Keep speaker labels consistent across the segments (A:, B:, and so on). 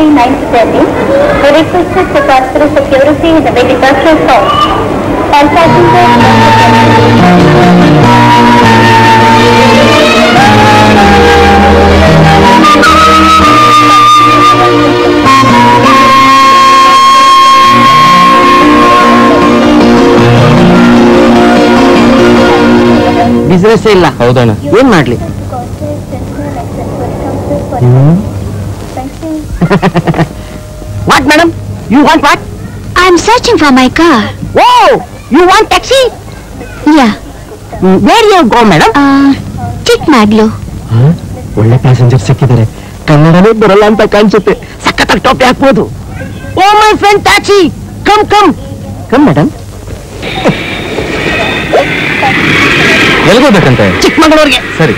A: taxi 930. We requested to pass through security in the departure hall. All
B: business ಇಲ್ಲ
C: ಹೌದಣ್ಣ
B: ಏನ್ ಮಾಡ್ಲಿ what madam you want what
A: I am searching for my car.
B: Oh you want taxi
A: Yeah.
B: Where you go madam
A: Uh, Chikkamagaluru
C: ಒಳ್ಳೆ passenger ಸಿಕ್ಕಿದ್ದಾರೆ ಕನ್ನಡನೇ ಬರಲ್ಲ ಅಂತ ಕಾಣಿಸುತ್ತೆ
B: ಸಖತ್ತಾಗಿ ಟೋಪಿ ಹಾಕ್ಬೋದು oh my friend taxi come come come madam
C: ಎಲ್ಗೋಬೇಕಂತೆ
B: ಚಿಕ್ಕಮಗಳೂರಿಗೆ
C: ಸರಿ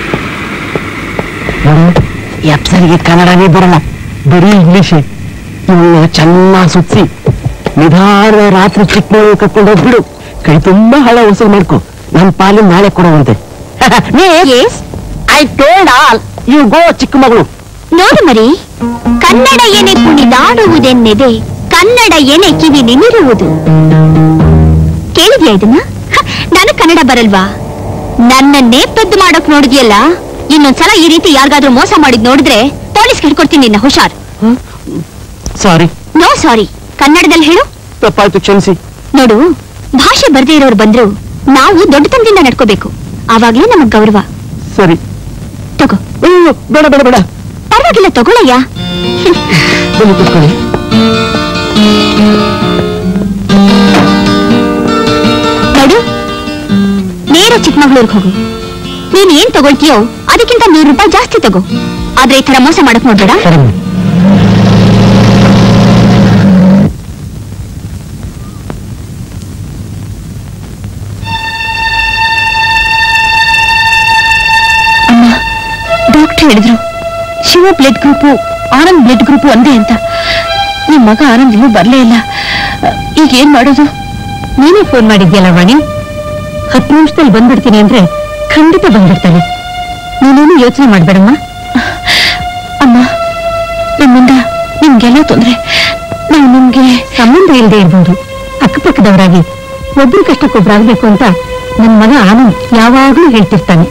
B: ಈ ಅಪ್ಸರಿಗೆ ಕನ್ನಡನೇ ಬರಲ್ಲ ಬರೀ ಇಂಗ್ಲಿಷ್ ಇವನ್ನ ಚೆನ್ನಾಗಿ ಸುತ್ತಿ ನಿಧಾನ ರಾತ್ರಿ ಚಿಕ್ಕಮಗಳೂರು ಕರ್ಕೊಂಡು ಹೋಗ್ಬಿಡು ಕೈ ತುಂಬಾ ಹಣ ವಸೂಲ್ ಮಾಡ್ಕೊ ನನ್ನ ಪಾಲಿನ ನಾಳೆ ಕೊಡುವಂತೆ
A: Yes.
B: I told all you go Chikkamagaluru
A: ನೋಡು ಮರಿ ಕನ್ನಡ ಎನೆ ಕುಣಿದಾಡುವುದೆನ್ನೆದೆ ಕನ್ನಡ ಎನೆ ಕಿವಿ ನಿಮಿರುವುದು ಕೇಳಿದ್ಯಾ ಇದನ್ನ ಹ, ನನಗ್ ಕನ್ನಡ ಬರಲ್ವಾ ನನ್ನನ್ನೇ ಪೆದ್ದು ಮಾಡೋಕ್ ನೋಡಿದ್ಯಲ್ಲ ಇನ್ನೊಂದ್ಸಲ ಈ ರೀತಿ ಯಾರಿಗಾದ್ರೂ ಮೋಸ ಮಾಡಿದ್ ನೋಡಿದ್ರೆ ಪೊಲೀಸ್ ಹಿಡ್ಕೊಡ್ತೀನಿ ನಿನ್ನ ಹುಷಾರ್
B: ಸಾರಿ
A: ನೋ ಸಾರಿ ಕನ್ನಡದಲ್ಲಿ ಹೇಳು
B: ತಪ್ಪಾಯ್ತು ಕ್ಷಮಿಸಿ
A: ನೋಡು ಭಾಷೆ ಬರ್ದೇ ಇರೋರು ಬಂದ್ರು ನಾವು ದೊಡ್ಡತನದಿಂದ ನಡ್ಕೋಬೇಕು ಆವಾಗ್ಲೇ ನಮಗ್ ಗೌರವ
B: ಸರಿ
A: ತಗೋ
B: ಅಯ್ಯೋ, ಬೇಡ ಬೇಡ ಬೇಡ
A: ಪರವಾಗಿಲ್ಲ ತಗೊಳಯ್ಯ
B: ಬನ್ನಿ ಕೂತ್ಕೊಳ್ಳಿ
A: ನೋಡು ನೇರ ಚಿಕ್ಕಮಗಳೂರಿಗೆ ಹೋಗು ನೀನ್ ಏನ್ ತಗೊಳ್ತೀಯೋ ಅದಕ್ಕಿಂತ ನೂರು ರೂಪಾಯಿ ಜಾಸ್ತಿ ತಗೋ ಆದ್ರೆ ಈ ತರ ಮೋಸ ಮಾಡಕ್ ನೋಡ್ಬೇಡ
B: ಸರಿ ಮೇಡಮ್.
A: ಅಮ್ಮ ಡಾಕ್ಟರ್ ಹೇಳಿದ್ರು Shiva blood group Anand blood group ಒಂದೇ ಅಂತ ನಿಮ್ ಮಗ ಆನಂದ್ ಇನ್ನೂ ಬರ್ಲೇ ಇಲ್ಲ ಈಗ ಏನ್ ಮಾಡೋದು ನೀನೇ ಫೋನ್ ಮಾಡಿದ್ಯಲ್ಲ ವಾಣಿ ಹತ್ತು ನಿಮಿಷದಲ್ಲಿ ಬಂದ್ಬಿಡ್ತೀನಿ ಅಂದ್ರೆ ಖಂಡಿತ ಬಂದ್ಬಿಡ್ತಾನೆ ನೀನೇನು ಯೋಚನೆ ಮಾಡ್ಬೇಡಮ್ಮ ಅಮ್ಮ ನಮ್ಮಿಂದ ನಿಮ್ಗೆಲ್ಲ ತೊಂದ್ರೆ ನಾವು ನಿಮ್ಗೆ ಸಂಬಂಧ ಇಲ್ಲದೆ ಇರ್ಬೋದು ಅಕ್ಕಪಕ್ಕದವರಾಗಿ ಒಬ್ರು ಕಷ್ಟಕ್ಕೊಬ್ರಾಗ್ಬೇಕು ಅಂತ ನನ್ ಮಗ ಆನಂದ್ ಯಾವಾಗ್ಲೂ ಹೇಳ್ತಿರ್ತಾನೆ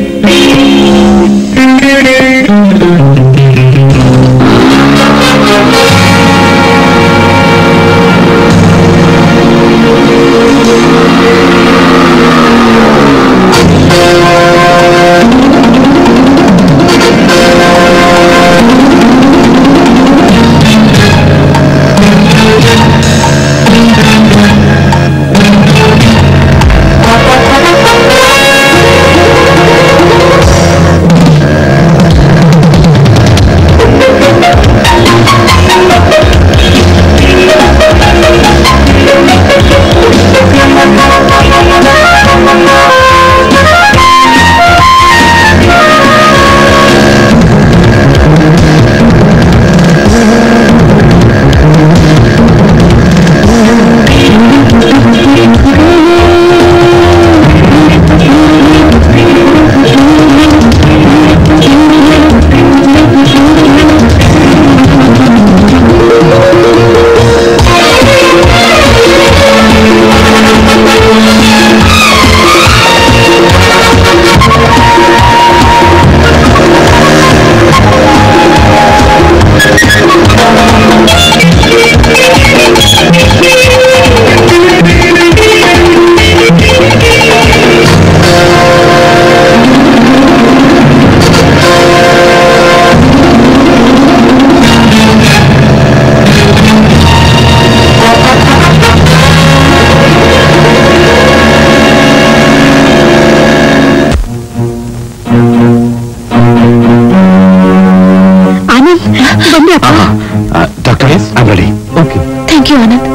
A: ಆನಂದ್ ಬಂದೆ ಅಪ್ಪ
C: doctor I ready okay
A: thank you Anand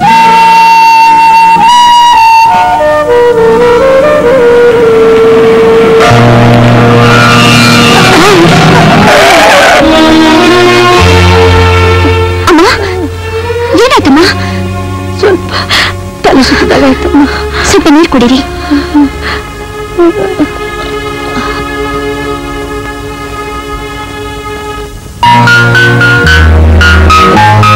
A: ಅಮ್ಮ ಏನಾಯ್ತಮ್ಮ ಸ್ವಲ್ಪ ತಲೆ ಸುತ್ತದಾಗಾಯ್ತಮ್ಮ ಸ್ವಲ್ಪ ನೀರು ಕುಡೀರಿ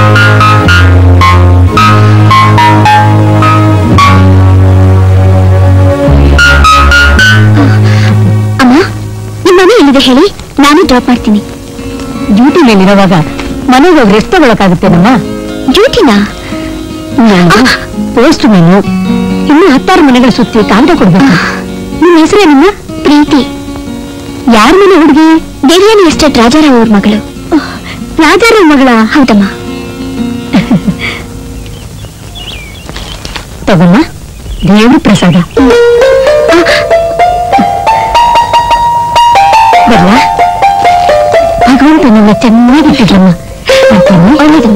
A: ಅಮ್ಮ ನಿಮ್ಮ ಮನೆ ಎಲ್ಲಿದೆ ಹೇಳಿ ನಾನು ಡ್ರಾಪ್ ಮಾಡ್ತೀನಿ
D: ಡ್ಯೂಟಿ ಮೇಲಿರುವಾಗ ಮನೆಗೆ ಹೋಗಿ ರೆಸ್ಟ್ ತಗೊಳಕಾಗುತ್ತೇನಮ್ಮ
A: ಡ್ಯೂಟಿನಾ
D: ನಾನು ಪೋಸ್ಟ್ ಮೆನು ಇನ್ನು ಹತ್ತಾರು ಮನೆಗಳ ಸುತ್ತಿ ಕಾಗದ ಕೊಡ್ಬೇಕು ನಿನ್ನ ಹೆಸರೇನಮ್ಮ
A: ಪ್ರೀತಿ
D: ಯಾರ ಮನೆ ಹುಡುಗಿ
A: ದೇವಿಯನ್ ಎಸ್ಟೇಟ್ ರಾಜಾರಾವ್ ಅವ್ರ ಮಗಳು
D: ರಾಜಾರಾವ್ ಮಗಳ
A: ಹೌದಮ್ಮ
D: ತಗೊಮ್ಮ ದೇವ್ರ ಪ್ರಸಾದ ಬರ್ಲಾ ಭಗವಂತ ನನ್ನ ಚೆನ್ನಾಗಿಟ್ಟಿದ್ರಮ್ಮ ಬರ್ತೀನಿ
A: ಒಳ್ಳೇದಮ್ಮ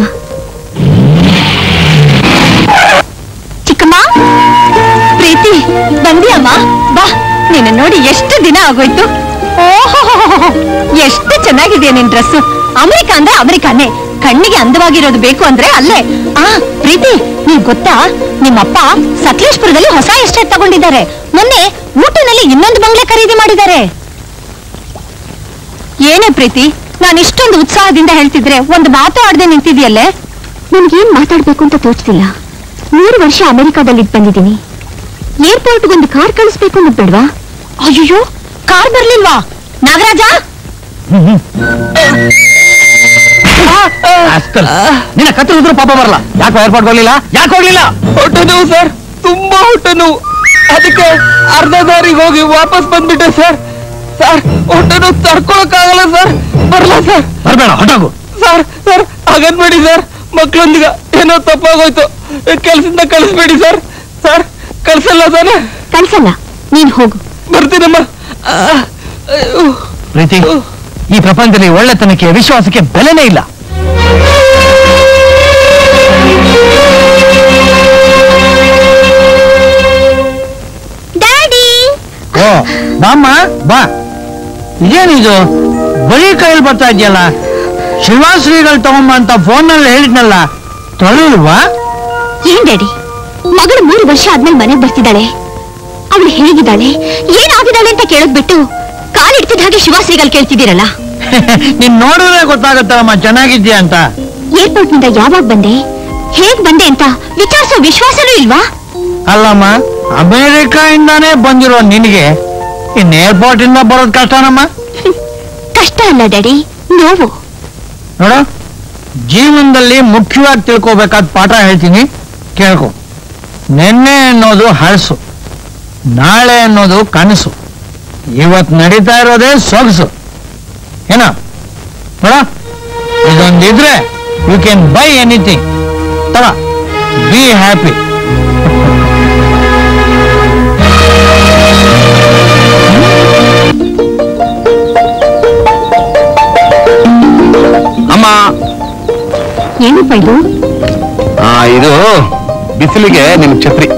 A: ಚಿಕ್ಕಮ್ಮ ಪ್ರೀತಿ ಬಂದಿಯಮ್ಮ ಬಾ ನಿನ್ನ ನೋಡಿ ಎಷ್ಟು ದಿನ ಆಗೋಯ್ತು ಓಹೋ ಎಷ್ಟು ಚೆನ್ನಾಗಿದೆ ನಿನ್ ಡ್ರೆಸ್ ಅಮೆರಿಕ ಅಂದ್ರೆ ಅಮೆರಿಕಾನೇ ಕಣ್ಣಿಗೆ ಅಂದವಾಗಿರೋದು ಬೇಕು ಅಂದ್ರೆ ಅಲ್ಲೇ ಆ ಪ್ರೀತಿ ನೀವ್ ಗೊತ್ತಾ ನಿಮ್ಮಪ್ಪ ಸಕಲೇಶ್ಪುರದಲ್ಲಿ ಹೊಸ ಎಸ್ಟೇಟ್ ತಗೊಂಡಿದ್ದಾರೆ ಮೊನ್ನೆ ಊಟನಲ್ಲಿ ಇನ್ನೊಂದು ಬಂಗ್ಲೆ ಖರೀದಿ ಮಾಡಿದ್ದಾರೆ ಏನೇ ಪ್ರೀತಿ ನಾನು ಇಷ್ಟೊಂದು ಉತ್ಸಾಹದಿಂದ ಹೇಳ್ತಿದ್ರೆ ಒಂದು ಮಾತು ಆಡದೆ ನಿಂತಿದ್ಯಲ್ಲೇ ನನ್ಗೇನ್ ಮಾತಾಡ್ಬೇಕು ಅಂತ ತೋಚ್ತಿಲ್ಲ ಮೂರು ವರ್ಷ ಅಮೆರಿಕಾದಲ್ಲಿ ಬಂದಿದ್ದೀನಿ ಏರ್ಪೋರ್ಟ್ಗೊಂದು ಕಾರ್ ಕಳಿಸ್ಬೇಕು ಅನ್ನೋದು ಬೇಡ್ವಾ ಅಯ್ಯೋ ಕಾರ್ ಬರ್ಲಿಲ್ವಾ ನಾಗರಾಜ
B: ನಿನ್ನ ಕತ್ತು ಇದ್ರು ಪಾಪ ಬರಲ್ಲ ಯಾಕೆ ಏರ್ಪಾಟ್ ಹೋಗ್ಲಿಲ್ಲ ಯಾಕೆ ಹೋಗ್ಲಿಲ್ಲ
C: ಹೊಟ್ಟೆ ನೋವು ಸರ್ ತುಂಬಾ ಹೊಟ್ಟೆ ನೋವು ಅದಕ್ಕೆ ಅರ್ಧ ದಾರಿಗೆ ಹೋಗಿ ವಾಪಸ್ ಬಂದ್ಬಿಟ್ಟೆ ಸರ್ ಸರ್ ಹೊಟ್ಟೆ ನೋವು ತಡ್ಕೊಳಕ್ಕಾಗಲ್ಲ ಸರ್ ಬರಲ್ಲ ಸರ್
B: ಬರ್ಬೇಡ ಹೊಟ್ಟೋಗು
C: ಸರ್ ಸರ್ ಹಾಗನ್ಬೇಡಿ ಸರ್ ಮಕ್ಳೊಂದಿಗೆ ಏನೋ ತಪ್ಪಾಗೋಯ್ತು ಕೆಲ್ಸದಿಂದ ಕಳಿಸ್ಬೇಡಿ ಸರ್ ಸರ್ ಕಳ್ಸಲ್ಲ ಸರ್
A: ಕಳ್ಸಲ್ಲ ನೀನ್ ಹೋಗು
C: ಬರ್ತೀನಮ್ಮ ಆ, ಅಯ್ಯೋ.
B: ಪ್ರೀತಿ ಈ ಪ್ರಪಂಚದಲ್ಲಿ ಒಳ್ಳೆತನಕ್ಕೆ ವಿಶ್ವಾಸಕ್ಕೆ ಬೆಲೆನೇ ಇಲ್ಲ
A: ಡ್ಯಾಡಿ
B: ಓ ಬಾಮ್ಮ ಬಾ ಇದೇನಿದು ಬರೀ ಕೈಯಲ್ಲಿ ಬರ್ತಾ ಇದೆಯಲ್ಲ ಶಿವಾಶ್ರೀಗಳು ತಗೊಂಬ ಅಂತ ಫೋನ್ನಲ್ಲಿ ಹೇಳಿದ್ನಲ್ಲ ತೊಳಿಲ್ವಾ
A: ಏನ್ ಡ್ಯಾಡಿ ಮಗಳು ಮೂರು ವರ್ಷ ಆದ್ಮೇಲೆ ಮನೆಗ್ ಬರ್ತಿದ್ದಾಳೆ ಅವಳು ಹೇಗಿದ್ದಾಳೆ ಏನಾಗಿದ್ದಾಳೆ ಅಂತ ಕೇಳೋದ್ ಬಿಟ್ಟು ಕಾಲಿಡ್ತಿದ್ದ ಹಾಗೆ ಶಿವಾಶ್ರೀಗಳು ಕೇಳ್ತಿದ್ದೀರಲ್ಲ
B: ನೀನ್ ನೋಡಿದ್ರೆ ಗೊತ್ತಾಗುತ್ತಲ್ಲಮ್ಮ ಚೆನ್ನಾಗಿದ್ಯಾ ಅಂತ
A: ಏರ್ಪೋರ್ಟ್ ನಿಂದ ಯಾವಾಗ ಬಂದೆ ಹೇಗ್ ಬಂದೆ ಅಂತ ವಿಚಾರಿಸೋ ವಿಶ್ವಾಸನೂ ಇಲ್ವಾ
B: ಅಲ್ಲಮ್ಮ ಅಮೆರಿಕ ಇಂದಾನೇ ಬಂದಿರೋ ನಿನಗೆ ಇನ್ ಏರ್ಪೋರ್ಟ್ ಇಂದ ಬರೋದ್ ಕಷ್ಟನಮ್ಮ
A: ಕಷ್ಟ ಅಲ್ಲ ಡ್ಯಾಡಿ ನೋವು
B: ನೋಡ ಜೀವನದಲ್ಲಿ ಮುಖ್ಯವಾಗಿ ತಿಳ್ಕೊಬೇಕಾದ ಪಾಠ ಹೇಳ್ತೀನಿ ಕೇಳ್ಕೊ ನಿನ್ನೆ ಅನ್ನೋದು ಹಳಸು ನಾಳೆ ಅನ್ನೋದು ಕನಸು ಇವತ್ ನಡೀತಾ ಇರೋದೇ ಸೊಗಸು ಏನ ನೋಡ ಇದೊಂದಿದ್ರೆ ಯು ಕ್ಯಾನ್ ಬೈ ಎನಿಥಿಂಗ್ ತಗ ಬಿ ಹ್ಯಾಪಿ
C: ಅಮ್ಮ
D: ಏನಪ್ಪ ಇದು
C: ಆ, ಇದು ಬಿಸಿಲಿಗೆ ನಿಮ್ ಛತ್ರಿ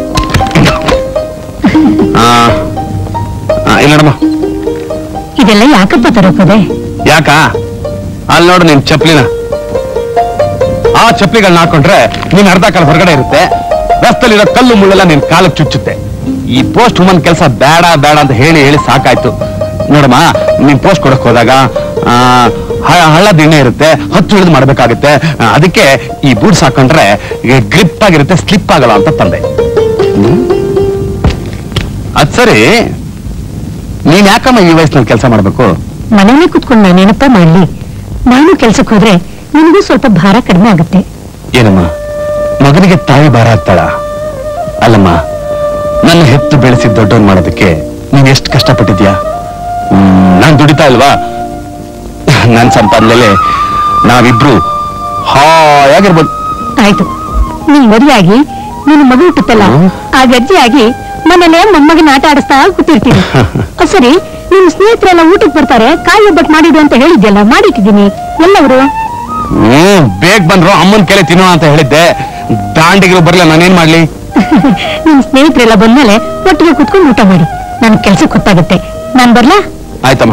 C: ಆ, ಆ, ಇಲ್ಲ ನೋಡಮ್ಮ
D: ಇದೆಲ್ಲ ಯಾಕಪ್ಪ ತರೋಕೋದೆ
C: ಯಾಕ ಅಲ್ಲಿ ನೋಡು ನಿನ್ ಚಪ್ಲಿನ ಆ ಚಪ್ಲಿಗಳನ್ನ ಹಾಕೊಂಡ್ರೆ ನಿನ್ ಅರ್ಧ ಕಾಲ ಹೊರಗಡೆ ಇರುತ್ತೆ ರಸ್ತಲ್ಲಿರೋ ಕಲ್ಲು ಮುಳ್ಳೆಲ್ಲ ನಿನ್ ಕಾಲಕ್ಕೆ ಚುಚ್ಚುತ್ತೆ ಈ ಪೋಸ್ಟ್ ವುಮನ್ ಕೆಲಸ ಬೇಡ ಬೇಡ ಅಂತ ಹೇಳಿ ಹೇಳಿ ಸಾಕಾಯ್ತು ನೋಡಮ್ಮ ನೀನ್ ಪೋಸ್ಟ್ ಕೊಡಕ್ ಹೋದಾಗ ಆ, ಹ- ಹಳ್ಳ ದಿಣ್ಣೆ ಇರುತ್ತೆ ಹತ್ತು ಹಿಡಿದು ಮಾಡ್ಬೇಕಾಗುತ್ತೆ ಆ, ಅದಕ್ಕೆ ಈ ಬೂಟ್ಸ್ ಹಾಕೊಂಡ್ರೆ ಗ್ರಿಪ್ ಆಗಿರುತ್ತೆ ಸ್ಲಿಪ್ ಆಗಲ್ಲ ಅಂತ ತಂದೆ ಹ್ಮ್? ಅದ್ ಸರಿ ನೀನ್ ಯಾಕಮ್ಮ ಈ ವಯಸ್ಸಿನಲ್ಲಿ ಕೆಲಸ ಮಾಡ್ಬೇಕು
D: ಮನೇಲೆ ಕುತ್ಕೊಂಡು ನಾನೇನಪ್ಪ ಮಾಡ್ಲಿ ನಾನು ಕೆಲ್ಸಕ್ಕೆ ಹೋದ್ರೆ ನಿನಗೂ ಸ್ವಲ್ಪ ಭಾರ ಕಡಿಮೆ ಆಗುತ್ತೆ
C: ಏನಮ್ಮ ಮಗನಿಗೆ ತಾಯಿ ಭಾರ ಆಗ್ತಾಳ ಅಲ್ಲಮ್ಮ ನನ್ನ ಹೆತ್ತು ಬೆಳೆಸಿ ದೊಡ್ಡವನ್ ಮಾಡೋದಕ್ಕೆ ನೀನ್ ಎಷ್ಟು ಕಷ್ಟಪಟ್ಟಿದ್ಯಾ ನಾನ್ ದುಡಿತಾ ಇಲ್ವಾ ನನ್ ಸಂಪಾದನೆಲೆ ನಾವಿಬ್ರು ಹಾಯಾಗಿರ್ಬೋದು
D: ಆಯ್ತು ನೀನ್ ಮದುವೆಯಾಗಿ ನಿನ್ನ ಮಗು ಹುಟ್ಟುತ್ತಲ್ಲ
C: ಹ್ಮ್.
D: ಆ ಗಜ್ಜೆಯಾಗಿ ಮನೇಲೆ ಮೊಮ್ಮಗನ ಆಟ ಆಡಿಸ್ತಾ ಕೂತಿರ್ತೀನಿ ಅದ್ ಸರಿ ನಿಮ್ ಸ್ನೇಹಿತರೆಲ್ಲ ಊಟಕ್ಕೆ ಬರ್ತಾರೆ ಕಾಯಿ ಒಬ್ಬಟ್ಟು ಮಾಡಿಡು ಅಂತ ಹೇಳಿದ್ಯಲ್ಲ ಮಾಡಿಟ್ಟಿದ್ದೀನಿ ಎಲ್ಲವರು
C: ಹ್ಮ್ ಬೇಗ ಬಂದ್ರು ಅಮ್ಮನ್ ಕೆಲೆ ತಿನ್ನೋಣ ಅಂತ ಹೇಳಿದ್ದೆ ದಾಂಡಿಗರು ಬರ್ಲಿಲ್ಲ ನಾನೇನ್ ಮಾಡ್ಲಿ
D: ನಿಮ್ ಸ್ನೇಹಿತರೆಲ್ಲ ಬಂದ್ಮೇಲೆ ಒಟ್ಟಿಗೆ ಕುತ್ಕೊಂಡು ಊಟ ಮಾಡಿ ನನ್ ಕೆಲ್ಸಕ್ಕೆ ಗೊತ್ತಾಗುತ್ತೆ ನಾನ್ ಬರ್ಲಾ
C: ಆಯ್ತಮ್ಮ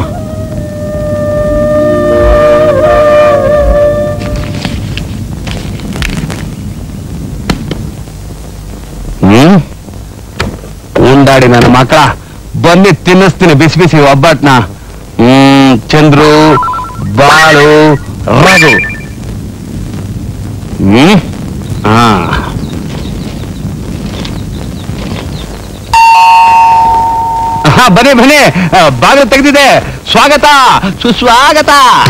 C: ಹ್ಮ್ ಉಂಡಾಡಿ ನನ್ನ ಮಕ್ಕಳ ಬಂದು ತಿನ್ನಿಸ್ತೀನಿ ಬಿಸಿ ಬಿಸಿ ಒಬ್ಬಟ್ನ ಹ್ಮ್ ಚಂದ್ರು ಬಾಳು ರಘು ಹ್ಮ್ ಹಾ ಹಾ ಬನ್ನಿ ಬನ್ನಿ ಆ, ಬಾಗಿಲು ತೆಗೆದಿದೆ ಸ್ವಾಗತ ಸುಸ್ವಾಗತ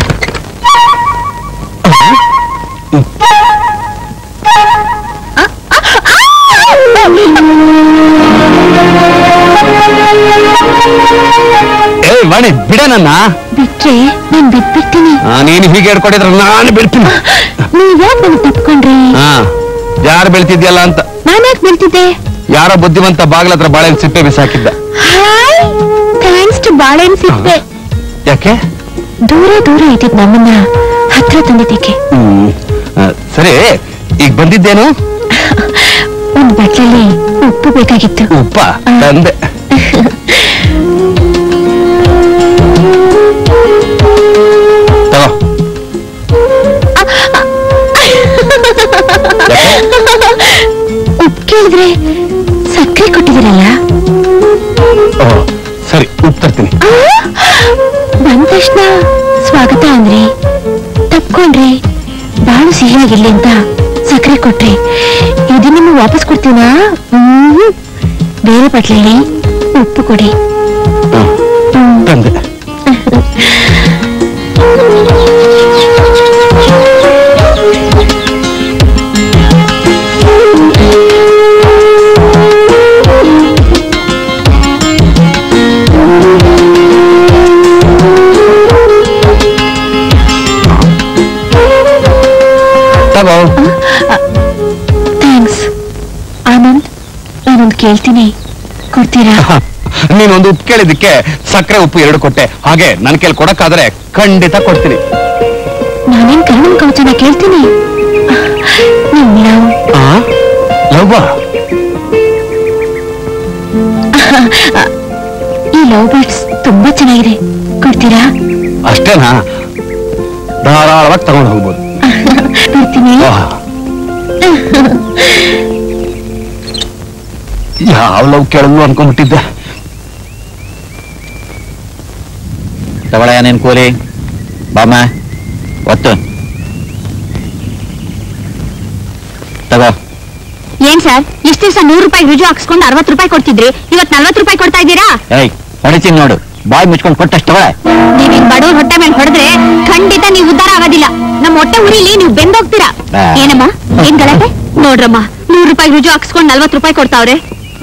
C: ಏ ವಾಣಿ ಬಿಡ ನನ್ನ
A: ಬಿಟ್ರೆ ನಾನ್ ಬಿಟ್ಬಿಡ್ತೀನಿ
C: ನೀನು ಹೀಗೆ ಹೇಳ್ಕೊಟ್ಟಿದ್ರೆ ನಾನು ಬಿಡ್ತೀನಿ
A: ನೀವ್ ಯಾಕೆ ನನ್ ತಪ್ಕೊಂಡ್ರಿ
C: ಹಾ ಯಾರು ಬೆಳ್ತಿದ್ಯಲ್ಲ ಅಂತ
A: ನಾನ್ ಯಾಕೆ ಬೀಳ್ತಿದ್ದೆ
C: ಯಾರೋ ಬುದ್ಧಿವಂತ ಬಾಗ್ಲ ಹತ್ರ ಬಾಳೆಹಣ್ಣು ಸಿಪ್ಪೆ ಬಿಸಾಕಿದ್ದ
A: ಹಾಯ್ ಥ್ಯಾಂಕ್ಸ್ ಟು ಬಾಳೆಹಣ್ಣು ಸಿಪ್ಪೆ
C: ಯಾಕೆ
A: ದೂರ ದೂರ ಇದ್ದಿದ್ ನಮ್ಮನ್ನ ಹತ್ರ ತಂದಿದ್ದಕ್ಕೆ
C: ಹ್ಮ್ ಆ, ಸರಿ ಈಗ ಬಂದಿದ್ದೇನು
A: ಒಂದ್ ಬಟ್ಲಲ್ಲಿ ಉಪ್ಪು ಬೇಕಾಗಿತ್ತು
C: ಉಪ್ಪ ತಂದೆ ತಗೋ ಯಾಕೆ?
A: ಉಪ್ಪು ಕೇಳಿದ್ರೆ ಸಕ್ಕರೆ ಕೊಟ್ಟಿದಿರಲ್ಲ
C: ಓ, ಸರಿ ಉಪ್ಪು ತರ್ತೀನಿ
A: ಬಂದ ತಕ್ಷಣ ಸ್ವಾಗತ ಅಂದ್ರಿ ತಪ್ಕೊಂಡ್ರಿ ಬಾಳು ಸಿಹಿಯಾಗಿರ್ಲಿ ಅಂತ ಸಕ್ಕರೆ ಕೊಟ್ರಿ ಇದು ನಿಮ್ಗೆ ವಾಪಸ್ ಕೊಡ್ತೀನಾ ಹ್ಮ್. ಬೇರೆ ಬಟ್ಲಲ್ಲಿ ಉಪ್ಪು ಕೊಡಿ
C: ಹ್ಮ್,
A: ಹ್ಮ್.
C: ತಂದೆ ತಗೋ
A: ಥ್ಯಾಂಕ್ಸ್ ಆನಂದ್ ನಾನೊಂದು ಕೇಳ್ತೀನಿ ಕೊಡ್ತೀರಾ
C: ನೀನೊಂದು ಉಪ್ಪು ಕೇಳಿದ್ದಕ್ಕೆ ಸಕ್ಕರೆ ಉಪ್ಪು ಎರಡು ಕೊಟ್ಟೆ ಹಾಗೆ ನನ್ನ ಕೇಳಿ ಕೊಡಕ್ಕಾದ್ರೆ ಖಂಡಿತ ಕೊಡ್ತೀನಿ
A: ನಾನೇನ್ ಕಣ್ಣನ್ ಕವಚನ ಕೇಳ್ತೀನಿ ನಿಮ್ ಲವ್
C: ಲವ್ವ
A: ಈ ಲವ್ ಬರ್ಡ್ಸ್ ತುಂಬಾ ಚೆನ್ನಾಗಿದೆ ಕೊಡ್ತೀರಾ
C: ಅಷ್ಟೇನಾ ಧಾರಾಳವಾಗಿ ತಗೊಂಡು ಹೋಗ್ಬೋದು
A: ಕೊಡ್ತೀನಿ
C: ಆಹ್. ಯಾವ ಲವ್ ಕೇಳಲು ಅನ್ಕೊಂಡ್ಬಿಟ್ಟಿದ್ದೆ
B: ತಗೊಳಯ್ಯ ನಿನ್ ಕೂಲಿ ಬಾಮ ಒತ್ತು ತಗೋ
D: ಏನ್ ಸರ್ ಇಷ್ಟ ದಿವಸ ನೂರು ರೂಪಾಯಿ ರುಜು ಹಾಕ್ಸ್ಕೊಂಡು ಅರವತ್ತು ರೂಪಾಯಿ ಕೊಡ್ತಿದ್ರಿ ಇವತ್ ನಲ್ವತ್ತು ರೂಪಾಯಿ ಕೊಡ್ತಾ ಇದ್ದೀರಾ
B: ಏಯ್ ಹೊಡಿತೀನಿ ನೋಡು ಬಾಯ್ ಮುಚ್ಕೊಂಡು ಕೊಟ್ಟಷ್ಟು ತಗೊಳ
D: ನೀವ್ ಹಿಂಗ್ ಬಡವ್ರ ಹೊಟ್ಟೆ ಮೇಲೆ ಹೊಡೆದ್ರೆ ಖಂಡಿತ ನೀವು ಉದ್ಧಾರ ಆಗೋದಿಲ್ಲ ನಮ್ಮ ಹೊಟ್ಟೆ ಉರಿಲಿ ನೀವು ಬೆಂದೋಗ್ತೀರಾ
B: ಆ.
D: ಏನಮ್ಮ ಏನ್ ಗಲಾಟೆ ನೋಡ್ರಮ್ಮ ನೂರು ರೂಪಾಯಿ ರುಜು ಹಾಕ್ಸ್ಕೊಂಡು ನಲ್ವತ್ತು ರೂಪಾಯಿ ಕೊಡ್ತಾವ್ರೆ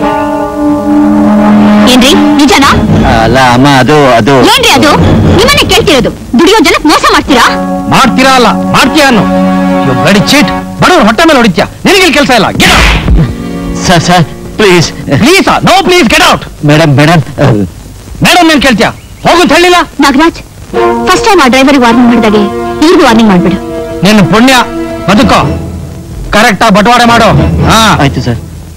D: ಏನ್ರಿ ನಿಜನಾ
B: ಅಲ್ಲ ಅಮ್ಮ ಅದು ಅದು
D: ಏನ್ರಿ ಅದು ನಿಮ್ಮನ್ನೇ ಕೇಳ್ತಿರೋದು ದುಡಿಯೋ ಜನಕ್ ಮೋಸ ಮಾಡ್ತೀರಾ
C: ಮಾಡ್ತೀರಾ ಅಲ್ಲ ಮಾಡ್ತೀಯ ಅನ್ನು ಬ್ಲಡಿ ಚೀಟ್ ಬಡವ್ರ ಹೊಟ್ಟೆ ಮೇಲೆ ಹೊಡಿತ್ಯಾ ನಿನಗೆ ಕೆಲಸ ಇಲ್ಲ get
B: sir sir please
C: please no please get out
B: madam madam
C: madam ಏನ್ ಕೇಳ್ತೀಯ ಹೋಗು ಅಂತ ಹೇಳಿಲ್ಲ
D: ನಾಗರಾಜ್ ಫಸ್ಟ್ ಟೈಮ್ ಆ ಡ್ರೈವರಿಗೆ ವಾರ್ನಿಂಗ್ ಮಾಡಿದಾಗೆ ಇವ್ರಿಗೂ ವಾರ್ನಿಂಗ್ ಮಾಡ್ಬಿಡು
C: ನಿನ್ನ ಪುಣ್ಯ ಬದುಕೋ ಕರೆಕ್ಟ್ ಬಟವಾಡೆ ಮಾಡು ಹಾ
B: ಆಯ್ತು ಸರ್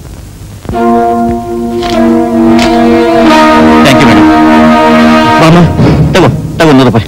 B: ಥ್ಯಾಂಕ್ ಯು ಮೇಡಮ್ ಬಾಮ ತಗೋ ತಗೋ ನೂರು ರೂಪಾಯಿ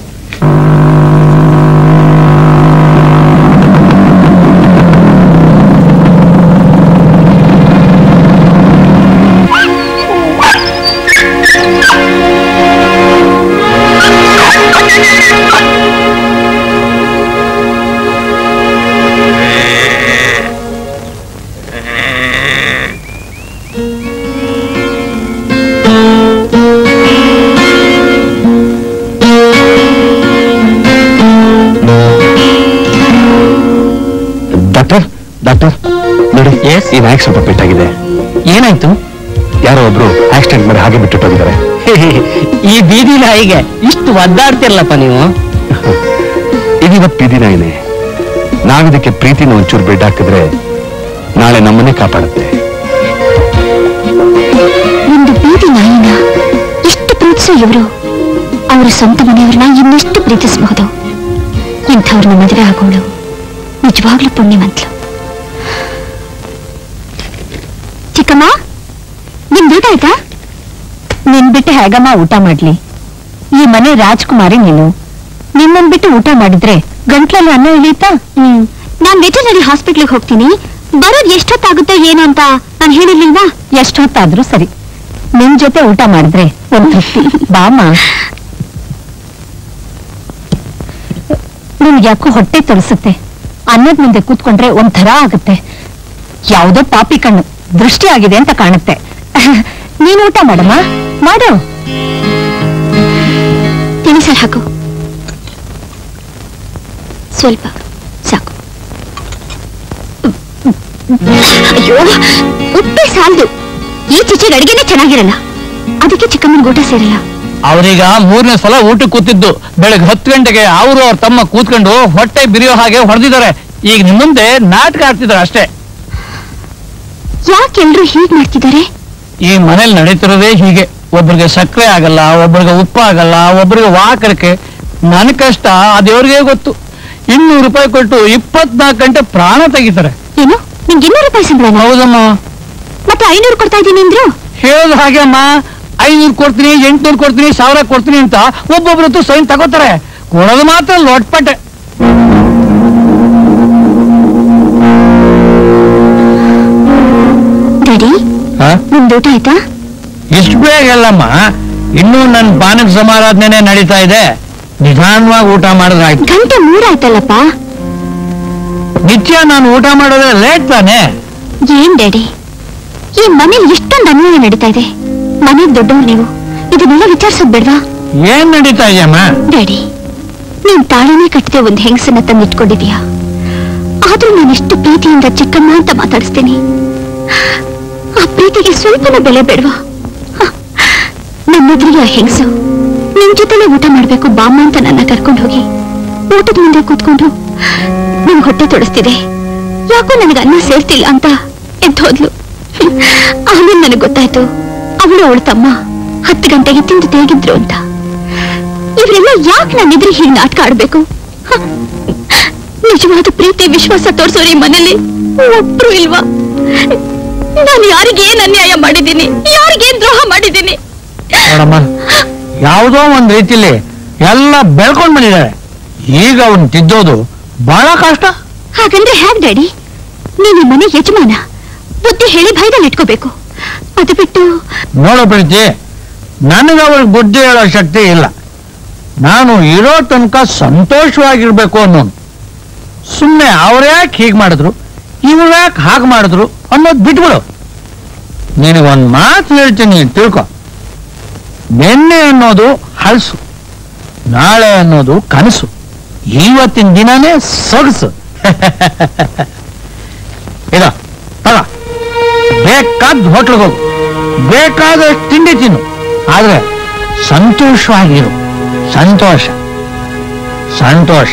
C: ಡಾಕ್ಟರ್ ಡಾಕ್ಟರ್ ನೋಡಿ ಈ ನಾಯಕ್ ಸ್ವಲ್ಪ ಪೆಟ್ಟಾಗಿದೆ
B: ಏನಾಯ್ತು
C: ಯಾರೋ ಒಬ್ರು ಆಕ್ಸಿಡೆಂಟ್ ಮಾಡಿ ಹಾಗೆ ಬಿಟ್ಟು ಹೋಗಿದ್ದಾರೆ
B: ಈ ಬೀದಿ ನಾಯಿಗೆ ಇಷ್ಟು ಒದ್ದಾಡ್ತಿರ್ಲಪ್ಪ ನೀವು
C: ಇದೀವತ್ ಬೀದಿ ನಾಯಿನೇ ನಾವಿದಕ್ಕೆ ಪ್ರೀತಿನ ಒಂಚೂರು ಬೆಡ್ ಹಾಕಿದ್ರೆ ನಾಳೆ ನಮ್ಮನ್ನೇ ಕಾಪಾಡುತ್ತೆ
A: ಒಂದು ಬೀದಿ ನಾಯಿನ ಎಷ್ಟು ಪ್ರೀತಿಸೋ ಇವರು ಅವರ ಸ್ವಂತ ಮನೆಯವ್ರನ್ನ ಇನ್ನೆಷ್ಟು ಪ್ರೀತಿಸಬಹುದು ಇಂಥವ್ರನ್ನ ಮದುವೆ ಆಗೋಳು ನಿಜವಾಗ್ಲೂ ಪುಣ್ಯವಂತಲು ಚಿಕ್ಕಮ್ಮ ನಿಮ್ದು ಊಟ ಆಯ್ತಾ ನಿನ್ ಬಿಟ್ಟು ಹೇಗಮ್ಮ ಊಟ ಮಾಡ್ಲಿ ಈ ಮನೆ ರಾಜ್ಕುಮಾರಿ ನೀನು ನಿಮ್ಮನ್ ಬಿಟ್ಟು ಊಟ ಮಾಡಿದ್ರೆ ಗಂಟ್ಲಲ್ಲಿ ಅನ್ನ ಇಳಿಯುತ್ತಾ ಹ್ಮ್ ನಾನ್ ವೆಟರ್ನರಿ ಹಾಸ್ಪಿಟ್ಲಿಗೆ ಹೋಗ್ತೀನಿ ಬರೋದ್ ಎಷ್ಟೊತ್ತಾಗುತ್ತೋ ಏನು ಅಂತ ನಾನು ಹೇಳಿರ್ಲಿಲ್ವಾ ಎಷ್ಟೊತ್ತಾದ್ರೂ ಸರಿ ನಿಮ್ ಜೊತೆ ಊಟ ಮಾಡಿದ್ರೆ ಒಂದ್ ತೃಪ್ತಿ ಬಾಮ ನಿಮ್ಗೆ ಯಾಕೋ ಹೊಟ್ಟೆ ತೊಳಸುತ್ತೆ
D: ಅನ್ನದ ಮುಂದೆ ಕೂತ್ಕೊಂಡ್ರೆ ಒಂಥರ ಆಗುತ್ತೆ ಯಾವುದೋ ಪಾಪಿ ಕಣ್ಣು ದೃಷ್ಟಿ ಆಗಿದೆ ಅಂತ ಕಾಣುತ್ತೆ ನೀನು ಊಟ ಮಾಡಮ್ಮ ಮಾಡು
A: ತಿಳಿಸಲ್ ಹಾಕು ಸ್ವಲ್ಪ ಸಾಕು ಅಯ್ಯೋ ಉಪ್ಪೇ ಸಾಲದು ಈ ಚಿಚ್ಚಿಗೆ ಅಡಿಗೆನೆ ಚೆನ್ನಾಗಿರಲ್ಲ ಅದಕ್ಕೆ ಚಿಕ್ಕಮ್ಮನ ಊಟ ಸೇರಲ್ಲ
E: ಅವ್ರೀಗ ಮೂರನೇ ಸಲ ಊಟಕ್ಕೆ ಕೂತಿದ್ದು ಬೆಳಗ್ಗೆ ಹತ್ತು ಗಂಟೆಗೆ ಅವರು ಅವ್ರ ತಮ್ಮ ಕೂತ್ಕೊಂಡು ಹೊಟ್ಟೆ ಬಿರಿಯೋ ಹಾಗೆ ಹೊಡೆದಿದ್ದಾರೆ ಈಗ ನಿಮ್ ಮುಂದೆ ನಾಟಕ ಆಡ್ತಿದ್ದಾರೆ ಅಷ್ಟೇ
A: ಯಾಕೆ ಎಲ್ರು ಹೀಗ್ ಮಾಡ್ತಿದ್ದಾರೆ
E: ಈ ಮನೇಲಿ ನಡೀತಿರೋದೇ ಹೀಗೆ ಒಬ್ರಿಗೆ ಸಕ್ಕರೆ ಆಗಲ್ಲ ಒಬ್ರಿಗೆ ಉಪ್ಪು ಆಗಲ್ಲ ಒಬ್ರಿಗೆ ವಾಕರಿಕೆ ನನ್ ಕಷ್ಟ ಅದೇವ್ರಿಗೆ ಗೊತ್ತು ಇನ್ನೂರು ರೂಪಾಯಿ ಕೊಟ್ಟು ಇಪ್ಪತ್ನಾಲ್ಕು ಗಂಟೆ ಪ್ರಾಣ ತೆಗಿತಾರೆ
A: ಏನು ನಿಂಗೆ ಇನ್ನೂರು ರೂಪಾಯಿ ಸಂಬಳನ
E: ಹೌದಮ್ಮ
A: ಮತ್ತೆ ಐನೂರು ಕೊಡ್ತಾ ಇದ್ದೀನಿ ಅಂದ್ರು
E: ಹೇಳೋದು ಹಾಗೆ ಅಮ್ಮ ಐನೂರು ಕೊಡ್ತೀನಿ ಎಂಟ್ನೂರು ಕೊಡ್ತೀನಿ ಸಾವಿರ ಕೊಡ್ತೀನಿ ಅಂತ ಒಬ್ಬೊಬ್ರ ಹತ್ರ ಸೈನ್ ತಗೋತಾರೆ ಕೊಡೋದು ಮಾತ್ರ ಲೊಟ್ಪಟ್ಟೆ
A: ಡ್ಯಾಡಿ ನಿಮ್ದು ಊಟ ಆಯ್ತಾ
E: ಇಷ್ಟು ಬೇಗ ಅಲ್ಲಮ್ಮ ಇನ್ನೂ ನನ್ನ ಪಾನಕ ಸಮಾರಾಧನೆ ನಡೀತಾ ಇದೆ ನಿಧಾನವಾಗಿ ಊಟ ಮಾಡಿದ್ರಾಯ್ತು
A: ಗಂಟೆ ಮೂರಾಯ್ತಲ್ಲಪ್ಪ
E: ನಿತ್ಯ ನಾನು ಊಟ ಮಾಡೋದೇ ಲೇಟ್ ತಾನೆ
A: ಏನ್ ಡ್ಯಾಡಿ ಈ ಮನೇಲಿ ಎಷ್ಟೊಂದು ಅನ್ಯಾಯ ನಡೀತಾ ಇದೆ ಮನೆಗ್ ದೊಡ್ಡವ್ರು ನೀವು ಇದನ್ನೆಲ್ಲ ವಿಚಾರಿಸೋದ್ ಬೇಡ್ವಾ
E: ಏನ್ ನಡೀತಾ ಇದೆಯಮ್ಮ
A: ಡ್ಯಾಡಿ ನೀನ್ ತಾಳಿನೇ ಕಟ್ಟದೆ ಒಂದ್ ಹೆಂಗಸನ್ನ ತಂದಿಟ್ಕೊಂಡಿದ್ಯಾ ಆದ್ರೂ ನಾನು ಎಷ್ಟು ಪ್ರೀತಿಯಿಂದ ಚಿಕ್ಕಮ್ಮ ಅಂತ ಮಾತಾಡಿಸ್ತೀನಿ ಆ ಪ್ರೀತಿಗೆ ಸ್ವಲ್ಪನೂ ಬೆಲೆ ಬೇಡ್ವಾ ಹ, ನನ್ನೆದುರಿಗೆ ಆ ಹೆಂಗಸು ನಿನ್ ಜೊತೆಲೆ ಊಟ ಮಾಡ್ಬೇಕು ಬಾಮ್ಮ ಅಂತ ನನ್ನ ಕರ್ಕೊಂಡು ಹೋಗಿ ಊಟದ ಮುಂದೆ ಕೂತ್ಕೊಂಡು ನಿನ್ ಹೊಟ್ಟೆ ತೊಡಸ್ತಿದೆ ಯಾಕೋ ನನಗೆ ಅನ್ನ ಸೇರ್ತಿಲ್ಲ ಅಂತ ಎದ್ದು ಹೋದ್ಲು ಹ್ಮ್. ಆಮೇಲೆ ನನಗೆ ಗೊತ್ತಾಯ್ತು ಅವಳು ಅವಳ ತಮ್ಮ ಹತ್ತು ಗಂಟೆಗೆ ತಿಂದು ತೇಗಿದ್ರು ಅಂತ ಇವರೆಲ್ಲ ಯಾಕೆ ನನ್ನಿದ್ರೆ ಹೀಗೆ ನಾಟಕ ಆಡ್ಬೇಕು ಹ. ನಿಜವಾದ ಪ್ರೀತಿ ವಿಶ್ವಾಸ ತೋರ್ಸೋರು ಈ ಮನೇಲಿ ಒಬ್ರು ಇಲ್ವಾ ನಾನು ಯಾರಿಗೆ ಏನ್ ಅನ್ಯಾಯ ಮಾಡಿದ್ದೀನಿ ಯಾರಿಗೇನ್ ದ್ರೋಹ ಮಾಡಿದ್ದೀನಿ
E: ನೋಡಮ್ಮ ಯಾವುದೋ ಒಂದ್ ರೀತಿಲಿ ಎಲ್ಲ ಬೆಳ್ಕೊಂಡ್ ಬಂದಿದ್ದಾರೆ ಈಗ ಅವನ್ ತಿದ್ದೋದು ಬಹಳ ಕಷ್ಟ
A: ಹಾಗಂದ್ರೆ ಹ್ಯಾಕ್ ಡ್ಯಾಡಿ ನೀನ್ ಈ ಮನೆ ಯಜಮಾನ ಬುದ್ಧಿ ಹೇಳಿ ಭಯದಲ್ಲಿ ಇಟ್ಕೋಬೇಕು ಅದು ಬಿಟ್ಟು
E: ನೋಡೋ ಪ್ರೀತಿ ನನಗೆ ಅವ್ರಿಗೆ ಬುದ್ಧಿ ಹೇಳೋ ಶಕ್ತಿ ಇಲ್ಲ ನಾನು ಇರೋ ತನಕ ಸಂತೋಷವಾಗಿರ್ಬೇಕು ಅನ್ನೋನು ಸುಮ್ಮನೆ ಅವ್ರ್ಯಾಕೆ ಹೀಗೆ ಮಾಡಿದ್ರು ಇವ್ರು ಯಾಕೆ ಹಾಗೆ ಮಾಡಿದ್ರು ಅನ್ನೋದು ಬಿಟ್ಬಿಡು ನಿನಗೊಂದು ಮಾತು ಹೇಳ್ತೀನಿ ತಿಳ್ಕೊ ನಿನ್ನೆ ಅನ್ನೋದು ಹಳಸು ನಾಳೆ ಅನ್ನೋದು ಕನಸು ಇವತ್ತಿನ ದಿನನೇ ಸೊಗಸು ಇದ ತಗ ಬೇಕಾದ ಹೋಟ್ಲಿಗೆ ಹೋಗು ಬೇಕಾದ ತಿಂಡಿ ತಿನ್ನು ಆದ್ರೆ ಸಂತೋಷವಾಗಿರು ಸಂತೋಷ ಸಂತೋಷ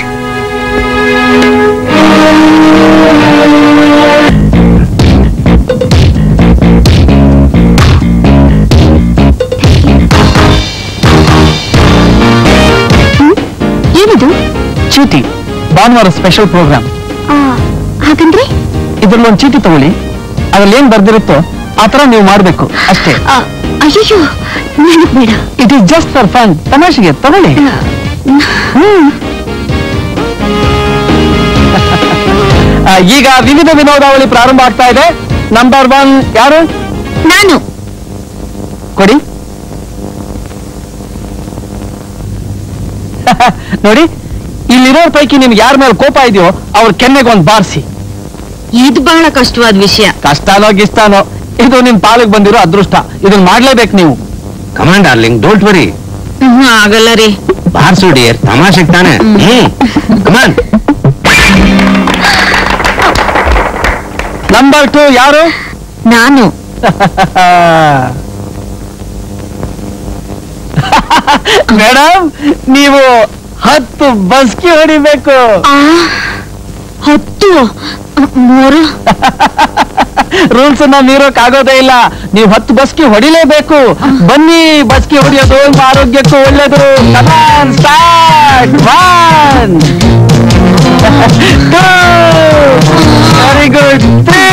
A: ಏನಿದು
B: ಚೀಟಿ ಭಾನುವಾರ ಸ್ಪೆಷಲ್ ಪ್ರೋಗ್ರಾಮ್
A: ಆ, ಹಾಗಂದ್ರೆ
B: ಇದ್ರಲ್ಲಿ ಒಂದು ಚೀಟಿ ತಗೊಳ್ಳಿ ಅದ್ರಲ್ಲಿ ಏನ್ ಬರ್ದಿರುತ್ತೋ ಆ ತರ ನೀವು ಮಾಡ್ಬೇಕು ಅಷ್ಟೇ
A: ಆ, ಅಯ್ಯಯ್ಯೋ ನನಗ್ ಬೇಡ
B: it is just for fun ತಮಾಷೆಗೆ ತಗೊಳ್ಳಿ
A: ಆ,
B: ಹ್ಮ್. ಆ, ಈಗ ವಿವಿಧ ವಿನೋದಾವಳಿ ಪ್ರಾರಂಭ ಆಗ್ತಾ ಇದೆ ನಂಬರ್ ಒನ್ ಯಾರು
A: ನಾನು
B: ಕೊಡಿ ನೋಡಿ ಇಲ್ಲಿರೋರ್ ಪೈಕಿ ನಿಮ್ಗೆ ಯಾರ ಮೇಲೆ ಕೋಪ ಇದೆಯೋ ಅವ್ರ ಕೆನ್ನೆಗೆ ಒಂದು ಬಾರಿಸಿ
A: ಇದು ಬಹಳ ಕಷ್ಟವಾದ ವಿಷಯ
B: ಕಷ್ಟನೋ ಗಿಷ್ಟಾನೋ ಇದು ನಿಮ್ ಪಾಲಿಗೆ ಬಂದಿರೋ ಅದೃಷ್ಟ ಇದನ್ನ ಮಾಡ್ಲೇಬೇಕು ನೀವು
C: ಕಮಾಂಡ್ ಡಾರ್ಲಿಂಗ್ ಡೋಂಟ್ ವರಿ
A: ಆಗಲ್ಲ ರೀ
C: ಬಾರ್ಸು ಡಿಯರ್ ತಮಾಷೆಗೆ ತಾನೆ ಹ್ಮ್ ಕಮಾನ್
B: ನಂಬರ್ ಟು ಯಾರು
A: ನಾನು
B: ಮೇಡಮ್ ನೀವು ಹತ್ತು ಬಸ್ಕಿ ಹೊಡಿಬೇಕು
A: ಆ ಹತ್ತು ಮೂರು
B: ರೂಲ್ಸ್ ಅನ್ನ ಮೀರೋಕ್ ಆಗೋದೇ ಇಲ್ಲ ನೀವು ಹತ್ತು ಬಸ್ಕಿ ಹೊಡಿಲೇಬೇಕು ಬನ್ನಿ ಬಸ್ಕಿ ಹೊಡಿಯೋದು ನಿಮ್ಮ ಆರೋಗ್ಯಕ್ಕೂ ಒಳ್ಳೇದು start one very good three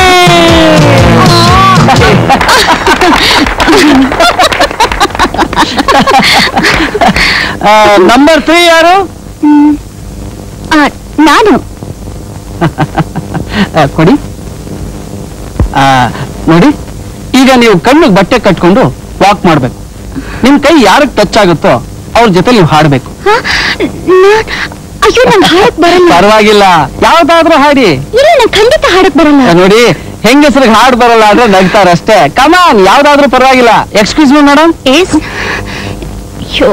B: number three ಯಾರು
A: ಆ, ನಾನು
B: ಆ, ಕೊಡಿ ಆ, ನೋಡಿ ಈಗ ನೀವು ಕಣ್ಣಿಗೆ ಬಟ್ಟೆ ಕಟ್ಕೊಂಡು ವಾಕ್ ಮಾಡ್ಬೇಕು ನಿಮ್ ಕೈ ಯಾರಿಗೆ ಟಚ್ ಆಗುತ್ತೋ ಅವ್ರ ಜೊತೆ ನೀವು ಹಾಡ್ಬೇಕು
A: ಹ? ನಾನ್- ಅಯ್ಯೋ ನಂಗೆ ಹಾಡಕ್ ಬರಲ್ಲ
B: ಪರವಾಗಿಲ್ಲ ಯಾವ್ದಾದ್ರೂ ಹಾಡಿ
A: ಇಲ್ಲ ನಂಗೆ ಖಂಡಿತ ಹಾಡಕ್ ಬರಲ್ಲ
B: ನೋಡಿ ಹೆಂಗಸ್ರಿಗೆ ಹಾಡ್ ಬರಲ್ಲ ಅಂದ್ರೆ ನಗ್ತಾರೆ ಅಷ್ಟೇ ಕಮಾನ್ ಯಾವ್ದಾದ್ರೂ ಪರವಾಗಿಲ್ಲ ಎಕ್ಸ್ಕ್ಯೂಸ್ ಮಿ ಮೇಡಮ್
A: ಏಸ್ ಅಯ್ಯೋ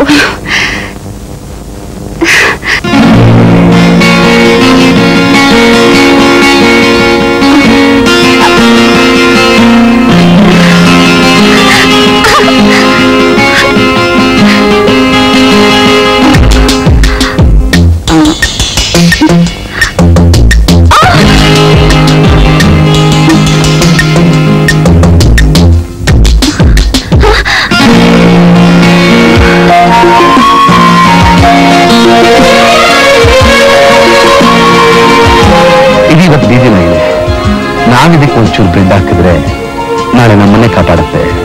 C: ಇದೀವತ್ತು ಬೀದಿನ ಇದೆ ನಾವಿದಕ್ಕೆ ಒಂಚೂರು ಬ್ರೆಡ್ ಹಾಕಿದ್ರೆ ನಾಳೆ ನಮ್ಮನ್ನೇ ಕಾಪಾಡುತ್ತೆ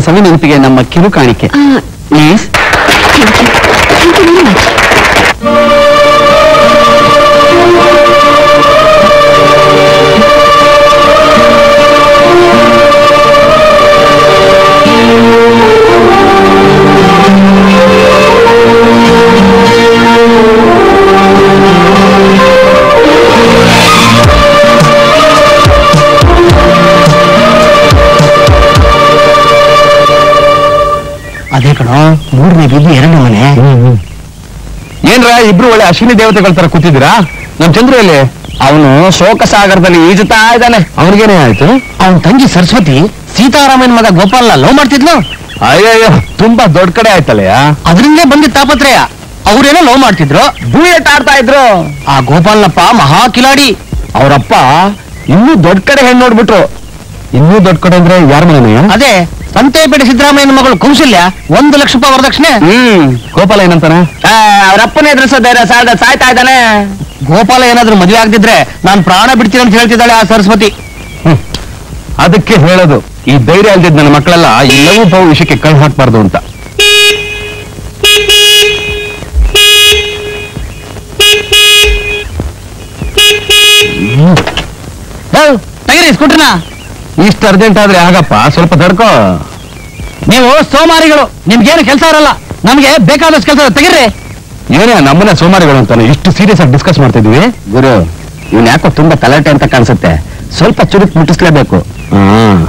B: ಸವಿ ನೆನಪಿಗೆ ನಮ್ಮ ಕಿರು ಕಾಣಿಕೆ ಪ್ಲೀಸ್ ಅದೇ ಕಣೋ ಮೂರನೇ ಬೀದಿ ಎರಡನೇ ಮನೆ
C: ಏನ್ರ ಇಬ್ರು ಒಳ್ಳೆ ಅಶ್ವಿನಿ ದೇವತೆಗಳ ತರ ಕೂತಿದ್ದೀರಾ ನಮ್ ಚಂದ್ರ ಎಲ್ಲಿ
B: ಅವನು ಶೋಕ ಸಾಗರದಲ್ಲಿ ಈಜುತ್ತಾ ಇದ್ದಾನೆ
C: ಅವ್ರಿಗೇನೇ ಆಯ್ತು
B: ಅವನ ತಂಗಿ ಸರಸ್ವತಿ ಸೀತಾರಾಮನ್ ಮಗ ಗೋಪಾಲ್ನ ಲವ್ ಮಾಡ್ತಿದ್ಲು
C: ಅಯ್ಯಯ್ಯೋ ತುಂಬಾ ದೊಡ್ಡ ಕಡೆ ಆಯ್ತಲ್ಲಯ್ಯ
B: ಅದರಿಂದಲೇ ಬಂದಿದ್ದ ತಾಪತ್ರಯ ಅವ್ರೇನೋ ಲವ್ ಮಾಡ್ತಿದ್ರು ಬೂಯಟ್ ಆಡ್ತಾ ಇದ್ರು ಆ ಗೋಪಾಲ್ನಪ್ಪ ಮಹಾ ಕಿಲಾಡಿ
C: ಅವರಪ್ಪ ಇನ್ನೂ ದೊಡ್ಡ ಕಡೆ ಹೆಣ್ಣು ನೋಡ್ಬಿಟ್ರು ಇನ್ನೂ ದೊಡ್ಡ ಕಡೆ ಅಂದ್ರೆ ಯಾರ ಮನೆಯ
B: ಅದೇ ಸಂತೆಪೇಟೆ ಸಿದ್ದರಾಮಯ್ಯನ ಮಗಳು ಕೌಶಲ್ಯ ಒಂದು ಲಕ್ಷ ರೂಪಾಯಿ ವರದಕ್ಷಿಣೆ
C: ಹ್ಮ್ ಗೋಪಾಲ ಏನಂತಾನೆ
B: ಅವರಪ್ಪನ ಎದುರಿಸೋದೇ ಸಾಲ ಸಾಯ್ತಾ ಇದ್ದಾನೆ ಗೋಪಾಲ ಏನಾದ್ರೂ ಮದುವೆ ಆಗದಿದ್ರೆ ನಾನು ಪ್ರಾಣ ಬಿಡ್ತೀನಿ ಅಂತ ಹೇಳ್ತಿದ್ದಾಳೆ ಆ ಸರಸ್ವತಿ
C: ಅದಕ್ಕೆ ಹೇಳೋದು ಈ ಧೈರ್ಯ ಅಲ್ದಿದ್ ನನ್ನ ಮಕ್ಕಳೆಲ್ಲ ಈ ಲವ್ ಭಾವ ವಿಷಯಕ್ಕೆ ಕೈ ಹಾಕ್ಬಾರ್ದು ಅಂತ
B: ತೆಗಿರಿ ಸ್ಕೂಟ್ರನ
C: ಇಷ್ಟು ಅರ್ಜೆಂಟ್ ಆದ್ರೆ ಆಗಪ್ಪ ಸ್ವಲ್ಪ ತಡ್ಕೋ
B: ನೀವು ಸೋಮಾರಿಗಳು ನಿಮ್ಗೇನು ಕೆಲಸ ಇರಲ್ಲ ನಮ್ಗೆ ಬೇಕಾದಷ್ಟು ಕೆಲಸ ತೆಗಿರಿ
C: ಏನೇ ನಮ್ಮನೆ ಸೋಮಾರಿಗಳು ಅಂತಾನೆ ಇಷ್ಟು ಸೀರಿಯಸ್ ಆಗಿ ಡಿಸ್ಕಸ್ ಮಾಡ್ತಾ ಇದೀವಿ
B: ಗುರು ಇವ್ನು ಯಾಕೋ ತುಂಬಾ ತಲಾಟೆ ಅಂತ ಕಾಣಿಸುತ್ತೆ ಸ್ವಲ್ಪ ಚುರುಕ್ ಮುಟ್ಟಿಸ್ಲೇಬೇಕು
C: ಹ್ಮ್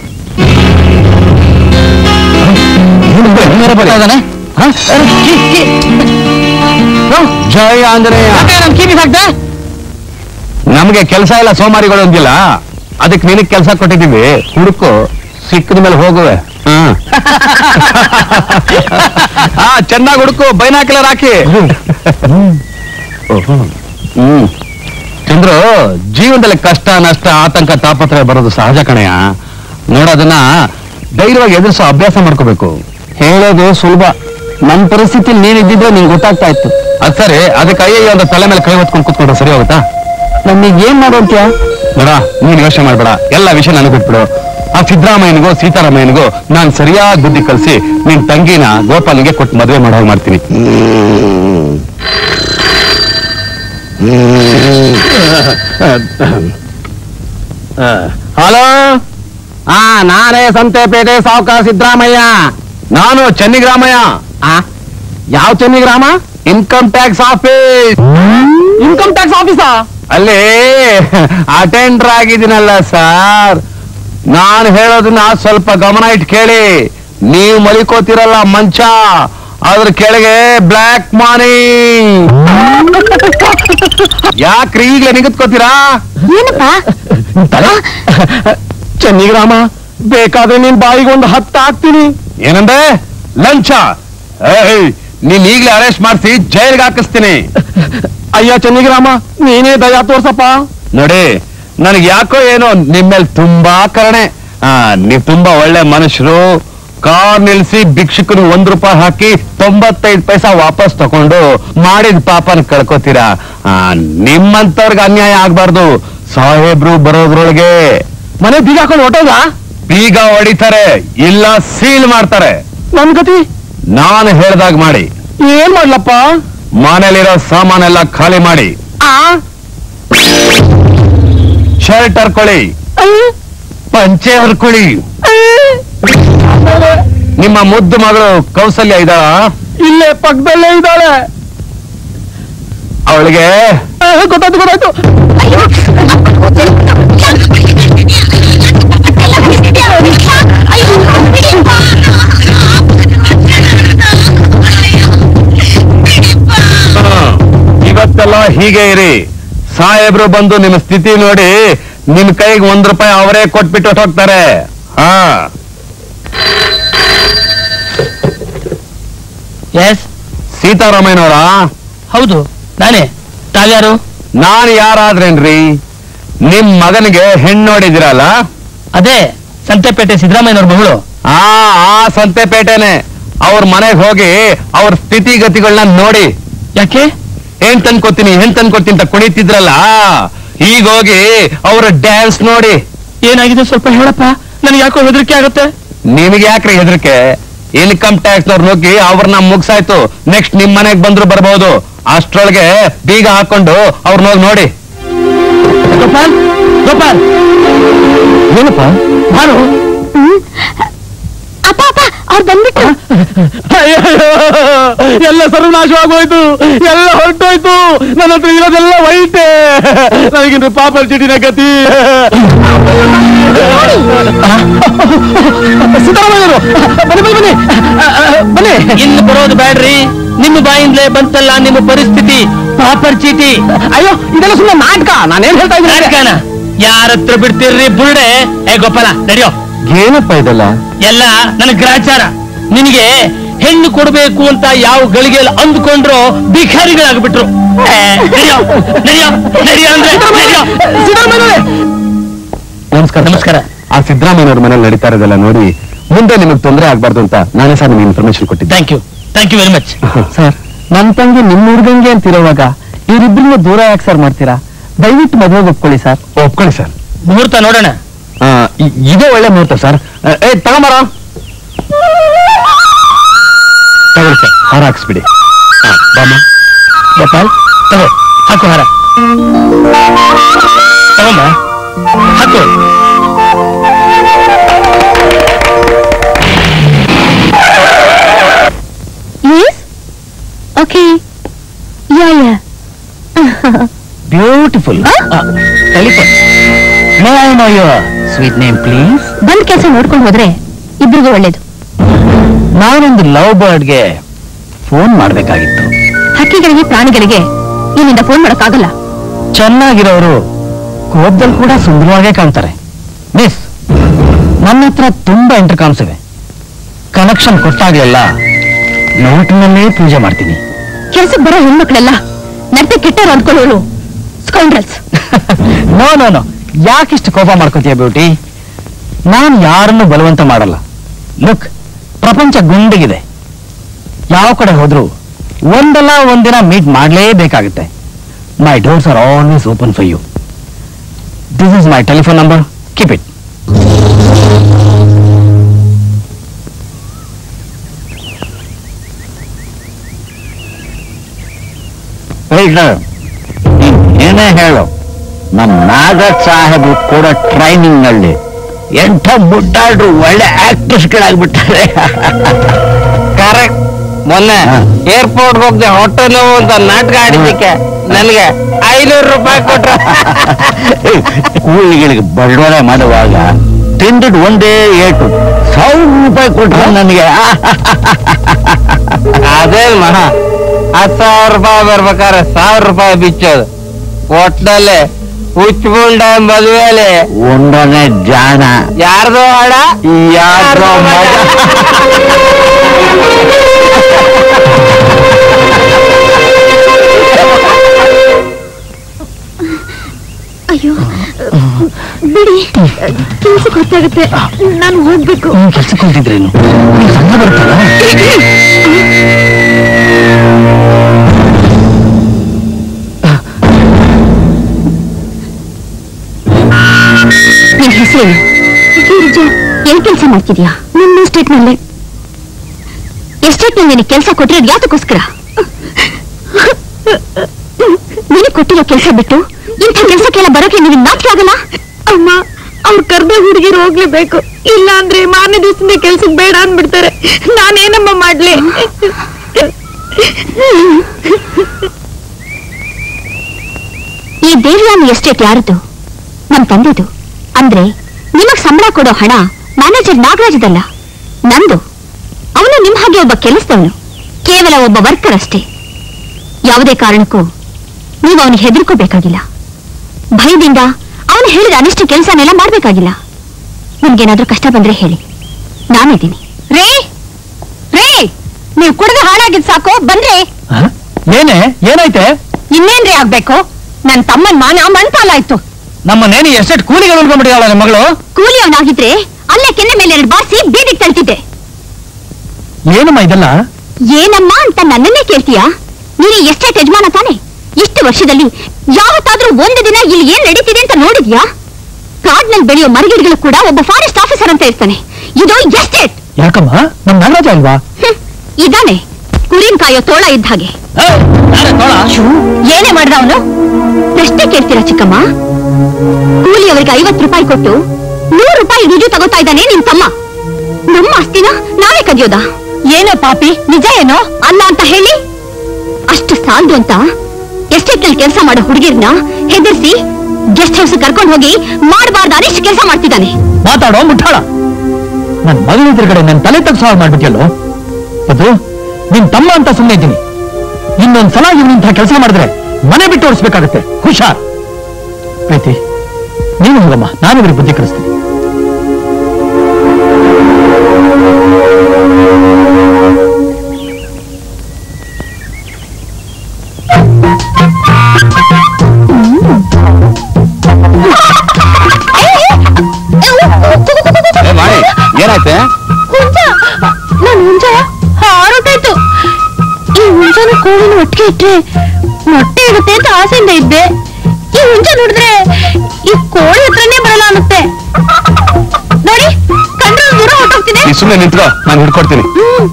B: ಬರ್ತಾ ಇದ್ದಾನೆ ಹ? ಅರೆ, ಕೀ, ಕೀ. ಹ್ಞೂ,
C: ಜಯ ಆಂಜನೇಯ
B: ಯಾಕೆ ನಮ್ ಕೀ ಬಿಸಾಕ್ದೆ?
C: ನಮ್ಗೆ ಕೆಲಸ ಇಲ್ಲ ಸೋಮಾರಿಗಳು ಅಂದಿಲ್ಲ ಅದಕ್ಕೆ ನಿನಗ್ ಕೆಲಸ ಕೊಟ್ಟಿದೀವಿ ಹುಡುಕು ಸಿಕ್ಕದ ಮೇಲೆ ಹೋಗುವೆ ಹಾ ಚೆನ್ನಾಗಿ ಹುಡುಕು ಬೈನಾಕಿಲರ್ ಹಾಕಿ ಓಹೋ. ಹ್ಮ್ ಚಂದ್ರು ಜೀವನದಲ್ಲಿ ಕಷ್ಟ ನಷ್ಟ ಆತಂಕ ತಾಪತ್ರಯ ಬರೋದು ಸಹಜ ಕಣಯ್ಯ ನೋಡೋದನ್ನ ಧೈರ್ಯವಾಗಿ ಎದುರಿಸೋ ಅಭ್ಯಾಸ ಮಾಡ್ಕೋಬೇಕು
B: ಹೇಳೋದು ಸುಲಭ ನಮ್ ಪರಿಸ್ಥಿತಿ ನೀನಿದ್ದಿದ್ರೆ ನಿಂಗೆ ಗೊತ್ತಾಗ್ತಾ ಇತ್ತು
C: ಅದ್ ಸರಿ ಅದಕ್ಕೆ ಅಯ್ಯಯ್ಯ ಒಂದು ತಲೆ ಮೇಲೆ ಕೈ ಹೊತ್ಕೊಂಡು ಕೂತ್ಕೊಂಡ್ರೆ ಸರಿ ಹೋಗುತ್ತಾ
B: ನಮಗೆ ಏನ್ ಮಾಡೋಂತ್ಯ
C: ನೋಡ ನೀನ್ ಯೋಚನೆ ಮಾಡ್ಬೇಡ ಎಲ್ಲ ವಿಷಯ ನನಗೆ ಬಿಟ್ಬಿಡು ಆ ಸಿದ್ದರಾಮಯ್ಯನಿಗೂ ಸೀತಾರಾಮಯ್ಯನಿಗೂ ನಾನ್ ಸರಿಯಾಗಿ ಬುದ್ಧಿ ಕಲಿಸಿ ನಿನ್ ತಂಗಿನ ಗೋಪಾಲ್ಗೆ ಕೊಟ್ಟು ಮದುವೆ ಮಾಡೋ ಹಾಗೆ ಮಾಡ್ತೀನಿ ಹಲೋ
B: ಆ ನಾನೇ ಸಂತೆಪೇಟೆ ಸಾವುಕಾರ ಸಿದ್ದರಾಮಯ್ಯ
C: ನಾನು ಚೆನ್ನಿಗ್ರಾಮಯ್ಯ
B: ಆ ಯಾವ Chennigrama
C: income tax office
B: income tax ಆಫೀಸಾ
C: ಅಲ್ಲಿ ಅಟೆಂಡರ್ ಆಗಿದ್ದೀನಲ್ಲ ಸರ್ ನಾನು ಹೇಳೋದನ್ನ ಸ್ವಲ್ಪ ಗಮನ ಇಟ್ಟು ಕೇಳಿ ನೀವು ಮಲಿಕೋತಿರಲ್ಲ ಮಂಚ ಅದ್ರ ಕೆಳಗೆ ಬ್ಲ್ಯಾಕ್ ಮಾನಿ ಯಾಕ್ರಿ ಈಗಲೇ ನಿಗದ್ಕೋತೀರಾ
D: ಏನಪ್ಪ
B: ಚೆನ್ನಿಗ್ರಾಮ ಬೇಕಾದ್ರೆ ನಿನ್ ಬಾಯಿಗೆ ಒಂದು ಹತ್ತು ಹಾಕ್ತೀನಿ
C: ಏನಂದ್ರೆ ಲಂಚ ಏಯ್ ನೀನ್ ಈಗಲೇ ಅರೆಸ್ಟ್ ಮಾಡಿಸಿ ಜೈಲ್ಗೆ ಹಾಕಿಸ್ತೀನಿ
B: ಅಯ್ಯ ಚೆನ್ನಿಗ್ರಾಮ ನೀನೇ ದಯಾ ತೋರ್ಸಪ್ಪ
C: ನೋಡಿ ನನಗೆ ಯಾಕೋ ಏನೋ ನಿಮ್ಮೇಲೆ ತುಂಬಾ ಕರುಣೆ ಆ ನೀವ್ ತುಂಬಾ ಒಳ್ಳೆ ಮನುಷ್ಯರು ಕಾರ್ ನಿಲ್ಸಿ ಭಿಕ್ಷುಕರು ಒಂದ್ ರೂಪಾಯಿ ಹಾಕಿ ತೊಂಬತ್ತೈದು ಪೈಸಾ ವಾಪಸ್ ತಕೊಂಡು ಮಾಡಿದ ಪಾಪನ ಕಳ್ಕೊತೀರಾ ಆ, ನಿಮ್ಮಂತವ್ರಿಗೆ ಅನ್ಯಾಯ ಆಗ್ಬಾರ್ದು ಸಾಹೇಬ್ರು ಬರೋದ್ರೊಳಗೆ
B: ಮನೆ ಬೀಗ ಹಾಕೊಂಡು ಹೊಟ್ಟೋದ
C: ಬೀಗ ಹೊಡಿತಾರೆ ಇಲ್ಲ ಸೀಲ್ ಮಾಡ್ತಾರೆ
B: ನನ್ ಗತಿ
C: ನಾನು ಹೇಳ್ದಾಗ ಮಾಡಿ
B: ಏನ್ ಮಾಡ್ಲಪ್ಪ
C: ಮನೇಲಿರೋ ಸಾಮಾನೆಲ್ಲ ಖಾಲಿ ಮಾಡಿ
B: ಆ
C: ಶರ್ಟ್ ಹರ್ಕೊಳ್ಳಿ ಪಂಚೆ ಹರ್ಕೊಳ್ಳಿ ನಿಮ್ಮ ಮುದ್ದು ಮಗಳು ಕೌಸಲ್ಯ ಇದ
B: ಇಲ್ಲೇ ಪಕ್ಕದಲ್ಲೇ ಇದ್ದಾಳೆ
C: ಅವಳಿಗೆ
B: ಆ, ಗೊತ್ತಾಯ್ತು ಗೊತ್ತಾಯ್ತು
C: ಇವತ್ತೆಲ್ಲ ಹೀಗೆ ಇರಿ ಸಾಹೇಬ್ರು ಬಂದು ನಿಮ್ಮ ಸ್ಥಿತಿ ನೋಡಿ ನಿಮ್ ಕೈಗೆ ಒಂದ್ ರೂಪಾಯಿ ಅವರೇ ಕೊಟ್ಬಿಟ್ಟು ಹೋಗ್ತಾರೆ ಹಾ
B: ಎಸ್
C: ಸೀತಾರಾಮಯ್ಯನವರ
B: ಹೌದು ನಾನೇ ತಾವ್ಯಾರು
C: ನಾನ್ ಯಾರಾದ್ರೇನ್ರಿ ನಿಮ್ ಮಗನಿಗೆ ಹೆಣ್ಣು ನೋಡಿದಿರಲ್ಲ
B: ಅದೇ ಸಂತೆಪೇಟೆ ಸಿದ್ದರಾಮಯ್ಯನವ್ರ ಮಗಳು
C: ಆ ಆ ಸಂತೆಪೇಟೆನೆ ಅವ್ರ ಮನೆಗೆ ಹೋಗಿ ಅವ್ರ ಸ್ಥಿತಿಗತಿಗಳನ್ನ ನೋಡಿ
B: ಯಾಕೆ
C: ಏನ್ ತಂದ್ಕೊತೀನಿ ಏನ್ ತಂದ್ಕೊತೀನಿ ಅಂತ ಕುಣಿತಿದ್ರಲ್ಲ ಈಗ ಹೋಗಿ ಅವ್ರ ಡ್ಯಾನ್ಸ್ ನೋಡಿ
B: ಏನಾಗಿದೆ ಸ್ವಲ್ಪ ಹೇಳಪ್ಪ ನನಗೆ ಯಾಕೋ ಹೆದರಿಕೆ ಆಗುತ್ತೆ
C: ನಿಮಗೆ ಯಾಕ್ರಿ ಹೆದರಿಕೆ ಇನ್ಕಮ್ ಟ್ಯಾಕ್ಸ್ ಅವ್ರು ನುಗ್ಗಿ ಅವ್ರನ್ನ ಮುಗ್ಸಾಯ್ತು ನೆಕ್ಸ್ಟ್ ನಿಮ್ ಮನೆಗ್ ಬಂದ್ರು ಬರ್ಬೋದು ಅಷ್ಟ್ರೊಳಗೆ ಬೀಗ ಹಾಕೊಂಡು ಅವ್ರನ್ನ ಹೋಗಿ ನೋಡಿ
B: ಗೋಪಾಲ್ ಗೋಪಾಲ್ ಏನಪ್ಪ ಬಾರು
A: ಅಪ್ಪ ಅಪ್ಪ ಅವ್ರು ಬಂದ್ಬಿಟ್ರು
B: ಎಲ್ಲ ಸರ್ವನಾಶವಾಗೋಯ್ತು ಎಲ್ಲ ಹೊರಟೋಯ್ತು ನನ್ನ ಹತ್ರ ಇರೋದೆಲ್ಲ ವೈಟೆ ನನಗಿನ್ನು ಪಾಪಲ್ ಚಿಟಿನ ಗತಿ ಸಿದ್ದರಾಮಯ್ಯರು ಬನ್ನಿ ಬನ್ನಿ ಬನ್ನಿ ಆ, ಆ, ಬನ್ನಿ
F: ಇನ್ನು ಬರೋದು ಬೇಡ್ರಿ ನಿಮ್ಮ ಬಾಯಿಂದಲೇ ಬಂತಲ್ಲ ನಿಮ್ಮ ಪರಿಸ್ಥಿತಿ ಪಾಪರ್ ಚೀಟಿ
B: ಅಯ್ಯೋ ಇದೆಲ್ಲ ಸುಮ್ಮನೆ ನಾಟಕ ನಾನೇನ್ ಹೇಳ್ತಾ ಇದ್ದೀನಿ
F: ನಾಟಕನ ಯಾರ ಹತ್ರ ಬಿಡ್ತೀರ್ರಿ ಬುರುಡೆ ಏ ಗೋಪಾಲ ನಡೆಯೋ
C: ಏನಪ್ಪ ಇದೆಲ್ಲ
F: ಎಲ್ಲ ನನ್ನ ಗ್ರಾಚಾರ ನಿನಗೆ ಹೆಣ್ಣು ಕೊಡ್ಬೇಕು ಅಂತ ಯಾವ ಗಳಿಗೆಯಲ್ಲಿ ಅಂದ್ಕೊಂಡ್ರು ಭಿಖಾರಿಗಳಾಗ್ಬಿಟ್ರು ಏ, ನಡೆಯೋ ನಡೆಯೋ ನಡೆಯೋ ಅಂದ್ರೆ ನಡೆಯೋ
B: ಸಿದ್ದರಾಮಯ್ಯರೇ
C: ನಮಸ್ಕಾರ
F: ನಮಸ್ಕಾರ
C: ಆ ಸಿದ್ದರಾಮಯ್ಯವ್ರ ಮನೇಲಿ ನಡೀತಾ ಇರೋದೆಲ್ಲ ನೋಡಿ ಮುಂದೆ ನಿಮಗೆ ತೊಂದರೆ ಆಗ್ಬಾರ್ದು ಅಂತ ನಾನೇ ಸರ್ ನಿಮ್ಗೆ ಇನ್ಫಾರ್ಮೇಶನ್ ಕೊಟ್ಟಿದ್ದೆ
F: thank you thank you very much
B: sir ನನ್ ತಂಗಿ ನಿಮ್ ಹುಡ್ಗಂಗೆ ಅಂತಿರೋವಾಗ ಇವರಿಬ್ಬರಿಗೂ ದೂರ ಯಾಕೆ ಸರ್ ಮಾಡ್ತೀರಾ ದಯವಿಟ್ಟು ಮದುವೆಗೆ ಒಪ್ಕೊಳ್ಳಿ ಸರ್
C: ಒಪ್ಕೊಳ್ಳಿ ಸರ್
F: ಮುಹೂರ್ತ ನೋಡೋಣ
C: ಆ, ಇ- ಇದೇ ಒಳ್ಳೆ ಮುಹೂರ್ತ ಸರ್ ಆ, ಏ ತಗೊಂಬಾರ ತಗೊಳ್ಳಿ ಸರ್ ಹಾರ ಹಾಕ್ಸ್ಬಿಡಿ ಹಾ, ಬಾಮ್ಮ
F: ಗೋಪಾಲ್ ತಗೋ ಹಾಕು ಹಾರ ತಗೊಂಬ ಹಾಕು
A: Yes? Okay. Yeah, yeah.
B: Beautiful telephone may I know your sweet name please
A: ಬಂದ್ ಕೆಲಸ ನೋಡ್ಕೊಂಡು ಹೋದ್ರೆ ಇಬ್ರಿಗೂ ಒಳ್ಳೇದು
B: ನಾನೊಂದು ಲವ್ ಬರ್ಡ್ಗೆ ಫೋನ್ ಮಾಡ್ಬೇಕಾಗಿತ್ತು
A: ಹಕ್ಕಿಗಳಿಗೆ ಪ್ರಾಣಿಗಳಿಗೆ ಇಲ್ಲಿಂದ ಫೋನ್ ಮಾಡೋಕ್ಕಾಗಲ್ಲ
B: ಚೆನ್ನಾಗಿರೋರು ಕೋಪದಲ್ಲಿ ಕೂಡ ಸುಂದರವಾಗೇ ಕಾಣ್ತಾರೆ ಮಿಸ್ ನನ್ನ ಹತ್ರ ತುಂಬಾ ಇಂಟರ್ಕಾಮ್ಸ್ ಇವೆ ಕನೆಕ್ಷನ್ ಕೊಟ್ಟಾಗ್ಲೆಲ್ಲ ನೋಟಿನಲ್ಲೇ ಪೂಜೆ ಮಾಡ್ತೀನಿ
A: ಕೆಲ್ಸಕ್ಕೆ ಬರೋ ಹೆಣ್ಮಕ್ಳೆಲ್ಲ ನಡತೆ ಕೆಟ್ಟರು ಅಂದ್ಕೊಳ್ಳೋರು ಸ್ಕೌಂಡ್ರಲ್ಸ್
B: ನೋ ನೋ ನೋ ಯಾಕಿಷ್ಟು ಕೋಪ ಮಾಡ್ಕೋತೀಯ ಬ್ಯೂಟಿ ನಾನು ಯಾರನ್ನು ಬಲವಂತ ಮಾಡಲ್ಲ ಲುಕ್ ಪ್ರಪಂಚ ಗುಂಡಿಗಿದೆ ಯಾವ ಕಡೆ ಹೋದ್ರು ಒಂದಲ್ಲ ಒಂದಿನ ಮೀಟ್ ಮಾಡಲೇಬೇಕಾಗುತ್ತೆ my doors are always open for you this is my telephone number keep it ಏನೇ ಹೇಳು ನಮ್ಮ ನಾಗರಾಜ್ ಸಾಹೇಬ್ ಕೂಡ ಟ್ರೈನಿಂಗ್ ನಲ್ಲಿ ಎಂಥ ಮುಟ್ಟಾಡ್ರು ಒಳ್ಳೆ ಆಕ್ಟ್ರೆಸ್ಗಳಾಗ್ಬಿಟ್ಟಾರೆ
F: ಕರೆಕ್ಟ್ ಮೊನ್ನೆ
B: ಹಾ.
F: ಏರ್ಪೋರ್ಟ್ ಹೋಗ್ದೆ ಹೊಟ್ಟೆ ನೋವು ಅಂತ ನಾಟಕ ಆಡಿದ್ದಕ್ಕೆ ನನಗೆ ಐನೂರು ರೂಪಾಯಿ ಕೊಟ್ರ
B: ಕೂಲಿಗಳಿಗೆ ಬಡವರೆ ಮಾಡುವಾಗ ತಿಂದಿದ್ದು ಒಂದೇ ಏಟು ಸಾವಿರ ರೂಪಾಯಿ ಕೊಟ್ರು ನನಗೆ
F: ಅದೇ ಮಹಾ ಹತ್ತು ಸಾವಿರ ರೂಪಾಯಿ ಬರ್ಬೇಕಾದ್ರೆ ಸಾವಿರ ರೂಪಾಯಿ ಬಿಚ್ಚೋದು ಒಟ್ನಲ್ಲಿ ಹುಚ್ಚುಗುಂಡ ಮದುವೆಲಿ
B: ಒಂದನೇ ಜಾಣ
F: ಯಾರ್ದೋ ಹಾಡ
B: ಯಾರ್ದೋ ಮಜ
A: ಅಯ್ಯೋ ಬಿಡಿ ಕೆಲ್ಸಕ್ಕೆ ಗೊತ್ತಾಗುತ್ತೆ ನಾನು ಹೋಗ್ಬೇಕು
B: ಕೆಲ್ಸಕ್ಕೆ ಹೊಂಟಿದ್ರೇನು ಸಂಘ ಬರುತ್ತಲ್ಲ
A: ನಿನ್ ಹೆಸರೇನು ಗಿರಿಜಾ ಎಲ್ಲಿ ಕೆಲಸ ಮಾಡ್ತಿದ್ಯಾ ನಿಮ್ಮ ಎಸ್ಟೇಟ್ ನಲ್ಲಿ ಎಸ್ಟೇಟ್ ನಲ್ಲಿ ನಿನಗೆ ಕೆಲಸ ಕೊಟ್ಟಿರೋದು ಯಾತಕ್ಕೋಸ್ಕರ ನಿನಗೆ ಕೊಟ್ಟಿರೋ ಕೆಲಸ ಬಿಟ್ಟು ಇಂಥ ಕೆಲಸಕ್ಕೆಲ್ಲ ಬರೋಕೆ ನಿನಗೆ ನಾಚಿಕೆ ಆಗಲ್ಲ ಅಮ್ಮ ಅವ್ರು ಕರ್ದೆ ಹುಡುಗಿರು ಹೋಗ್ಲೇಬೇಕು ಇಲ್ಲ ಅಂದ್ರೆ ಮಾರನೇ ದಿವಸದಿಂದ ಕೆಲ್ಸಕ್ಕೆ ಬೇಡ ಅಂದ್ಬಿಡ್ತಾರೆ ನಾನೇನಮ್ಮ ಮಾಡ್ಲಿ ಈ ದೇವಿಯಾನಿ ಎಸ್ಟೇಟ್ ಯಾರದು ನಮ್ ತಂದೆದು ಅಂದ್ರೆ ನಿಮಗ್ ಸಂಬಳ ಕೊಡೋ ಹಣ ಮ್ಯಾನೇಜರ್ ನಾಗರಾಜದಲ್ಲ ನಂದು ಅವನು ನಿಮ್ ಹಾಗೆ ಒಬ್ಬ ಕೆಲಸದವನು ಕೇವಲ ಒಬ್ಬ ವರ್ಕರ್ ಅಷ್ಟೇ ಯಾವುದೇ ಕಾರಣಕ್ಕೂ ನೀವು ಅವನಿಗೆ ಹೆದರ್ಕೋಬೇಕಾಗಿಲ್ಲ ಭಯದಿಂದ ಅವನು ಹೇಳಿದ ಅನಿಷ್ಟ ಕೆಲಸನೆಲ್ಲ ಮಾಡ್ಬೇಕಾಗಿಲ್ಲ ನಿಮ್ಗೇನಾದ್ರೂ ಕಷ್ಟ ಬಂದ್ರೆ ಹೇಳಿ ನಾನಿದ್ದೀನಿ ರೇ ರೇ ನೀವು ಕುಡಿದು ಹಾಳಾಗಿದ್ ಸಾಕು ಬಂದ್ರೆ
B: ಏನೇ ಏನಾಯ್ತೆ
A: ಇನ್ನೇನ್ರಿ ಆಗ್ಬೇಕು ನನ್ ತಮ್ಮನ್ ಮಾನ ಮಣ್ಪಾಲಾಯ್ತು
B: ನಮ್ಮ ನೇನಿ ಎಷ್ಟೆಷ್ಟು ಕೂಲಿಗಳು ಉಳ್ಕೊಂಡ್ಬಿಟ್ಟಿದಾಳ ನಿಮ್ಮ ಮಗಳು
A: ಕೂಲಿಯವನಾಗಿದ್ರೆ ಅಲ್ಲೇ ಕೆನ್ನೆ ಮೇಲೆ ಎರಡು ಬಾರಿಸಿ ಬೀದಿಗೆ ತಳ್ತಿದ್ದೆ
B: ಏನಮ್ಮ ಇದೆಲ್ಲ
A: ಏನಮ್ಮ ಅಂತ ನನ್ನನ್ನೇ ಕೇಳ್ತೀಯಾ ನೀನು ಎಷ್ಟೇ ಯಜಮಾನ ತಾನೆ ಇಷ್ಟು ವರ್ಷದಲ್ಲಿ ಯಾವತ್ತಾದ್ರೂ ಒಂದು ದಿನ ಇಲ್ಲಿ ಏನ್ ನಡೀತಿದೆ ಅಂತ ನೋಡಿದ್ಯಾ ಕಾಡ್ನಲ್ಲಿ ಬೆಳೆಯೋ ಮರಗಿಡಗಳು ಕೂಡ ಒಬ್ಬ ಫಾರೆಸ್ಟ್ ಆಫೀಸರ್ ಅಂತ ಇರ್ತಾನೆ ಇದು ಎಸ್ಟೇಟ್
E: ಯಾಕಮ್ಮ ನಮ್ ನಾಗರಾಜ ಅಲ್ವಾ
A: ಇದಾನೆ ಕುರಿನ್ ಕಾಯೋ ತೋಳ ಇದ್ದ ಹಾಗೆ ಛೂ, ಏನೇ ಮಾಡ್ದ ಅವನು ಪ್ರಶ್ನೆ ಕೇಳ್ತೀರಾ ಚಿಕ್ಕಮ್ಮ ಕೂಲಿಯವರಿಗೆ ಐವತ್ತು ರೂಪಾಯಿ ಕೊಟ್ಟು ನೂರು ರೂಪಾಯಿ ರುಜು ತಗೋತಾ ಇದ್ದಾನೆ ನಿನ್ ತಮ್ಮ ನಮ್ಮ ಆಸ್ತಿನ ನಾವೇ ಕದಿಯೋದಾ ಏನೋ ಪಾಪಿ ನಿಜ ಏನೋ ಅಲ್ಲ ಅಂತ ಹೇಳಿ ಅಷ್ಟು ಸಾಲದು ಅಂತ ಎಸ್ಟೇಟ್ ನಲ್ಲಿ ಕೆಲಸ ಮಾಡೋ ಹುಡುಗಿರ್ನ ಹೆದರ್ಸಿ ಗೆಸ್ಟ್ ಹೌಸ್ ಕರ್ಕೊಂಡು ಹೋಗಿ ಮಾಡಬಾರ್ದ ಅನಿಷ್ಟು ಕೆಲಸ ಮಾಡ್ತಿದ್ದಾನೆ
E: ಮಾತಾಡೋ ಮುಟ್ಟಾಳ ನನ್ ಮಗಳ ಎದುರುಗಡೆ ನನ್ ತಲೆ ತಗ್ಸ ಹಾಳು ಮಾಡ್ಬಿಟ್ಟಿಯಲ್ಲೋ ಅದು ನಿನ್ ತಮ್ಮ ಅಂತ ಸುಮ್ಮನೆ ಇದ್ದೀನಿ ಇನ್ನೊಂದ್ ಸಲ ಇವನಿಂಥ ಕೆಲಸ ಮಾಡಿದ್ರೆ ಮನೆ ಬಿಟ್ಟು ಓಡಿಸ್ಬೇಕಾಗತ್ತೆ ಹುಷಾರ್ ಪ್ರೀತಿ ನೀನು ಹೋಗಮ್ಮ ನಾನು ಇವ್ರಿಗೆ ಬುದ್ಧಿ ಕಲಿಸ್ತೀನಿ
C: ಏ ಮಾಡಿ ಏನಾಯ್ತೆ
A: ಹುಂಜ ನಾನು ಹುಂಜ ಹಾರೋಟಾಯ್ತು ಈ ಹುಂಜನ ಕೋಳಿನ ಒಟ್ಟಿಗೆ ಇಟ್ರೆ ಮೊಟ್ಟೆ ಇಡುತ್ತೆ ಅಂತ ಆಸೆಯಿಂದ ಇದ್ದೆ ಈ ಹುಂಜ ನೋಡಿದ್ರೆ ಈ ಕೋಳಿ ಹತ್ರನೇ ಬರಲ್ಲ ಅನ್ನುತ್ತೆ ನೋಡಿ ಕಂಡ್ರೆ ದೂರ ಹೊಟ್ಟೋಗ್ತಿದೆ
C: ನೀ ಸುಮ್ಮನೆ ನಿಂತ್ಕೋ ನಾನು ಹಿಡ್ಕೊಡ್ತೀನಿ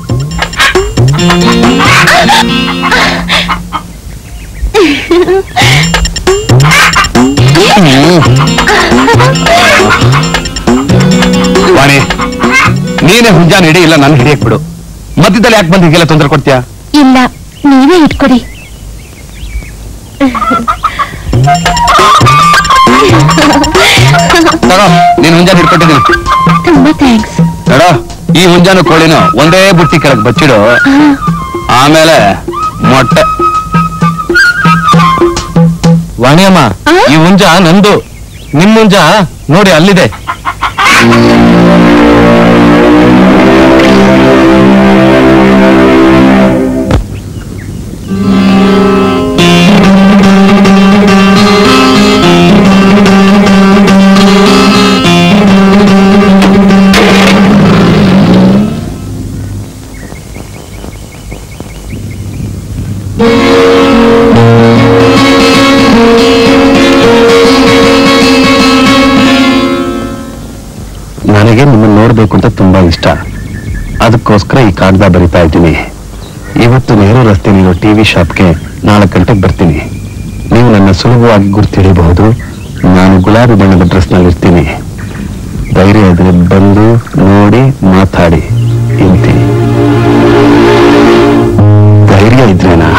C: ವಾಣಿ ನೀನೇ ಹುಂಜಾನ ಹಿಡಿ ಇಲ್ಲ ನಾನು ಹಿಡಿಯಕ್ ಬಿಡು ಮಧ್ಯದಲ್ಲಿ ಯಾಕೆ ಬಂದು ಹೀಗೆಲ್ಲ ತೊಂದರೆ ಕೊಡ್ತೀಯಾ
A: ಇಲ್ಲ ನೀವೇ ಇಟ್ಕೊಡಿ
C: ತಗೋ ನೀನ್ ಹುಂಜಾನ ಹಿಡ್ಕೊಟ್ಟಿದ್ದೀನಿ
A: ತುಂಬಾ ಥ್ಯಾಂಕ್ಸ್
C: ನೋಡೋ ಈ ಹುಂಜಾನು ಕೋಳಿನೂ ಒಂದೇ ಬುಟ್ಟಿ ಕೆಳಗೆ ಬಚ್ಚಿಡು ಆಮೇಲೆ ಮೊಟ್ಟೆ ವಾಣಿಯಮ್ಮ
A: ಆ?
C: ಈ ಹುಂಜ ನಂದು ನಿಮ್ ಹುಂಜ ನೋಡಿ ಅಲ್ಲಿದೆ ನನಗೆ ನಿಮ್ಮನ್ನ ನೋಡ್ಬೇಕು ಅಂತ ತುಂಬಾ ಇಷ್ಟ ಅದಕ್ಕೋಸ್ಕರ ಈ ಕಾಗದ ಬರಿತಾ ಇದ್ದೀನಿ ಇವತ್ತು ನೆಹರು ರಸ್ತೆಯಲ್ಲಿರೋ ಟಿವಿ ಶಾಪ್ಗೆ ನಾಲ್ಕು ಗಂಟೆಗೆ ಬರ್ತೀನಿ ನೀವು ನನ್ನ ಸುಲಭವಾಗಿ ಗುರ್ತಿಡಿಬಹುದು ನಾನು ಗುಲಾಬಿ ಬಣ್ಣದ ಡ್ರೆಸ್ನಲ್ಲಿ ಇರ್ತೀನಿ ಧೈರ್ಯ ಇದ್ರೆ ಬಂದು ನೋಡಿ ಮಾತಾಡಿ ಇಂತೀನಿ ಧೈರ್ಯ ಇದ್ರೇನಾ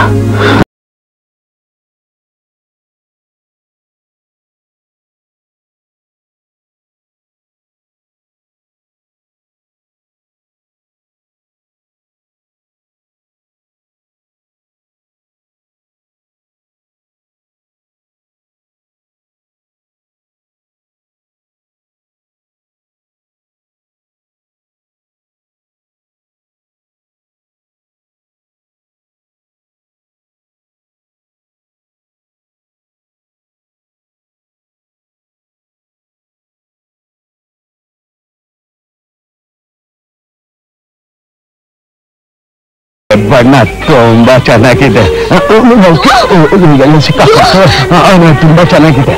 C: ಬಣ್ಣ ತುಂಬಾ ಚೆನ್ನಾಗಿದೆ ಎಲ್ಲ ಸಿಕ್ಕಾಪಟ್ಟೆ ತುಂಬಾ ಚೆನ್ನಾಗಿದೆ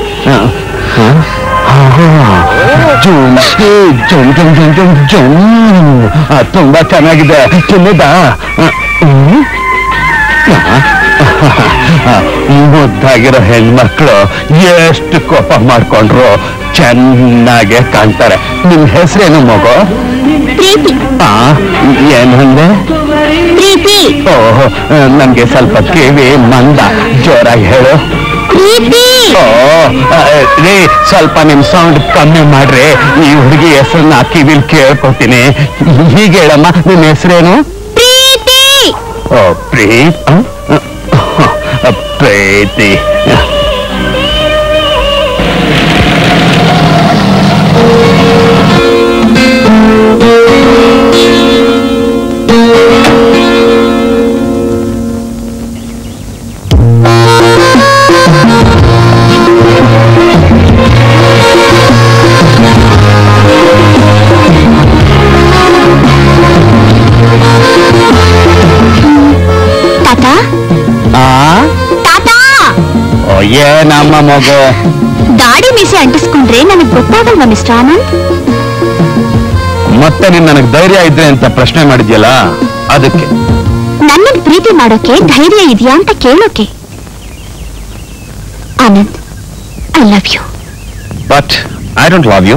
C: ಜುಮ್ ಜುಮ್ ಜುಮ್ ಜುಮ್ ಜುಮ್ ಜುಮ್ ಆ, ತುಂಬಾ ಚೆನ್ನಾಗಿದೆ ತಿನ್ನದ ಮುದ್ದಾಗಿರೋ ಹೆಣ್ಮಕ್ಳು ಎಷ್ಟು ಕೋಪ ಮಾಡ್ಕೊಂಡ್ರು ಚೆನ್ನಾಗೆ ಕಾಣ್ತಾರೆ ನಿಮ್ ಹೆಸರೇನು ಮಗು
A: ಪ್ರೀತಿ
C: ಆ ಏನಂದ್ರೆ
A: ಪ್ರೀತಿ
C: ಓಹ್ ನನ್ಗೆ ಸ್ವಲ್ಪ ಕಿವಿ ಮಂದ ಜೋರಾಗಿ ಹೇಳು
A: ಪ್ರೀತಿ
C: ಓ ರೀ ಸ್ವಲ್ಪ ನಿಮ್ ಸೌಂಡ್ ಕಮ್ಮಿ ಮಾಡ್ರಿ ಈ ಹುಡುಗಿ ಹೆಸರನ್ನ ಕಿವಿಲ್ ಕೇಳ್ಕೊತೀನಿ ಹೀಗೆ ಹೇಳಮ್ಮ ನಿನ್ನ ಹೆಸರೇನು
A: ಪ್ರೀತಿ
C: ಓ ಪ್ರೀತ್ ಆ? ಪ್ರೀತಿ
A: ತಾತ
C: ಆ
A: ತಾತ
C: ಓ ಏನಮ್ಮ ಮಗು
A: ದಾಡಿ ಮೀಸೆ ಅಂಟಿಸ್ಕೊಂಡ್ರೆ ನನಗೆ ಗೊತ್ತಾಗಲ್ವಾ ಮಿಸ್ಟರ್ ಆನಂದ್
C: ಮತ್ತೆ ನೀನ್ ನನಗೆ ಧೈರ್ಯ ಇದ್ರೆ ಅಂತ ಪ್ರಶ್ನೆ ಮಾಡಿದ್ಯಲ್ಲ ಅದಕ್ಕೆ
A: ನನ್ನನ್ನು ಪ್ರೀತಿ ಮಾಡೋಕೆ ಧೈರ್ಯ ಇದೆಯಾ ಅಂತ ಕೇಳೋಕೆ Anand I love you
C: but I don't love you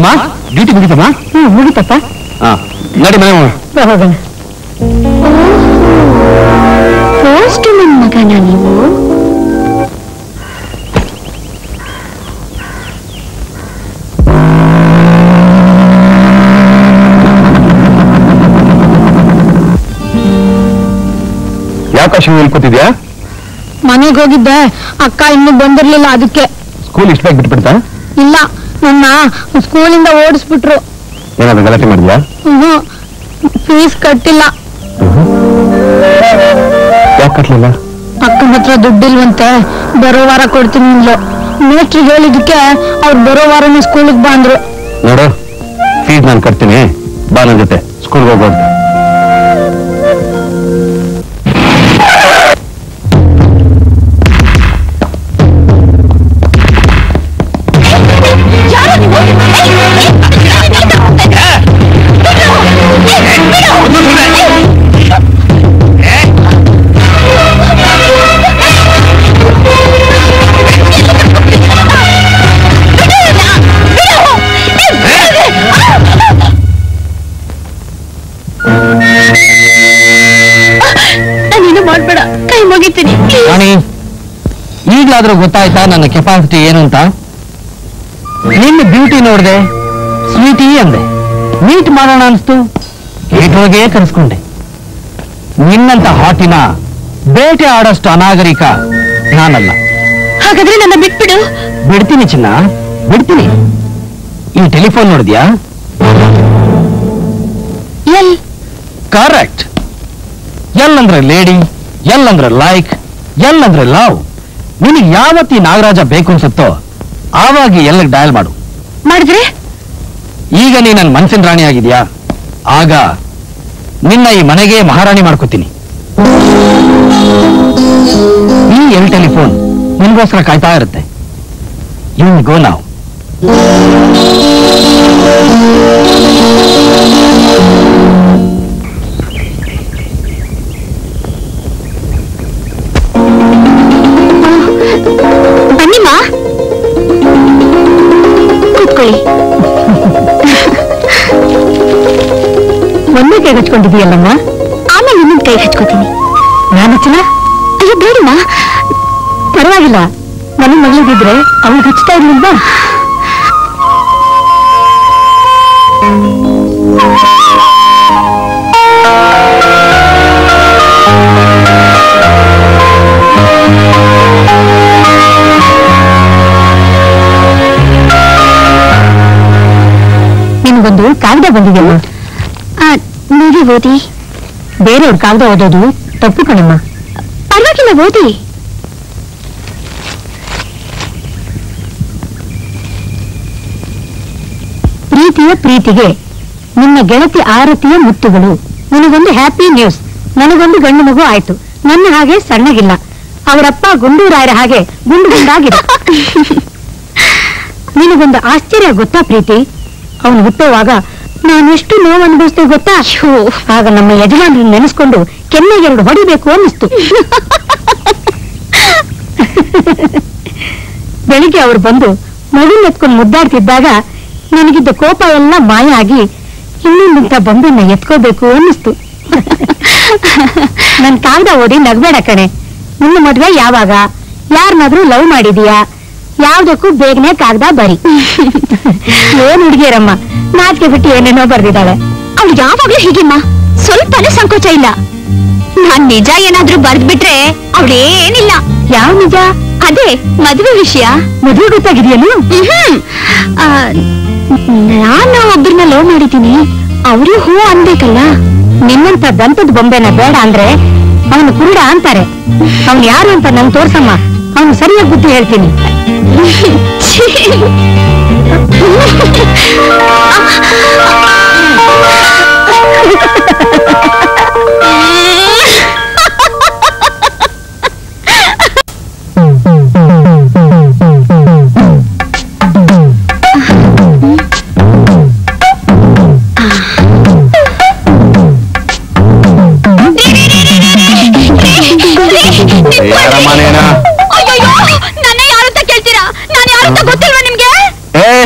C: ಅಮ್ಮ ಡ್ಯೂಟಿ ಮುಗಿತಮ್ಮ
D: ಹ್ಮ್ ಮುಗಿತಪ್ಪ
C: ಹಾ ನಡಿ ಮನೆ ಹೋಗೋಣ.
D: ಬಾ ಹೋಗೋಣ
A: ಫಸ್ಟ್ ನನ್ನ ಮಗನ ನೀವು
C: ಯಾಕೆ ಶಿವ ಇಲ್ಲಿ ಕೂತಿದ್ಯಾ
D: ಮನೆಗೆ ಹೋಗಿದ್ದೆ ಅಕ್ಕ ಇನ್ನೂ ಬಂದಿರ್ಲಿಲ್ಲ ಅದಕ್ಕೆ
C: ಸ್ಕೂಲ್ ಇಷ್ಟ ಬೇಗ ಬಿಟ್ಬಿಡ್ತಾ
D: ಇಲ್ಲ ನನ್ನ ಸ್ಕೂಲಿಂದ ಓಡಿಸ್ಬಿಟ್ರು
C: ಏನಾದ್ರು ಗಲಾಟೆ ಮಾಡಿದ್ಯಾ
D: ಹ್ಮ್ ಫೀಸ್ ಕಟ್ಟಿಲ್ಲ
C: ಯಾಕೆ ಕಟ್ಲಿಲ್ಲ
D: ಅಕ್ಕನ ಹತ್ರ ದುಡ್ಡಿಲ್ವಂತೆ ಬರೋ ವಾರ ಕೊಡ್ತೀನಿ ಅಂದ್ಲು ಮೇಸ್ಟ್ರು ಹೇಳಿದಕ್ಕೆ ಅವ್ರು ಬರೋ ವಾರನೇ ಸ್ಕೂಲಿಗೆ ಬಂದ್ರು
C: ನೋಡು ಫೀಸ್ ನಾನು ಕಟ್ತೀನಿ ಬಾ ನನ್ನ ಜೊತೆ ಸ್ಕೂಲ್ಗೆ ಹೋಗೋದು
A: ನಾನೇನು ಮಾಡ್ಬೇಡ ಕೈ ಮುಗಿತೀನಿ
F: ರಾಣಿ ಈಗ್ಲಾದ್ರೂ ಗೊತ್ತಾಯ್ತಾ ನನ್ನ ಕೆಪಾಸಿಟಿ ಏನು ಅಂತ ನಿನ್ನ ಬ್ಯೂಟಿ ನೋಡ್ದೆ ಸ್ವೀಟಿ ಅಂದೆ ಮೀಟ್ ಮಾಡೋಣ ಅನ್ಸ್ತು ಗೇಟ್ವರೆಗೆ ಕರೆಸ್ಕೊಂಡೆ ನಿನ್ನಂತ ಹಾಟಿನ ಬೇಟೆ ಆಡೋಷ್ಟು ಅನಾಗರಿಕ ನಾನಲ್ಲ
A: ಹಾಗಾದ್ರೆ ನನ್ನ ಬಿಟ್ಬಿಡು
F: ಬಿಡ್ತೀನಿ ಚಿನ್ನ ಬಿಡ್ತೀನಿ ಈ ಟೆಲಿಫೋನ್ ನೋಡಿದ್ಯಾ
A: ಎಲ್
F: ಕರೆಕ್ಟ್ ಎಲ್ ಅಂದ್ರೆ ಲೇಡಿ ಎಲ್ ಅಂದ್ರೆ ಲೈಕ್ ಎಲ್ ಅಂದ್ರೆ ಲವ್ ನಿನಗೆ ಯಾವತ್ತಿ ನಾಗರಾಜ ಬೇಕು ಅನ್ಸುತ್ತೋ ಆವಾಗ ಎಲ್ಲಿಗೆ ಡಯಲ್ ಮಾಡು
A: ಮಾಡಿದ್ರೆ
F: ಈಗ ನೀ ನನ್ನ ಮನ್ಸಿನ ರಾಣಿ ಆಗಿದ್ಯಾ ಆಗ ನಿನ್ನ ಈ ಮನೆಗೆ ಮಹಾರಾಣಿ ಮಾಡ್ಕೋತೀನಿ ಈ ಎಲ್ ಟೆಲಿಫೋನ್ ನಿನ್ಗೋಸ್ಕರ ಕಾಯ್ತಾ ಇರುತ್ತೆ ಯು ಗೋ ನಾವು
A: ಬನ್ನಿಮ್ಮ ಕೂತ್ಕೊಳ್ಳಿ
D: ಒಂದೇ ಕೈ ಹಚ್ಕೊಂಡಿದೀಯಲ್ಲಮ್ಮ
A: ಆಮೇಲೆ ಇನ್ನೊಂದು ಕೈ ಹಚ್ಕೋತೀನಿ
D: ನಾನು ಹಚ್ಚಲ
A: ಅಯ್ಯೋ ಬೇಡಮ್ಮ
D: ಪರವಾಗಿಲ್ಲ ನನ್ನ ಮಗಳಿದ್ರೆ ಅವಳು ಹಚ್ತಾ ಇರ್ಲಿಲ್ವಾ ನಿನಗೊಂದು ಕಾಗದ ಬಂದಿದೆಯಲ್ಲ
A: ಆ, ನೋಡಿ ಓದಿ
D: ಬೇರೆಯವ್ರ ಕಾಗದ ಓದೋದು ತಪ್ಪು ಕಣಮ್ಮ
A: ಪರವಾಗಿಲ್ಲ ಓದಿ
D: ಪ್ರೀತಿಯ ಪ್ರೀತಿಗೆ ನಿನ್ನ ಗೆಳತಿ ಆರತಿಯ ಮುತ್ತುಗಳು ನನಗೊಂದು ಹ್ಯಾಪಿ ನ್ಯೂಸ್ ನನಗೊಂದು ಗಂಡು ಮಗು ಆಯ್ತು ನನ್ನ ಹಾಗೆ ಸಣ್ಣಗಿಲ್ಲ ಅವರಪ್ಪ ಗುಂಡೂರಾಯರ ಹಾಗೆ ಗುಂಡು ಗುಂಡಾಗಿದೆ ನಿನಗೊಂದು ಆಶ್ಚರ್ಯ ಗೊತ್ತಾ ಪ್ರೀತಿ ಅವನು ಹುಟ್ಟುವಾಗ ನಾನೆಷ್ಟು ನೋವು ಅನುಭವಿಸ್ತೇ ಗೊತ್ತಾ ಆಗ ನಮ್ಮ ಯಜಮಾನರನ್ನ ನೆನೆಸ್ಕೊಂಡು ಕೆನ್ನೆಗೆರಡು ಹೊಡಿಬೇಕು ಅನ್ನಿಸ್ತು ಬೆಳಿಗ್ಗೆ ಅವ್ರು ಬಂದು ಮಗುನ್ ಎತ್ಕೊಂಡು ಮುದ್ದಾಡ್ತಿದ್ದಾಗ ನನಗಿದ್ದ ಕೋಪ ಎಲ್ಲ ಮಾಯ ಆಗಿ ಇನ್ನೊಂದಿಂತ ಬಂದನ್ನ ಎತ್ಕೋಬೇಕು ಅನ್ನಿಸ್ತು ನನ್ ಕಾಗದ ಓದಿ ನಗ್ಬೇಡ ಕಣೆ ನಿನ್ನ ಮದ್ವೆ ಯಾವಾಗ ಯಾರನ್ನಾದ್ರೂ ಲವ್ ಮಾಡಿದೀಯಾ ಯಾವ್ದಕ್ಕೂ ಬೇಗನೆ ಕಾಗದ ಬರಿ ಏನ್ ಹುಡುಗಿಯರಮ್ಮ ನಾಚಿಕೆ ಬಿಟ್ಟು ಏನೇನೋ ಬರ್ದಿದ್ದಾಳೆ
A: ಅವಳು ಯಾವಾಗ್ಲೂ ಹೀಗೆಮ್ಮ ಸ್ವಲ್ಪನೂ ಸಂಕೋಚ ಇಲ್ಲ ನಾನ್ ನಿಜ ಏನಾದ್ರೂ ಬರ್ದ್ಬಿಟ್ರೆ ಅವಳೇನಿಲ್ಲ
D: ಯಾವ ನಿಜ
A: ಅದೇ ಮದುವೆ ವಿಷಯ
D: ಮದ್ವೆ ಗೊತ್ತಾಗಿದೆಯೇನು
A: ಮ್ಹ್ಮ್. ಆ, ನಾನು ಒಬ್ಬರನ್ನ ಲವ್ ಮಾಡಿದ್ದೀನಿ ಅವರು ಹೂ ಅನ್ಬೇಕಲ್ಲ
D: ನಿಮ್ಮಂತ ದಂತದ ಬೊಂಬೆನ ಬೇಡ ಅಂದ್ರೆ ಅವನು ಕುರುಡ ಅಂತಾರೆ ಅವನು ಯಾರು ಅಂತ ನಂಗೆ ತೋರ್ಸಮ್ಮ ಅವನು ಸರಿಯಾಗಿ ಬುದ್ಧಿ ಹೇಳ್ತೀನಿ
C: ಯಾರಮ್ಮ ನೀನ
A: ಅಯ್ಯಯ್ಯೋ ನನ್ನ ಯಾರು ಅಂತ ಕೇಳ್ತೀರಾ ನಾನು ಯಾರು ಅಂತ ಗೊತ್ತಿಲ್ವಾ ನಿಮ್ಗೆ
C: ಏ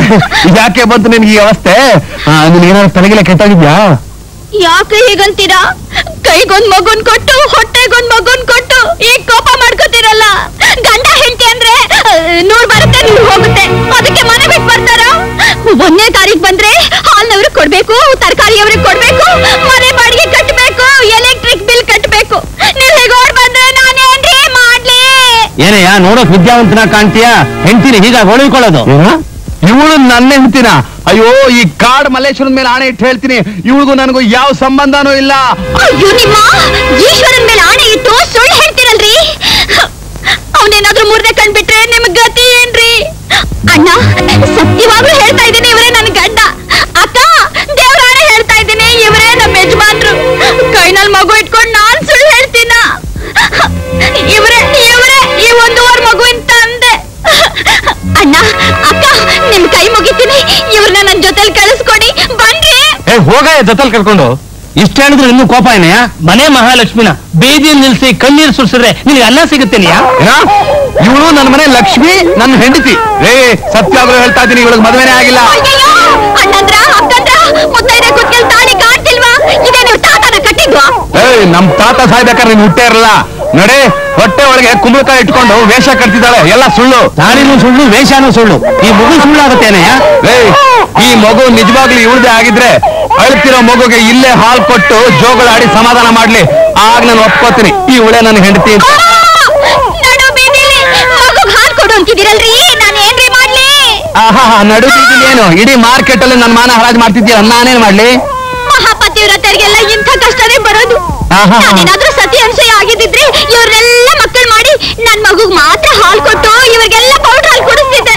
C: ಯಾಕೆ ಬಂತು ನಿನ್ಗೆ ಈ ಅವಸ್ಥೆ ನಿನ್ಗೇನಾದ್ರು ತಲೆಗೆಲ್ಲ ಕೆಟ್ಟಾಗಿದ್ಯಾ
A: ಯಾಕೆ ಹೀಗಂತೀರಾ ಕೈಗೊಂದ್ ಮಗುನ್ ಕೊಟ್ಟು ಹೊಟ್ಟೆಗೊಂದ್ ಮಗುನ್ ಕೊಟ್ಟು ಈಗ ಕೋಪ ಮಾಡ್ಕೋತಿರಲ್ಲ ಗಂಡ ಹೆಂಡತಿ ಅಂದ್ರೆ ಆ, ನೂರ್ ಬರುತ್ತೆ ನೂರ್ ಹೋಗುತ್ತೆ ಅದಕ್ಕೆ ಮನೆ ಬಿಟ್ಟು ಬರ್ತಾರ ಒಂದನೇ ತಾರೀಕ್ ಬಂದ್ರೆ ಹಾಲ್ನವ್ರಿಗೆ ಕೊಡ್ಬೇಕು ತರಕಾರಿಯವ್ರಿಗೆ ಕೊಡ್ಬೇಕು ಮನೆ ಬಾಡಿಗೆ ಕಟ್ಟಬೇಕು ಎಲೆಕ್ಟ್ರಿಕ್ ಬಿಲ್ ಕಟ್ಟಬೇಕು ನೀವ್ ಹೀಗ್ ಓಡ್ ಬಂದ್ರೆ ನಾನೇನ್ರಿ ಮಾಡ್ಲಿ
B: ಏನಯ್ಯ ನೋಡೋಕ್ ವಿದ್ಯಾವಂತನ ಕಾಣ್ತೀಯ ಹೆಂಡ್ತಿನ ಹೀಗಾಗಿ ಹೊಳಿಕೊಳ್ಳೋದು
C: ಇವಳು ನನ್ನ ಹೆಂಡ್ತಿನ ಅಯ್ಯೋ ಈ ಕಾಡ್ ಮಲ್ಲೇಶ್ವರನ ಮೇಲೆ ಆಣೆ ಇಟ್ಟು ಹೇಳ್ತೀನಿ ಇವಳಿಗೂ ನನಗೂ ಯಾವ ಸಂಬಂಧನೂ ಇಲ್ಲ
A: ಅಯ್ಯೋ ನಿಮ್ಮ ಈಶ್ವರನ್ ಮೇಲೆ ಆಣೆ ಇಟ್ಟು ಸುಳ್ಳು ಹೇಳ್ತೀರಲ್ರಿ ಅವನೇನಾದ್ರೂ ಮೂರ್ನೆ ಕಂಡ್ಬಿಟ್ರೆ ನಿಮ್ಗ್ ಗತಿ ಏನ್ರಿ ಅಣ್ಣ ಸತ್ಯವಾಗ್ಲೂ ಹೇಳ್ತಾ ಇದ್ದೀನಿ ಇವರೇ ನನ್ ಗಂಡ ಅಕ್ಕ ದೇವ್ರ ಆಣೆ ಹೇಳ್ತಾ ಇದ್ದೀನಿ ಇವರೇ ನಮ್ಮ ಯಜಮಾನ್ರು ಕೈನಲ್ಲಿ ಮಗು ಇಟ್ಕೊಂಡು ನಾನ್ ಸುಳ್ಳು ಹೇಳ್ತೀನ ಇವರೇ ಇವರೇ ಈ ಒಂದೂವರೆ ಮಗುವಿನ ತಂದೆ ಅಣ್ಣ ಅಕ್ಕ ನಿಮ್ ಕೈ ಮುಗಿತೀನಿ ಇವ್ರನ್ನ ನನ್ ಜೊತೆಲಿ ಕಳಿಸ್ಕೊಡಿ ಬನ್ರಿ
C: ಏ ಹೋಗ ಜೊತೆಲ್ ಕರ್ಕೊಂಡು
B: ಇಷ್ಟ ಹೇಳಿದ್ರು ಇನ್ನೂ ಕೋಪ ಏನಯ್ಯ
F: ಮನೆ ಮಹಾಲಕ್ಷ್ಮಿನ ಬೀದಿಯಲ್ಲಿ ನಿಲ್ಸಿ ಕಣ್ಣೀರು ಸುರಿಸಿದ್ರೆ ನಿನಗೆ ಅನ್ನ ಸಿಗುತ್ತೇನೆಯಾ
C: ಇವಳು ನನ್ನ ಮನೆ ಲಕ್ಷ್ಮಿ ನನ್ನ ಹೆಂಡತಿ ಏ ಸತ್ಯಾಗ್ರಹ ಹೇಳ್ತಾ ಇದ್ದೀನಿ ಇವಳಿಗೆ ಮದುವೆನೇ ಆಗಿಲ್ಲ
A: ಅಯ್ಯಯ್ಯೋ! ಅಣ್ಣಂದ್ರ ಅಕ್ಕಂದ್ರ ಮುತ್ತೈದೆ ಕುತ್ಕೆಲ್ ತಾಳಿ ಕಾಣ್ತಿಲ್ವಾ ಇದೇ ನೀವು ತಾತನ ಕಟ್ಟಿದ್ವಾ
C: ಏಯ್ ನಮ್ ತಾತ ಸಾಯ್ಬೇಕಾದ್ರೆ ನೀನ್ ಹುಟ್ಟೇ ಇರಲ್ಲ ನಡೆ ಹೊಟ್ಟೆ ಒಳಗೆ ಕುಂಬಳಕಾಯಿ ಇಟ್ಕೊಂಡು ವೇಷ ಕಟ್ತಿದ್ದಾಳೆ ಎಲ್ಲ ಸುಳ್ಳು
B: ತಾಳಿನೂ ಸುಳ್ಳು ವೇಷನೂ ಸುಳ್ಳು ಈ ಮಗು ಸುಳ್ಳಾಗುತ್ತೇನಯ್ಯ
C: ಏಯ್ ಈ ಮಗು ನಿಜವಾಗ್ಲೂ ಇವಳದೇ ಆಗಿದ್ರೆ ಅಳ್ತಿರೋ ಮಗುಗೆ ಇಲ್ಲೇ ಹಾಲ್ ಕೊಟ್ಟು ಜೋಗಳಾಡಿ ಸಮಾಧಾನ ಮಾಡ್ಲಿ ಆಗ ನಾನು ಒಪ್ಕೋತೀನಿ ಇವಳೇ ನನ್ನ ಹೆಂಡತಿ ಅಂತ.
A: ನಡು ಬೀದಿಲಿ ಮಗುಗ್ ಹಾಲ್ ಕೊಡು ಅಂತಿದ್ದೀರಲ್ರಿ ನಾನು ಏನ್ರಿ ಮಾಡ್ಲಿ
C: ಆಹಾ ನಡು ಬೀದಿಲಿ ಏನು ಇಡೀ ಮಾರ್ಕೆಟ್ ಅಲ್ಲಿ ನನ್ನ ಮಾನ ಹರಾಜ್ ಮಾಡ್ತಿದ್ದೀರ ನಾನೇನ್ ಮಾಡ್ಲಿ
A: ಮಹಾಪತಿವ್ರತರಿಗೆಲ್ಲ ಇಂಥ ಕಷ್ಟನೇ ಬರೋದು
C: ಆಹಾ.
A: ನಾನೇನಾದ್ರೂ ಸತಿ ಅನ್ಸಯ ಆಗಿದ್ದಿದ್ರೆ ಇವ್ರೆಲ್ಲ ಮಕ್ಕಳು ಮಾಡಿ ನನ್ ಮಗುಗ್ ಮಾತ್ರ ಹಾಲ್ ಕೊಟ್ಟು ಇವ್ರಿಗೆಲ್ಲ ಪೌಡರ್ ಹಾಲ್ ಕುಡಿಸ್ತಿದ್ದೆ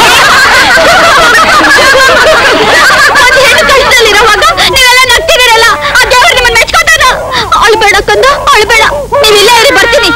A: ಒಂದ್ ಹೆಣ್ಣು ಕಷ್ಟದಲ್ಲಿರೋವಾಗ ನೀವೆಲ್ಲ ನಗ್ತಿದಿರಲ್ಲ ಆ ದೇವ್ರು ನಿಮ್ಮನ್ನ ಮೆಚ್ಕೋತಾನ ಅಳ್ಬೇಡ ಕಂದ ಅಳ್ಬೇಡ ನೀವ್ ಇಲ್ಲೇ ಇರಿ ಬರ್ತೀನಿ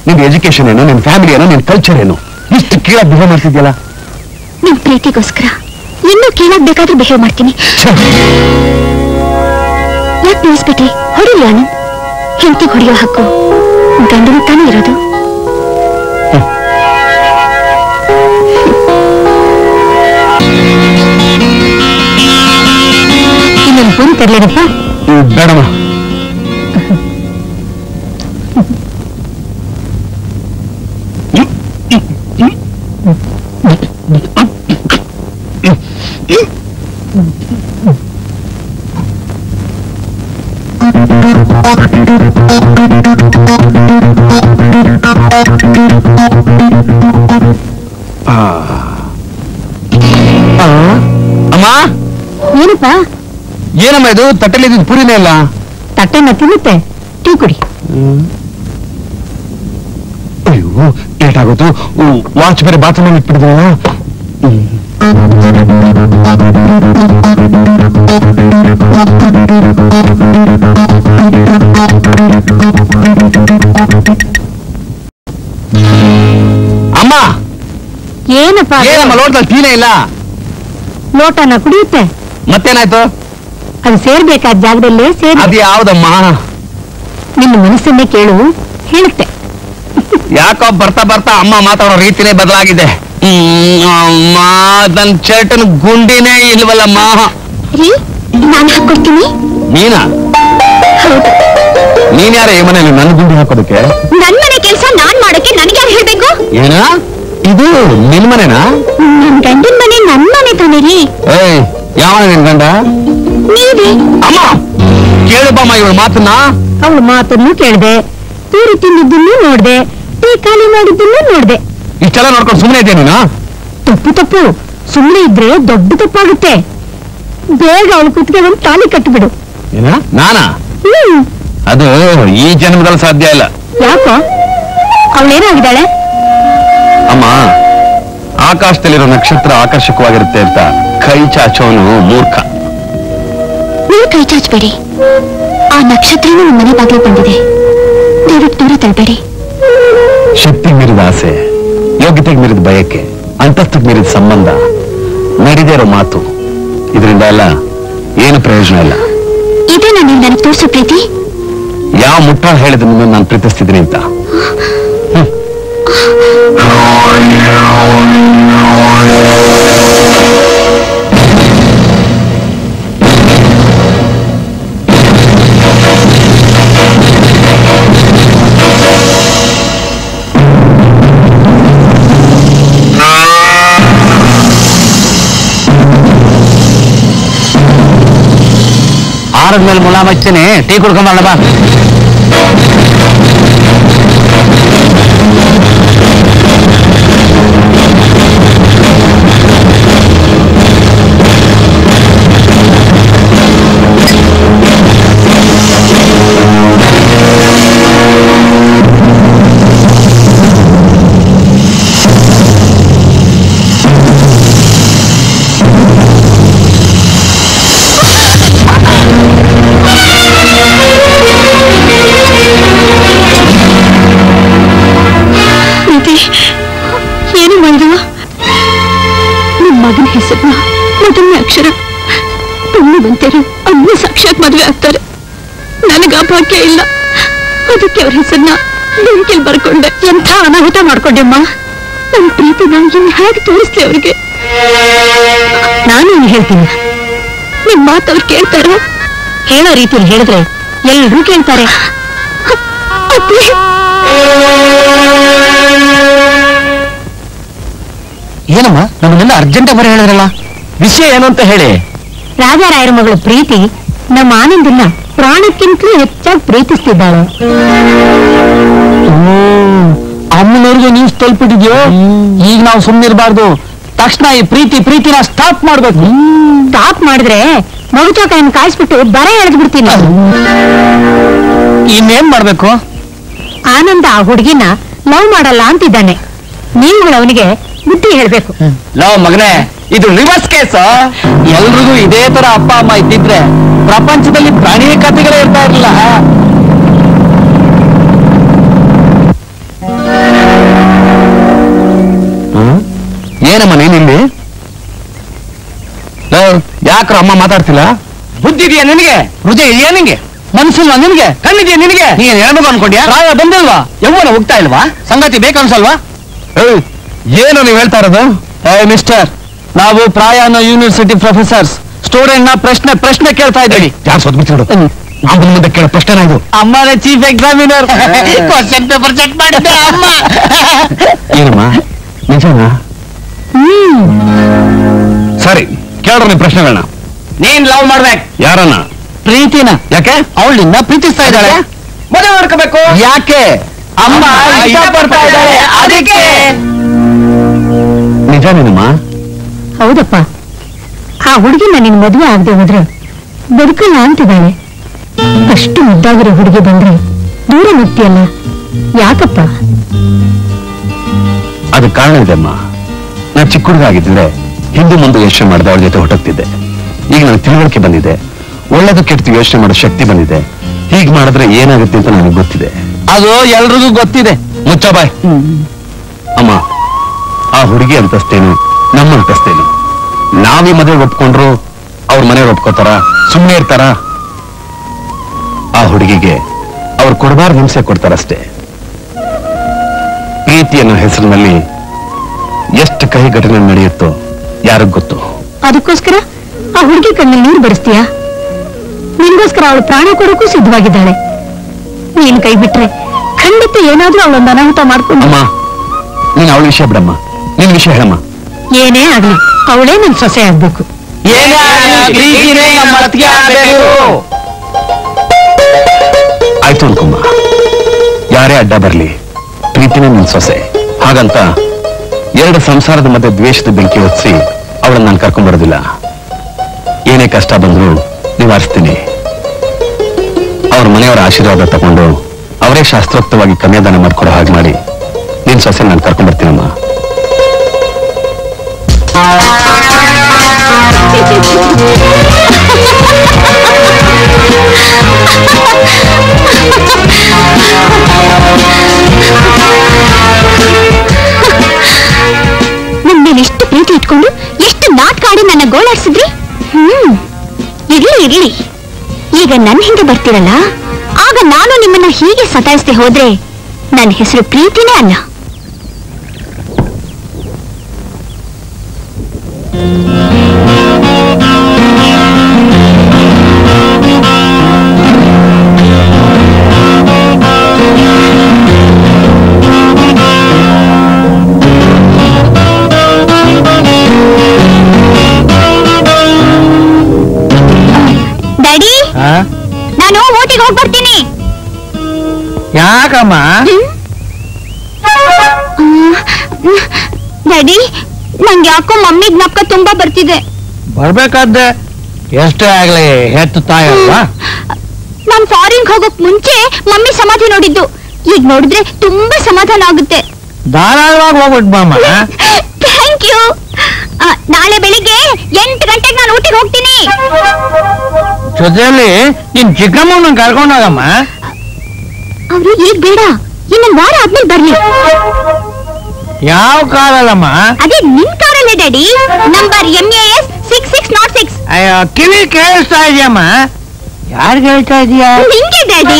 C: ನಿನ್ ಎಜುಕೇಶನ್ ಏನು ನಿನ್ ಫ್ಯಾಮಿಲಿ ಏನು ನಿನ್ ಕಲ್ಚರ್ ಏನು ಇಷ್ಟು ಕೀಳಾಗಿ ಬಿಹೇವ್ ಮಾಡ್ತಿದ್ಯಲ್ಲ
A: ನಿಮ್ ಪ್ರೀತಿಗೋಸ್ಕರ ಇನ್ನೂ ಕೀಳಾಗ್ ಬೇಕಾದ್ರೂ ಬಿಹೇವ್ ಮಾಡ್ತೀನಿ ಯಾಕೆ ನಿಲ್ಲಿಸ್ಬಿಟ್ರಿ ಹೊಡಿಲಿ ಆನಂದ್ ಹೆಂಡತಿ ಹೊಡೆಯೋ ಹಕ್ಕು ಗಂಡನ ತಾನೇ ಇರೋದು
D: ಇನ್ನೊಂದು ಫೋನ್ ತರ್ಲೇನಪ್ಪ
C: ಹ್ಮ್, ಬೇಡಮ್ಮ ಆ. ಆ, ಅಮ್ಮ
D: ಏನಪ್ಪ
C: ಏನಮ್ಮ ಇದು ತಟ್ಟೆಲಿ ಇದ್ದಿದ್ದು ಪುರಿನೇ ಇಲ್ಲ
D: ತಟ್ಟೆನ ತಿನ್ನುತ್ತೆ ಟೀ ಕುಡಿ
C: ಅಯ್ಯೋ ಲೇಟ್ ಆಗೋದು ವಾಚ್ ಬೇರೆ ಬಾತ್ರೂಮ್ ಇಟ್ಬಿಡಿದ ಅಮ್ಮ
D: ಏನಪ್ಪ ಅದು?
C: ಏನಮ್ಮ ಲೋಟದಲ್ಲಿ ಟೀನೇ ಇಲ್ಲ
D: ಲೋಟನ ಕುಡಿಯುತ್ತೆ
C: ಮತ್ತೇನಾಯ್ತು
D: ಅದು ಸೇರ್ಬೇಕಾದ ಜಾಗದಲ್ಲೇ ಸೇರಿ
C: ಅದು ಯಾವ್ದಮ್ಮ
D: ನಿನ್ನ ಮನಸ್ಸನ್ನೇ ಕೇಳು ಹೇಳುತ್ತೆ
C: ಯಾಕೋ ಬರ್ತಾ ಬರ್ತಾ ಅಮ್ಮ ಮಾತಾಡೋ ರೀತಿನೇ ಬದಲಾಗಿದೆ ಹ್ಮ್, ಅಮ್ಮ ನನ್ ಚರ್ಟನ್ ಗುಂಡಿನೇ ಇಲ್ವಲ್ಲಮ್ಮ
A: ರೀ ನಾನು ಹಾಕೊಡ್ತೀನಿ
C: ನೀನಾ
A: ಹೌದು
C: ನೀನ್ ಯಾರ ಈ ಮನೇಲಿ ನನ್ನ ಗುಂಡಿ ಹಾಕೋದಕ್ಕೆ
A: ನನ್ ಮನೆ ಕೆಲಸ ನಾನ್ ಮಾಡೋಕೆ ನನ್ಗೆ ಯಾರು ಹೇಳ್ಬೇಕು
C: ಏನ ಇದು ನಿನ್ ಮನೆನಾ
A: ನನ್ ಗಂಡನ ಮನೆ ನನ್ ಮನೆ ತಾನೇ ರೀ
C: ಏಯ್ ಯಾವ ನಿನ್ ಗಂಡ
A: ನೀವೇ
C: ಅಮ್ಮ ಕೇಳು ಬಾಮ್ಮ ಇವಳ ಮಾತನ್ನ
D: ಅವಳ ಮಾತನ್ನು ಕೇಳ್ದೆ ತೂರಿ ತಿಂದಿದ್ದನ್ನು ನೋಡ್ದೆ ಟೀ ಖಾಲಿ ಮಾಡಿದ್ದನ್ನು ನೋಡ್ದೆ
C: ಇಷ್ಟೆಲ್ಲ ನೋಡ್ಕೊಂಡು ಸುಮ್ಮನೆ ಇದೆಯಾ ನೀನು
D: ತಪ್ಪು ತಪ್ಪು ಸುಮ್ಮನೆ ಇದ್ರೆ ದೊಡ್ಡ ತಪ್ಪಾಗುತ್ತೆ ಬೇಗ ಅವಳು ಕುತ್ತಿಗೆ ಒಂದು ತಾಲಿ ಕಟ್ಟಿಬಿಡು
C: ಏನ ನಾನಾ
D: ಹ್ಮ್
C: ಅದು ಈ ಜನ್ಮದಲ್ಲಿ ಸಾಧ್ಯ ಇಲ್ಲ
D: ಯಾಕೋ ಅವಳೇನಾಗಿದ್ದಾಳೆ
C: ಅಮ್ಮ ಆಕಾಶದಲ್ಲಿರೋ ನಕ್ಷತ್ರ ಆಕರ್ಷಕವಾಗಿರುತ್ತೆ ಅಂತ ಕೈ ಚಾಚೋನು ಮೂರ್ಖ
A: ನೀವು ಕೈ ಚಾಚಬೇಡಿ ಆ ನಕ್ಷತ್ರನೂ ನಿಮ್ ಮನೆ ಬಾಗಿಲು ಬಂದಿದೆ ದಯವಿಟ್ಟು ದೂರ ತಳ್ಬೇಡಿ
C: ಶಕ್ತಿ ಮೀರಿದ ಆಸೆ ಯೋಗ್ಯತೆಗೆ ಮೀರಿದ ಬಯಕೆ ಅಂತಸ್ತಿಗೆ ಮೀರಿದ ಸಂಬಂಧ ನಡಿದೇ ಇರೋ ಮಾತು ಇದರಿಂದ ಎಲ್ಲ ಏನು ಪ್ರಯೋಜನ ಇಲ್ಲ
A: ಇದೇ ನಾನು ನನಗೆ ತೋರಿಸೋ ಪ್ರೀತಿ
C: ಯಾವ ಮುಟ್ಟಾಳ ಹೇಳಿದ ನಿನ್ನ ನಾನು ಪ್ರೀತಿಸ್ತಿದ್ದೀನಿ ಅಂತ
B: ಆರದ ಮೇಲೆ ಮುಲ ಮಚ್ತೇನೆ ಟೀ ಕುಡ್ಕೊಂಬಲ್ಲ ಬಾ
A: ಪ್ರೀತಿ ಏನು ಮಾಡಿದವ ನಿಮ್ ಮಗನ ಹೆಸರನ್ನ ಮೊದಲನೇ ಅಕ್ಷರ ಪುಣ್ಯವಂತರು ಅನ್ನ ಸಾಕ್ಷಾತ್ ಮದುವೆ ಆಗ್ತಾರೆ ನನಗ ಆ ಭಾಗ್ಯ ಇಲ್ಲ ಅದಕ್ಕೆ ಅವ್ರ ಹೆಸರನ್ನ ಬೆಂಕಿಲ್ ಬರ್ಕೊಂಡೆ ಎಂಥ ಅನಾಹುತ ಮಾಡ್ಕೊಂಡೆಮ್ಮ ನನ್ ಪ್ರೀತಿನ ಇನ್ ಹೇಗೆ ತೋರಿಸ್ಲಿ ಅವ್ರಿಗೆ
D: ನಾನೇನು ಹೇಳ್ತೀನಿ
A: ನಿಮ್ ಮಾತು ಅವ್ರು ಕೇಳ್ತಾರ
D: ಹೇಳೋ ರೀತಿಯಲ್ಲಿ ಹೇಳಿದ್ರೆ ಎಲ್ರೂ ಕೇಳ್ತಾರೆ
A: ಅತ್ತೆ
B: ಏನಮ್ಮ ನಮ್ಮನ್ನೆಲ್ಲ ಅರ್ಜೆಂಟ್ ಬರ ಹೇಳಿದ್ರಲ್ಲ ವಿಷಯ ಏನು ಅಂತ ಹೇಳಿ
D: ರಾಜಾರಾಯರ ಮಗಳ ಪ್ರೀತಿ ನಮ್ಮ ಆನಂದನ್ನ ಪ್ರಾಣಕ್ಕಿಂತಲೂ ಹೆಚ್ಚಾಗಿ ಪ್ರೀತಿಸ್ತಿದ್ದಾಳೆ
B: ಅಮ್ಮನವ್ರಿಗೆ ನ್ಯೂಸ್ ತಲುಪಿಟ್ಟಿದ್ಯೋ ಈಗ ನಾವು ಸುಮ್ಮನಿರಬಾರ್ದು ತಕ್ಷಣ ಈ ಪ್ರೀತಿ ಪ್ರೀತಿನ ಸ್ಟಾಪ್ ಮಾಡ್ಬೇಕು
D: ಸ್ಟಾಪ್ ಮಾಡಿದ್ರೆ ಮಗುಚೋಕಾಯನ್ನು ಕಾಯಿಸ್ಬಿಟ್ಟು ಬರ ಎಳೆದು ಬಿಡ್ತೀನಿ
B: ಇನ್ನೇನ್ ಮಾಡ್ಬೇಕು
D: ಆನಂದ ಆ ಹುಡುಗಿನ ಲವ್ ಮಾಡಲ್ಲ ಅಂತಿದ್ದಾನೆ ನೀವುಗಳು ಅವನಿಗೆ ಬುದ್ಧಿ ಹೇಳ್ಬೇಕು
B: ಲವ್ ಮಗನೇ ಇದು ರಿವರ್ಸ್ ಕೇಸ್ ಎಲ್ರಿಗೂ ಇದೇ ತರ ಅಪ್ಪ ಅಮ್ಮ ಇದ್ದಿದ್ರೆ ಪ್ರಪಂಚದಲ್ಲಿ ಪ್ರಾಣಿ ಕಥೆಗಳೇ ಇರ್ತಾ ಇರಲಿಲ್ಲ
C: ಏನಮ್ಮ ನೀನಿಲ್ಲಿ ಯಾಕ್ರ ಅಮ್ಮ ಮಾತಾಡ್ತಿಲ್ಲ
F: ಬುದ್ಧಿ ಇದೆಯಾ ನಿನಗೆ ಹೃದಯ ಇದೆಯಾ ನಿನಗೆ ಮನಸ್ಸಿಲ್ವಾ ನಿನಗೆ ಕಣ್ಣಿದೆಯಾ ನಿನಗೆ
C: ನೀನ್ ಹೇಳ್ಬೇಕು ಅನ್ಕೊಂಡ್ಯಾ
F: ಪ್ರಾಯ ಬಂದಿಲ್ವಾ ಯೌವನ ಹೋಗ್ತಾ ಇಲ್ವಾ ಸಂಗತಿ ಬೇಕನ್ಸಲ್ವಾ
C: ಏಯ್, ಏನು ನೀವ್ ಹೇಳ್ತಾ ಇರೋದು
F: ಏ ಮಿಸ್ಟರ್ ನಾವು ಪ್ರಾಯ ಅನ್ನೋ ಯೂನಿವರ್ಸಿಟಿ ಪ್ರೊಫೆಸರ್ಸ್ ಸ್ಟೂಡೆಂಟ್ ನ ಪ್ರಶ್ನೆ ಪ್ರಶ್ನೆ ಕೇಳ್ತಾ ಇದ್ದೀವಿ
C: ಯಾರು ಸದ್ಬಿಟ್ಟು ಅಮ್ಮನ ಮುಂದೆ ಕೇಳೋ ಪ್ರಶ್ನೆ ಇದು
F: ಅಮ್ಮನ chief examiner question paper check ಮಾಡಿದ್ದೆ ಅಮ್ಮ
C: ಏನಮ್ಮ ನಿಜನಾ ಸರಿ ಕೇಳ್ರಿ ನೀವು ಪ್ರಶ್ನೆಗಳನ್ನ
F: ನೀನ್ ಲವ್ ಮಾಡ್ಬೇಕು
C: ಯಾರನ್ನ
F: ಪ್ರೀತಿನ
C: ಯಾಕೆ
F: ಅವಳು ನಿನ್ನ ಪ್ರೀತಿಸ್ತಾ ಇದ್ದಾಳೆ ಮದುವೆ ಮಾಡ್ಕೋಬೇಕು ಯಾಕೆ ಅಮ್ಮ ಇಷ್ಟಪಡ್ತಾ ಇದ್ದಾಳೆ ಅದಕ್ಕೆ
C: ನಿಜ ನೀನಮ್ಮ
D: ಹೌದಪ್ಪ ಆ ಹುಡುಗಿನ ನಿನ್ ಮದುವೆ ಆಗದೆ ಹೋದ್ರೆ ಬದುಕಲ್ಲ ಅಂತಿದ್ದಾಳೆ ಅಷ್ಟು ಮುದ್ದಾಗಿರೋ ಹುಡುಗಿ ಬಂದ್ರೆ ದೂರ ಹೋಗ್ತೀಯಲ್ಲ ಯಾಕಪ್ಪ
C: ಅದಕ್ಕೆ ಕಾರಣ ಇದೆ ಅಮ್ಮ ನಾ ಚಿಕ್ಕ ಹುಡುಗ ಆಗಿದ್ರೆ ಹಿಂದೆ ಮುಂದೆ ಯೋಚನೆ ಮಾಡಿದೆ ಅವಳ ಜೊತೆ ಹೊಟ್ಟೋಗ್ತಿದ್ದೆ ಈಗ ನನಗೆ ತಿಳುವಳಿಕೆ ಬಂದಿದೆ ಒಳ್ಳೇದು ಕೆಟ್ಟದು ಯೋಚನೆ ಮಾಡೋ ಶಕ್ತಿ ಬಂದಿದೆ ಹೀಗೆ ಮಾಡಿದ್ರೆ ಏನಾಗುತ್ತೆ ಅಂತ ನನಗೆ ಗೊತ್ತಿದೆ
F: ಅದು ಎಲ್ರಿಗೂ ಗೊತ್ತಿದೆ
C: ಮುಚ್ಚ ಬಾಯ್ ಅಮ್ಮ ಆ ಹುಡುಗಿ ಅಂತಸ್ತೇನು ನಮ್ಮ ಅಂತಸ್ತೇನು ನಾವೀ ಮದುವೆ ಒಪ್ಕೊಂಡ್ರು ಅವ್ರ ಮನೆಯವ್ರು ಒಪ್ಕೋತಾರ ಸುಮ್ಮನೆ ಇರ್ತಾರ ಆ ಹುಡುಗಿಗೆ ಅವ್ರು ಕೊಡಬಾರ್ದು ಹಿಂಸೆ ಕೊಡ್ತಾರಷ್ಟೇ ಪ್ರೀತಿ ಅನ್ನೋ ಹೆಸರಿನಲ್ಲಿ ಎಷ್ಟು ಕಹಿ ಘಟನೆ ನಡೆಯುತ್ತೋ ಯಾರಿಗ್ ಗೊತ್ತು
D: ಅದಕ್ಕೋಸ್ಕರ ಆ ಹುಡುಗಿ ಕಣ್ಣಲ್ಲಿ ನೀರು ಬರೆಸ್ತೀಯಾ ನಿನ್ಗೋಸ್ಕರ ಅವಳು ಪ್ರಾಣ ಕೊಡೋಕ್ಕೂ ಸಿದ್ಧವಾಗಿದ್ದಾಳೆ ನೀನ್ ಕೈ ಬಿಟ್ರೆ ಖಂಡಿತ ಏನಾದ್ರೂ ಅವಳೊಂದು ಅನಾಹುತ ಮಾಡ್ಕೊಂಡು
C: ಅಮ್ಮ ನೀನ್ ಅವಳ ವಿಷಯ ಬಿಡಮ್ಮ ನಿನ್ ವಿಷಯ ಹೇಳಮ್ಮ
D: ಏನೇ ಆಗ್ಲಿ ಅವಳೇ ನನ್ ಸೊಸೆ ಆಗ್ಬೇಕು
F: ಏನೇ ಆಗ್ಲಿ, ಪ್ರೀತಿನೇ ನಮ್ಮ ಅತ್ತಿಗೆ ಆಗ್ಬೇಕು.
C: ಆಯ್ತು ಅನ್ಕೊಮ್ಮ ಯಾರೇ ಅಡ್ಡ ಬರ್ಲಿ ಪ್ರೀತಿನೇ ನಿನ್ ಸೊಸೆ ಹಾಗಂತ ಎರಡು ಸಂಸಾರದ ಮಧ್ಯೆ ದ್ವೇಷದ ಬೆಂಕಿ ಹೊತ್ತಿಸಿ ಅವಳನ್ನ ನಾನು ಕರ್ಕೊಂಡ್ ಬರೋದಿಲ್ಲ ಏನೇ ಕಷ್ಟ ಬಂದ್ರು ನಿವಾರಿಸ್ತೀನಿ ಅವ್ರ ಮನೆಯವರ ಆಶೀರ್ವಾದ ತಗೊಂಡು ಅವರೇ ಶಾಸ್ತ್ರೋಕ್ತವಾಗಿ ಕನ್ಯಾದಾನ ಮಾಡ್ಕೊಡೋ ಹಾಗೆ ಮಾಡಿ ನಿನ್ ಸೊಸೆ ನಾನು ಕರ್ಕೊಂಡ್ ಬರ್ತೀನಮ್ಮ
A: ನನ್ ಮೇಲೆ ಎಷ್ಟು ಪ್ರೀತಿ ಇಟ್ಕೊಂಡು ಎಷ್ಟು ನಾಟಕ ಆಡಿ ನನ್ನ ಗೋಳಾಡ್ಸಿದ್ರಿ ಹ್ಮ್ ಇರ್ಲಿ ಇರ್ಲಿ ಈಗ ನನ್ನ ಹಿಂದೆ ಬರ್ತಿರಲ್ಲ ಆಗ ನಾನು ನಿಮ್ಮನ್ನ ಹೀಗೆ ಸತಾಯಿಸದೆ ಹೋದ್ರೆ ನನ್ನ ಹೆಸರು ಪ್ರೀತಿನೇ ಅಲ್ಲ ಡ್ಯಾಡಿ
E: ಆ?
A: ನಾನು ಊಟಿಗೆ ಹೋಗಿ ಬರ್ತೀನಿ
E: ಯಾಕಮ್ಮ
A: ಡ್ಯಾಡಿ ನಂಗೆ ಯಾಕೋ ಮಮ್ಮಿ ಜ್ಞಾಪಕ ತುಂಬಾ ಬರ್ತಿದೆ
E: ಬರ್ಬೇಕಾದ್ದೆ ಎಷ್ಟೇ ಆಗ್ಲಿ ಹೆತ್ತು ತಾಯಿ ಅಲ್ವಾ
A: ನಾನ್ ಫಾರಿನ್ ಹೋಗೋಕ್ ಮುಂಚೆ ಮಮ್ಮಿ ಸಮಾಧಿ ನೋಡಿದ್ದು ಈಗ ನೋಡಿದ್ರೆ ತುಂಬಾ ಸಮಾಧಾನ ಆಗುತ್ತೆ
E: ಧಾರಾಳವಾಗಿ ಹೋಗ್ಬಿಟ್ ಬಾಮ್ಮ
A: ಥ್ಯಾಂಕ್ ಯು ನಾಳೆ ಬೆಳಿಗ್ಗೆ ಎಂಟು ಗಂಟೆಗೆ ನಾನು ಊಟಿಗೆ ಹೋಗ್ತೀನಿ
E: ಜೊತೆಯಲ್ಲಿ ನಿನ್ ಚಿಕ್ಕಮ್ಮನ ಕರ್ಕೊಂಡೋಗಮ್ಮ
A: ಅವ್ರು ಈಗ ಬೇಡ ಇನ್ನೊಂದ್ ವಾರ ಆದ್ಮೇಲೆ ಬರ್ಲಿ
E: ಯಾವ ಕಾಲಲ್ಲಮ್ಮ
A: ಅದೇ ನಿಮ್ ಕಾರಲ್ಲೇ daddy number M A S six six not six
E: ಅಯ್ಯೋ ಕಿವಿ ಕೇಳಿಸ್ತಾ ಇದೆಯಮ್ಮ ಯಾರಿಗೆ ಹೇಳ್ತಾ ಇದೀಯಾ
A: ನಿಂಗೆ ಡ್ಯಾಡಿ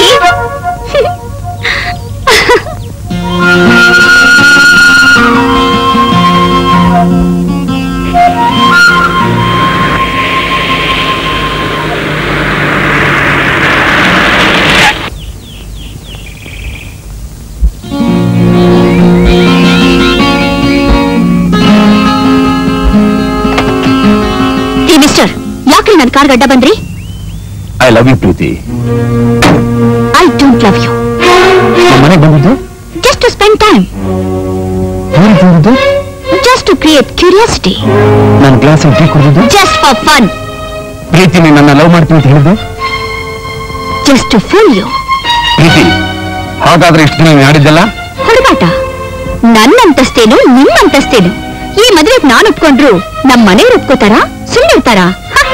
A: ಏ ಮಿಸ್ಟರ್ ಯಾಕ್ರಿ ನನ್ ಕಾರ್ ಗಡ್ಡ ಬಂದ್ರಿ
C: I love you Preethi
A: I don't love you
C: ನಮ್ಮ ಮನೆಗೆ ಬಂದಿದ್ದು
A: ಜಸ್ಟ್ ಟು ಸ್ಪೆಂಡ್ ಟೈಮ್
C: ಯಾರಿಗೆ ಬಂದಿದ್ದು
A: ಜಸ್ಟ್ ಟು ಕ್ರಿಯೇಟ್ ಕ್ಯೂರಿಯಾಸಿಟಿ
C: ನನ್ನ ಗ್ಲಾಸ್ ಟೀ ಕುಡಿದಿದ್ದು
A: ಜಸ್ಟ್ ಫಾರ್ ಫನ್
C: ಪ್ರೀತಿ ನೀನ್ ನನ್ನ ಲವ್ ಮಾಡ್ತೀನಿ ಅಂತ ಹೇಳಿದ್ದು
A: just to fool you
C: Preethi ಹಾಗಾದ್ರೆ ಇಷ್ಟು ದಿನ ನೀನ್ ಆಡಿದ್ದಲ್ಲ
A: ಹುಡುಗಾಟ ನನ್ನ ಅಂತಸ್ತೇನು ನಿಮ್ಮ ಅಂತಸ್ತೇನು ಈ ಮದ್ವೆಗ್ ನಾನು ಒಪ್ಕೊಂಡ್ರು ನಮ್ ಮನೆಯವ್ರು ಒಪ್ಕೋತಾರಾ ಸುಮ್ಮನಿರ್ತಾರಾ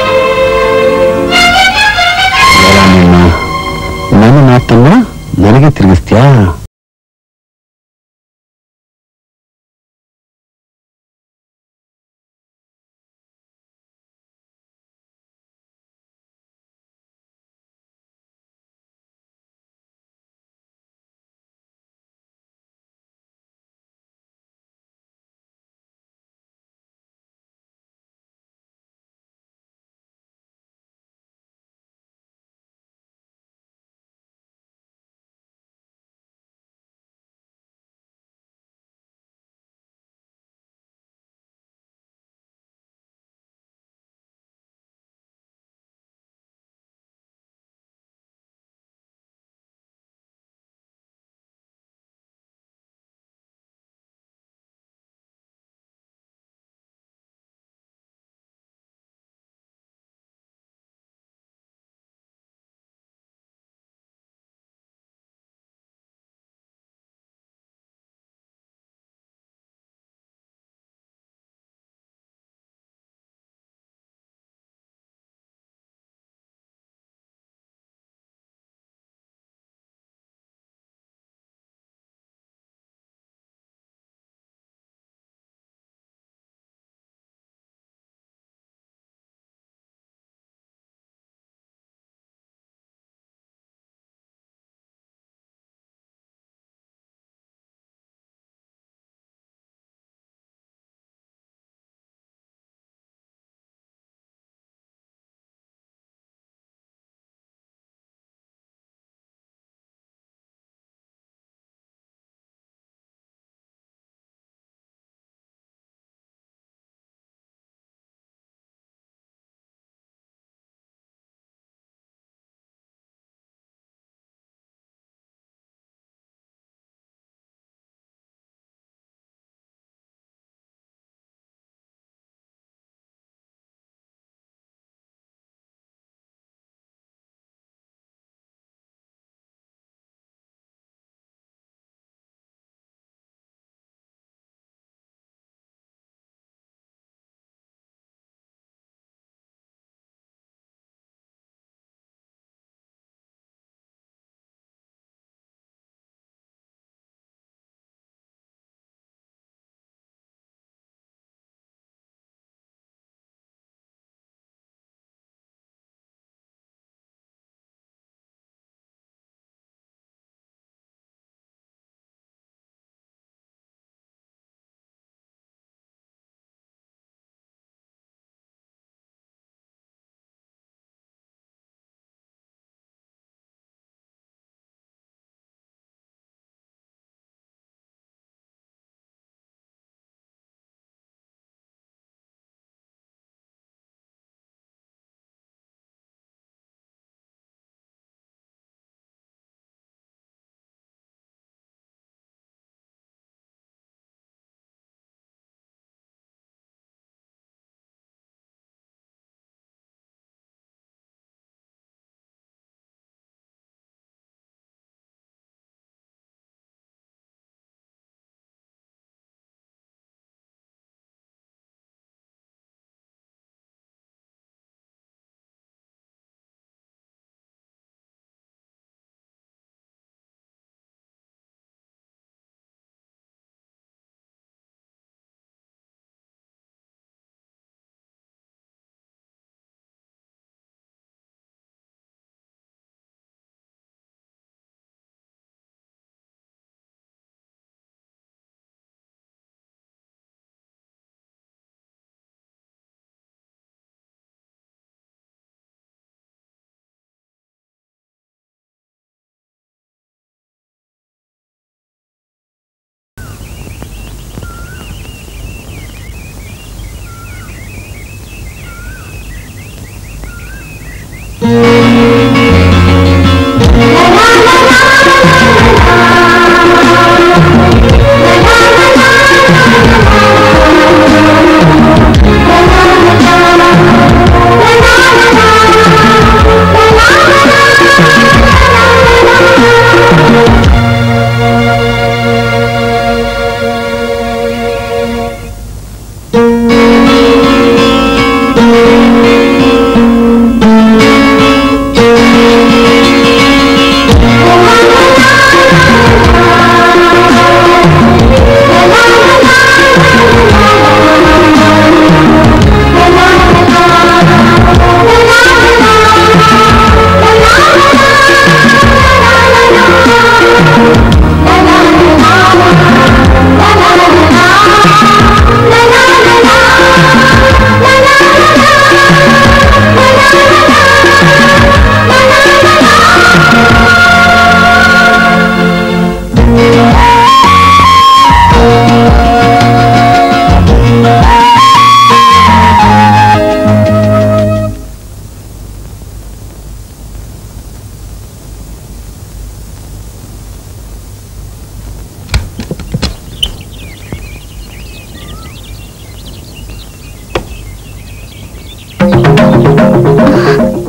C: ನನ್ನ ಮಾತನ್ನ ನನಗೆ ತಿರುಗಿಸ್ತೀಯಾ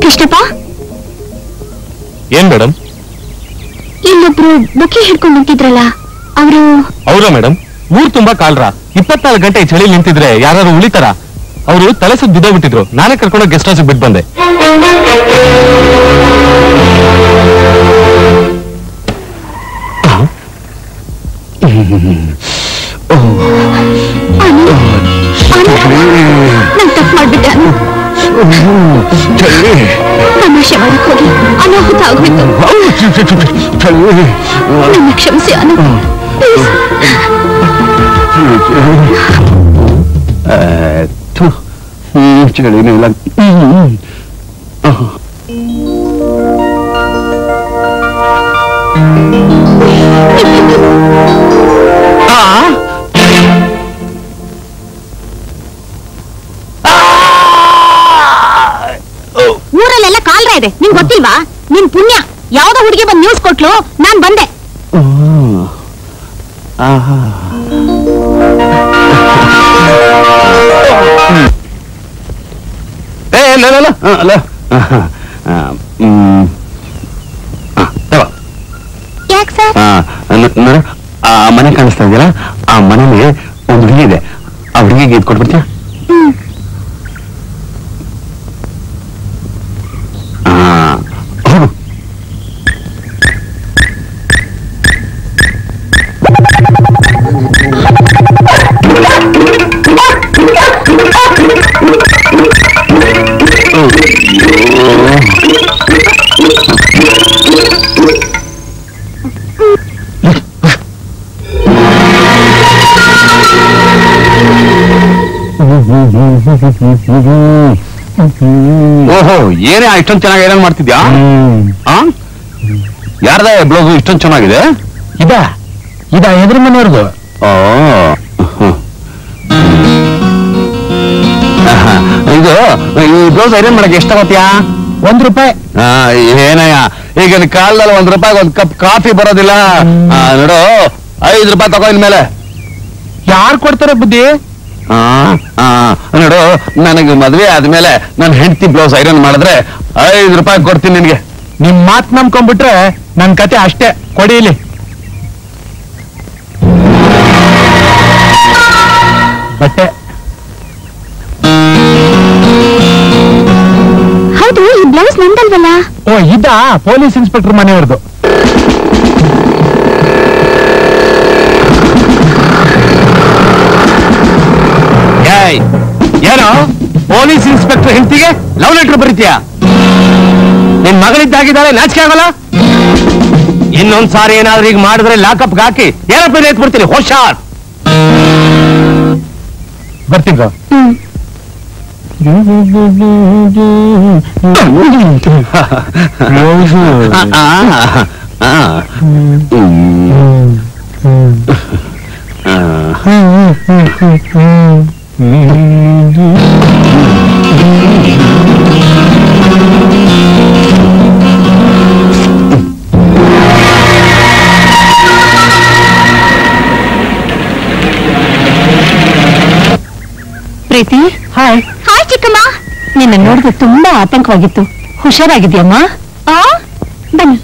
A: ಕೃಷ್ಣಪ್ಪ
C: ಏನ್ ಮೇಡಮ್
A: ಇಲ್ಲೊಬ್ರು ಬುಕ್ಕೆ ಹಿಡ್ಕೊಂಡು ನಿಂತಿದ್ರಲ್ಲ ಅವರು
C: ಹೌದಾ ಮೇಡಮ್ ಊರ್ ತುಂಬಾ ಕಾಲ್ರ ಇಪ್ಪತ್ನಾಲ್ಕು ಗಂಟೆ ಈ ಚಳಿ ನಿಂತಿದ್ರೆ ಯಾರು ಉಳಿತಾರ ಅವರು ತಲೆ ಸುತ್ತ ಬಿದ್ದೋಗ್ಬಿಟ್ಟಿದ್ರು ನಾನೇ ಕರ್ಕೊಂಡು ಗೆಸ್ಟ್ ಹೌಸ್ ಬಿಟ್ಟು ಬಂದೆ
A: ನಾನು ತಪ್ಪು ಮಾಡ್ಬಿಟ್ಟೆ ಅನು ತಮಾಷೆ ಮಾಡಕ್ ಹೋಗಿ ಅನಾಹುತ ಆಗೋಯ್ತು ನನ್ನ ಕ್ಷಮಿಸಿ ಅನು ಪ್ಲೀಸ್
C: ಚಳಿನೇ ಇಲ್ಲ
D: ಊರಲ್ಲೆಲ್ಲ ಕಾಲ್ರ ಇದೆ ನಿಂಗ್ ಗೊತ್ತಿಲ್ವಾ ನಿನ್ ಪುಣ್ಯ ಯಾವ್ದೋ ಹುಡುಗಿ ಬಂದ್ ನ್ಯೂಸ್ ಕೊಟ್ಲು ನಾನ್ ಬಂದೆ
C: ಏ ಇಲ್ಲ ಇಲ್ಲ, ಇಲ್ಲ ಆ, ಅಲ್ಲ ಆ, ಆ, ಹ್ಮ್. ಆ, ತಗೋ.
A: ಯಾಕೆ ಸರ್
C: ಆ, ನ- ನೋಡು, ಆ ಮನೆ ಕಾಣಿಸ್ತಾ ಇದೆಯಲ್ಲ ಆ ಮನೇಲಿ ಒಂದು ಹುಡುಗಿ ಇದೆ ಆ ಹುಡುಗಿಗೆ ಇದು ಕೊಟ್ಬಿಡ್ತೀಯ ಆ, ಹೋಗು ಓಹೋ ಏನೇ ಇಷ್ಟೊಂದು ಚೆನ್ನಾಗಿ ಏನೇನ್ ಮಾಡ್ತಿದ್ಯಾ ಆ ಯಾರ್ದ ಬ್ಲೌಸ್ ಇಷ್ಟೊಂದು ಚೆನ್ನಾಗಿದೆ
E: ಇದ ಇದ ಎದುರು ಮನೆಯವ್ರದು
C: ಓ ಹ್ಮ್. ಆಹಾ, ಇದು ಈ ಬ್ಲೌಸ್ ಐರನ್ ಮಾಡಕ್ಕೆ ಎಷ್ಟು ತಗೋತೀಯಾ
E: ಒಂದ್ ರೂಪಾಯಿ
C: ಆ, ಏನಯ್ಯ ಈಗಿನ ಕಾಲದಲ್ಲಿ ಒಂದ್ ರೂಪಾಯಿ ಒಂದ್ ಕಪ್ ಕಾಫಿ ಬರೋದಿಲ್ಲ ಆ, ನೋಡು ಐದು ರೂಪಾಯಿ ತಗೋ ಇನ್ಮೇಲೆ
E: ಯಾರು ಕೊಡ್ತಾರೆ ಬುದ್ಧಿ
C: ಆ, ಆ, ನೋಡು ನನಗೆ ಮದ್ವೆ ಆದ್ಮೇಲೆ ನನ್ನ ಹೆಂಡತಿ ಬ್ಲೌಸ್ ಐರನ್ ಮಾಡಿದ್ರೆ ಐದು ರೂಪಾಯಿ ಕೊಡ್ತೀನಿ ನಿನ್ಗೆ
E: ನಿಮ್ ಮಾತ್ ನಂಬ್ಕೊಂಡ್ಬಿಟ್ರೆ ನನ್ ಕತೆ ಅಷ್ಟೇ ಕೊಡಿ ಇಲ್ಲಿ ಬಟ್ಟೆ
A: ಹೌದು ಈ ಬ್ಲೌಸ್ ನಂದಲ್ವಲ್ಲ
E: ಓ ಇದ ಪೊಲೀಸ್ ಇನ್ಸ್ಪೆಕ್ಟರ್ ಮನೆಯವ್ರದ್ದು
C: ಏಯ್ ಏನೋ ಪೊಲೀಸ್ ಇನ್ಸ್ಪೆಕ್ಟರ್ ಹೆಂಡತಿಗೆ ಲವ್ ಲೆಟರ್ ಬರೀತೀಯ ನಿನ್ ಮಗಳಿದ್ದಾಗಿದ್ದಾಳೆ ನಾಚಿಕೆ ಆಗಲ್ಲ ಇನ್ನೊಂದ್ ಸಾರಿ ಏನಾದ್ರೂ ಈಗ ಮಾಡಿದ್ರೆ ಲಾಕಪ್ ಹಾಕಿ ಏರೋಪ್ಲೇನ್ ಎತ್ಬಿಡ್ತೀನಿ ಹುಷಾರ್
E: ಬರ್ತೀನಿ ಗೋ.
D: ಪ್ರೀತಿ ಹಾಯ್
A: ಹಾಯ್ ಚಿಕ್ಕಮ್ಮ
D: ನಿನ್ನ ನೋಡಿದ್ರೆ ತುಂಬಾ ಆತಂಕವಾಗಿತ್ತು ಹುಷಾರಾಗಿದ್ಯಮ್ಮ
A: ಆ ಬನ್ನಿ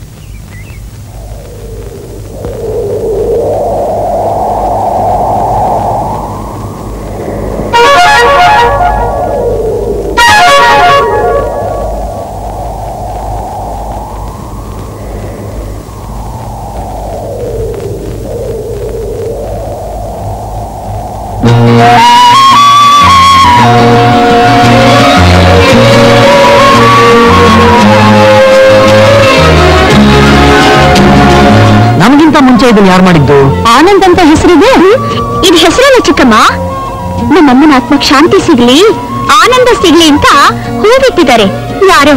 E: ನಮಗಿಂತ ಮುಂಚೆ ಇದನ್ನ ಯಾರು ಮಾಡಿದ್ದು
A: ಆನಂದ್ ಅಂತ ಹೆಸರಿದೆ ಇದು ಹೆಸರಲ್ಲ ಚಿಕ್ಕಮ್ಮ ನಮ್ಮಮ್ಮನ ಆತ್ಮಕ್ ಶಾಂತಿ ಸಿಗ್ಲಿ ಆನಂದ ಸಿಗ್ಲಿ ಅಂತ ಹೂಬಿಟ್ಟಿದ್ದಾರೆ ಯಾರೋ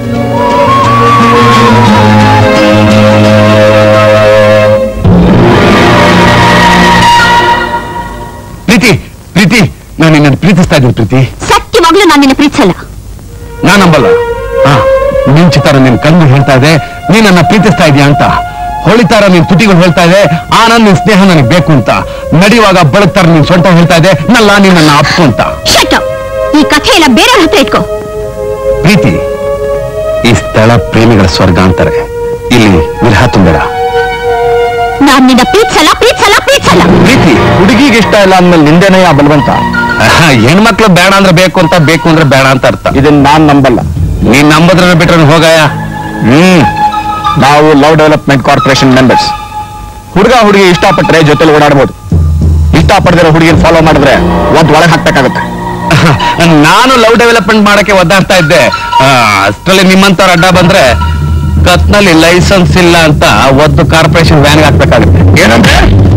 C: ಪ್ರೀತಿ ಪ್ರೀತಿ ನಾನು ನಿನ್ನನ್ನು ಪ್ರೀತಿಸ್ತಾ ಇದ್ದೀನಿ ಪ್ರೀತಿ
A: ಸತ್ಯವಾಗ್ಲೂ ನಾನು ನಿನ್ನ ಪ್ರೀತಿಸಲ್ಲ
C: ನಾನ್ ನಂಬಲ್ಲ ಹಾ ನಿನ್ ಚಿತ್ತಾರ ನಿನ್ ಕಣ್ಣು ಹೇಳ್ತಾ ಇದೆ ನೀನ್ ನನ್ನ ಪ್ರೀತಿಸ್ತಾ ಇದೀಯ ಅಂತ ಹೊಳಿತಾರ ನಿನ್ ತುಟಿಗಳು ಹೇಳ್ತಾ ಇದೆ ಆನಂದ್ ನಿನ್ ಸ್ನೇಹ ನನಗೆ ಬೇಕು ಅಂತ ನಡೆಯುವಾಗ ಬಳಗ್ತಾರ ನಿನ್ ಸೊಂಟ ಹೇಳ್ತಾ ಇದೆ ನಲ್ಲ ನೀನ್ ನನ್ನ ಅಪ್ಪು ಅಂತ
A: ಶಟ್ ಈ ಕಥೆ ಎಲ್ಲ ಬೇರೆ ಹತ್ರ ಇಟ್ಕೋ
C: ಪ್ರೀತಿ ಈ ಸ್ಥಳ ಪ್ರೇಮಿಗಳ ಸ್ವರ್ಗ ಅಂತಾರೆ ಇಲ್ಲಿ ವಿರಹ ತುಂಬೇಡ
A: ನಾನ್ ನಿನ್ನ ಪ್ರೀತ್ಸಲ್ಲ ಪ್ರೀತ್ಸಲ್ಲ ಪ್ರೀತ್ಸಲ್ಲ
C: ಪ್ರೀತಿ ಹುಡುಗಿಗೆ ಇಷ್ಟ ಇಲ್ಲ ಅಂದ್ಮೇಲೆ ನಿಂದೇನಯ್ಯ ಬಲವಂತ ಹೆಣ್ಮಕ್ಳು ಬೇಡ ಅಂದ್ರೆ ಬೇಕು ಅಂತ ಬೇಕು ಅಂದ್ರೆ ಬೇಡ ಅಂತ ಅರ್ಥ ಇದನ್ನ ನಾನ್ ನಂಬಲ್ಲ ನೀನ್ ನಂಬದ್ರ ಬಿಟ್ರೆ ಹೋಗಯ್ಯ ಹ್ಮ್ ನಾವು ಲವ್ ಡೆವಲಪ್ಮೆಂಟ್ ಕಾರ್ಪೊರೇಷನ್ ಮೆಂಬರ್ಸ್ ಹುಡುಗ ಹುಡುಗಿ ಇಷ್ಟಪಟ್ಟರೆ ಜೊತೆಲಿ ಓಡಾಡ್ಬೋದು ಇಷ್ಟಪಡದಿರೋ ಹುಡುಗಿನ ಫಾಲೋ ಮಾಡಿದ್ರೆ ಒಂದ್ ಒಳಗೆ ಹಾಕ್ಬೇಕಾಗುತ್ತೆ ನಾನು ಲವ್ ಡೆವಲಪ್ಮೆಂಟ್ ಮಾಡಕ್ಕೆ ಒದ್ದಾಡ್ತಾ ಇದ್ದೆ ಆ, ಅಷ್ಟ್ರಲ್ಲಿ ನಿಮ್ಮಂತವ್ರ ಅಡ್ಡ ಬಂದ್ರೆ ಕತ್ನಲ್ಲಿ ಲೈಸೆನ್ಸ್ ಇಲ್ಲ ಅಂತ ಒದ್ದು ಕಾರ್ಪೊರೇಷನ್ ವ್ಯಾನ್ಗೆ ಹಾಕ್ಬೇಕಾಗುತ್ತೆ ಏನಂದ್ರೆ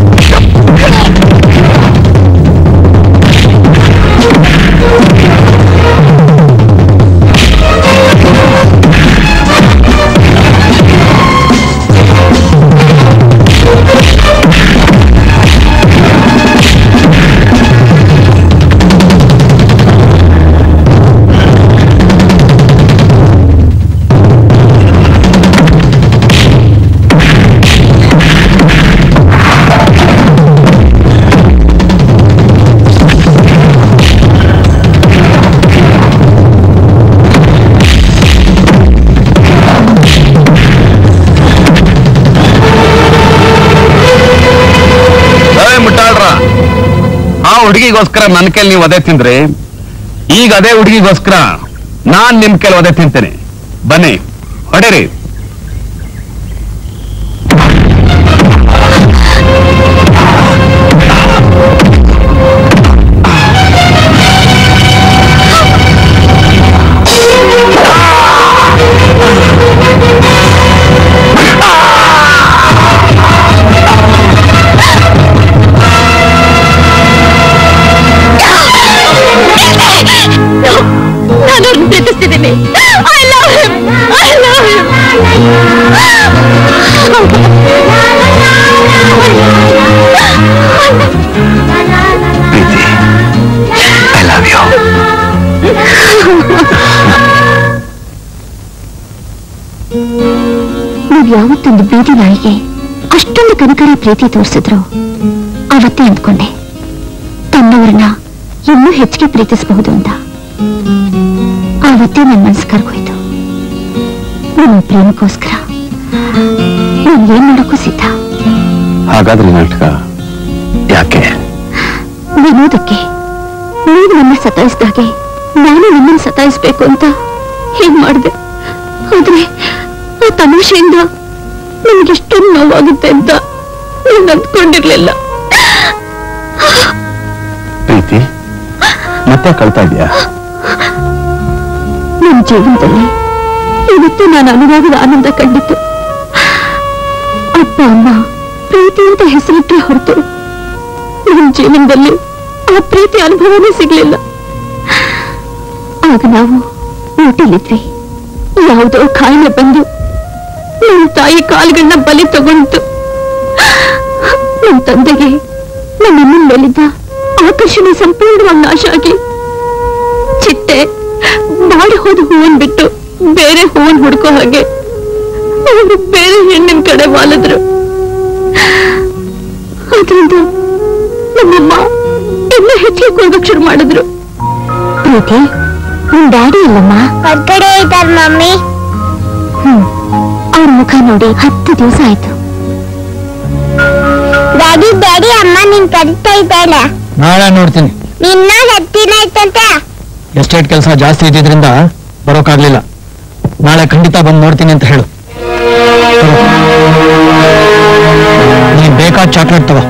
C: ಏ ಮುಟ್ಟಾಳ್ರ ಆ ಹುಡುಗಿಗೋಸ್ಕರ ನನ್ನ ಕೈಲಿ ನೀವು ಅದೇ ತಿಂದ್ರಿ ಈಗ ಅದೇ ಹುಡುಗಿಗೋಸ್ಕರ ನಾನ್ ನಿಮ್ ಕೈಲಿ ಅದೇ ತಿಂತೇನೆ ಬನ್ನಿ ಹೊಡೆರಿ
A: ನಾನು ಪ್ರೀತಿಸ್ತಿದ್ದೀನಿ I love him I love him
C: Preethi I love you
A: ನೀವ್ ಯಾವತ್ತೊಂದು ಬೀದಿ ನಾಯಿಗೆ ಅಷ್ಟೊಂದು ಕನಕರ ಪ್ರೀತಿ ತೋರಿಸಿದ್ರು ಅವತ್ತೇ ಅಂದ್ಕೊಂಡೆ ತನ್ನವರನ್ನ ಇನ್ನೂ ಹೆಚ್ಚಿಗೆ ಪ್ರೀತಿಸಬಹುದು ಅಂತ ಆವತ್ತೇ ನನ್ನ ಮನಸ್ಸು ಕರ್ಗೋಯ್ತು ನಿಮ್ಮ ಪ್ರೇಮಕ್ಕೋಸ್ಕರ ನಾನು ಏನ್ ಮಾಡೋಕ್ಕೂ ಸಿದ್ಧ
C: ಹಾಗಾದ್ರೆ ಈ ನಾಟಕ ಯಾಕೆ
A: ವಿನೋದಕ್ಕೆ ನೀವು ನನ್ನ ಸತಾಯಿಸಿದಾಗೆ ನಾನು ನಿಮ್ಮನ್ನು ಸತಾಯಿಸ್ಬೇಕು ಅಂತ ಹೇಗ್ ಮಾಡಿದೆ ಆದ್ರೆ ಆ ತಮಾಷೆಯಿಂದ ನನಗೆಷ್ಟೊಂದು ನೋವಾಗುತ್ತೆ ಅಂತ ನಾನು ಅಂದ್ಕೊಂಡಿರ್ಲಿಲ್ಲ
C: ಪ್ರೀತಿ ಮತ್ತೆ ಕಳ್ತಾ ಇದೆಯಾ
A: ನನ್ನ ಜೀವನದಲ್ಲಿ ಇವತ್ತು ನಾನು ಅನುಭವದ ಆನಂದ ಕಂಡಿತ್ತು ಅಪ್ಪ ಅಮ್ಮ ಪ್ರೀತಿ ಅಂತ ಹೆಸರಿಟ್ಟರೆ ಹೊರತು ನನ್ನ ಜೀವನದಲ್ಲಿ ಆ ಪ್ರೀತಿ ಅನುಭವನೇ ಸಿಗ್ಲಿಲ್ಲ ಆಗ ನಾವು ಊಟಲಿದ್ವಿ ಯಾವುದೋ ಕಾಯಿಲೆ ಬಂದು ನನ್ನ ತಾಯಿ ಕಾಲುಗಳನ್ನ ಬಲಿ ತಗೊಂಡು ನನ್ನ ತಂದೆಗೆ ನನ್ನ ಅಮ್ಮನ ಮೇಲಿದ್ದ ಆಕರ್ಷಣೆ ಸಂಪೂರ್ಣವಾಗಿ ನಾಶ ಆಗಿ ಚಿಟ್ಟೆ ಬಾಡಿ ಹೋದ ಹೂವನ್ ಬಿಟ್ಟು ಬೇರೆ ಹೂವನ್ ಹುಡ್ಕೋ ಹಾಗೆ ಅವರು ಬೇರೆ ಹೆಣ್ಣಿನ ಕಡೆ ವಾಲಿದ್ರು ಅದರಿಂದ ನಮ್ಮಮ್ಮ ಇನ್ನೂ ಹೆಚ್ಚಿಗೆ ಕೊಡ್ಬೇಕು ಶುರು ಮಾಡಿದ್ರು ಪ್ರೀತಿ ನಿಮ್ ಡ್ಯಾಡಿ ಇಲ್ಲಮ್ಮ
G: ಹೊರಗಡೆ ಇದ್ದಾರ ಮಮ್ಮಿ
A: ಹ್ಮ್ ಅವ್ರ ಮುಖ ನೋಡಿ ಹತ್ತು ದಿವಸ ಆಯ್ತು
G: ಡ್ಯಾಡಿ ಡ್ಯಾಡಿ ಅಮ್ಮ ನಿನ್ ಕರಿತಾ ಇದ್ದಾಳೆ
E: ನಾಳೆ ನೋಡ್ತೀನಿ
G: ನಿನ್ನ ಹತ್ತಿನ ಆಯ್ತಂತೆ
E: ಎಸ್ಟೇಟ್ ಕೆಲಸ ಜಾಸ್ತಿ ಇದ್ದಿದ್ರಿಂದ ಬರೋಕ್ಕಾಗ್ಲಿಲ್ಲ ನಾಳೆ ಖಂಡಿತ ಬಂದು ನೋಡ್ತೀನಿ ಅಂತ ಹೇಳು ತಗೋ. ನೀನ್ ಬೇಕಾದ ಚಾಕ್ಲೇಟ್ ತಗೋ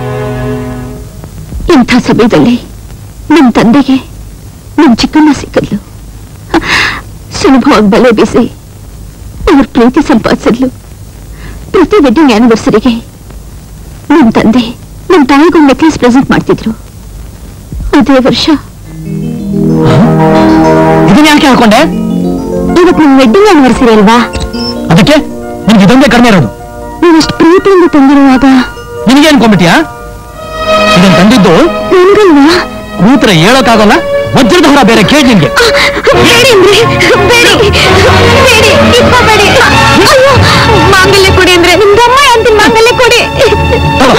A: ಇಂಥ ಸಮಯದಲ್ಲಿ ನಿಮ್ ತಂದೆಗೆ ನಿಮ್ ಚಿಕ್ಕಮ್ಮ ಸಿಕ್ಕದ್ಲು ಸುಲಭವಾಗಿ ಬಲೆ ಬೀಸಿ ಅವ್ರ ಪ್ರೀತಿ ಸಂಪಾದಿಸಿದ್ಲು ಪ್ರತಿ ವೆಡ್ಡಿಂಗ್ ಆನಿವರ್ಸರಿಗೆ ನಿಮ್ ತಂದೆ ನಿಮ್ ತಾಯಿಗೊಂದು ನೆಕ್ಲೆಸ್ ಪ್ರೆಸೆಂಟ್ ಮಾಡ್ತಿದ್ರು ಅದೇ ವರ್ಷ
E: ಇದನ್ನ ಯಾಕೆ ಹಾಕೊಂಡೆ
A: ಇವತ್ತು ನಿಮ್ ವೆಡ್ಡಿಂಗ್ ಆನಿವರ್ಸರಿ ಅಲ್ವಾ
E: ಅದಕ್ಕೆ ನಿನ್ಗೆ ಇದೊಂದೇ ಕಡಿಮೆ ಇರೋದು
A: ನೀವಷ್ಟು ಪ್ರೀತಿಯಿಂದ ತಂದಿರುವಾಗ
E: ನಿನಗೆ ಅನ್ಕೊಂಡ್ಬಿಟ್ಯಾ ಇದನ್ನ ತಂದಿದ್ದು
A: ನನ್ಗಲ್ವಾ
E: ಕೂತ್ರೆ ಹೇಳೋಕ್ಕಾಗಲ್ಲ ವಜ್ರದ ಹೊರ ಬೇರೆ ಕೇಳಿ ನಿನ್ಗೆ
A: ಬೇಡಿ ಅಂದ್ರೆ ಬೇಡಿ ಬೇಡಿ ಇಟ್ಕೋಬೇಡಿ ಅಯ್ಯೋ ಮಾಂಗಲ್ಯ ಕೊಡಿ ಅಂದ್ರೆ ನಿಮ್ದಮ್ಮ ಅಂತೀನಿ ಮಾಂಗಲ್ಯ ಕೊಡಿ
E: ತಗೋ.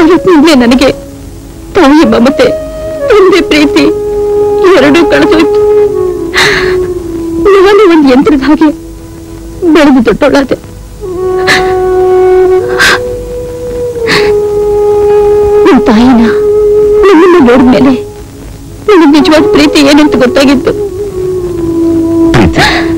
A: ಇವತ್ತಿನಿಂದಲೇ ನನಗೆ ತಾಯಿ ಮಮತೆ ತಂದೆ ಪ್ರೀತಿ ಎರಡೂ ಕಳೆದೋಯ್ತು ನಾನು ಒಂದು ಯಂತ್ರದ ಹಾಗೆ ಬೆಳೆದು ದೊಡ್ಡೋಳಾದೆ ನಿಮ್ ತಾಯಿನ ನಿಮ್ಮನ್ನ ನೋಡಿದ್ಮೇಲೆ ನನಗೆ ನಿಜವಾದ ಪ್ರೀತಿ ಏನಂತ ಗೊತ್ತಾಗಿತ್ತು
C: ಪ್ರೀತಿ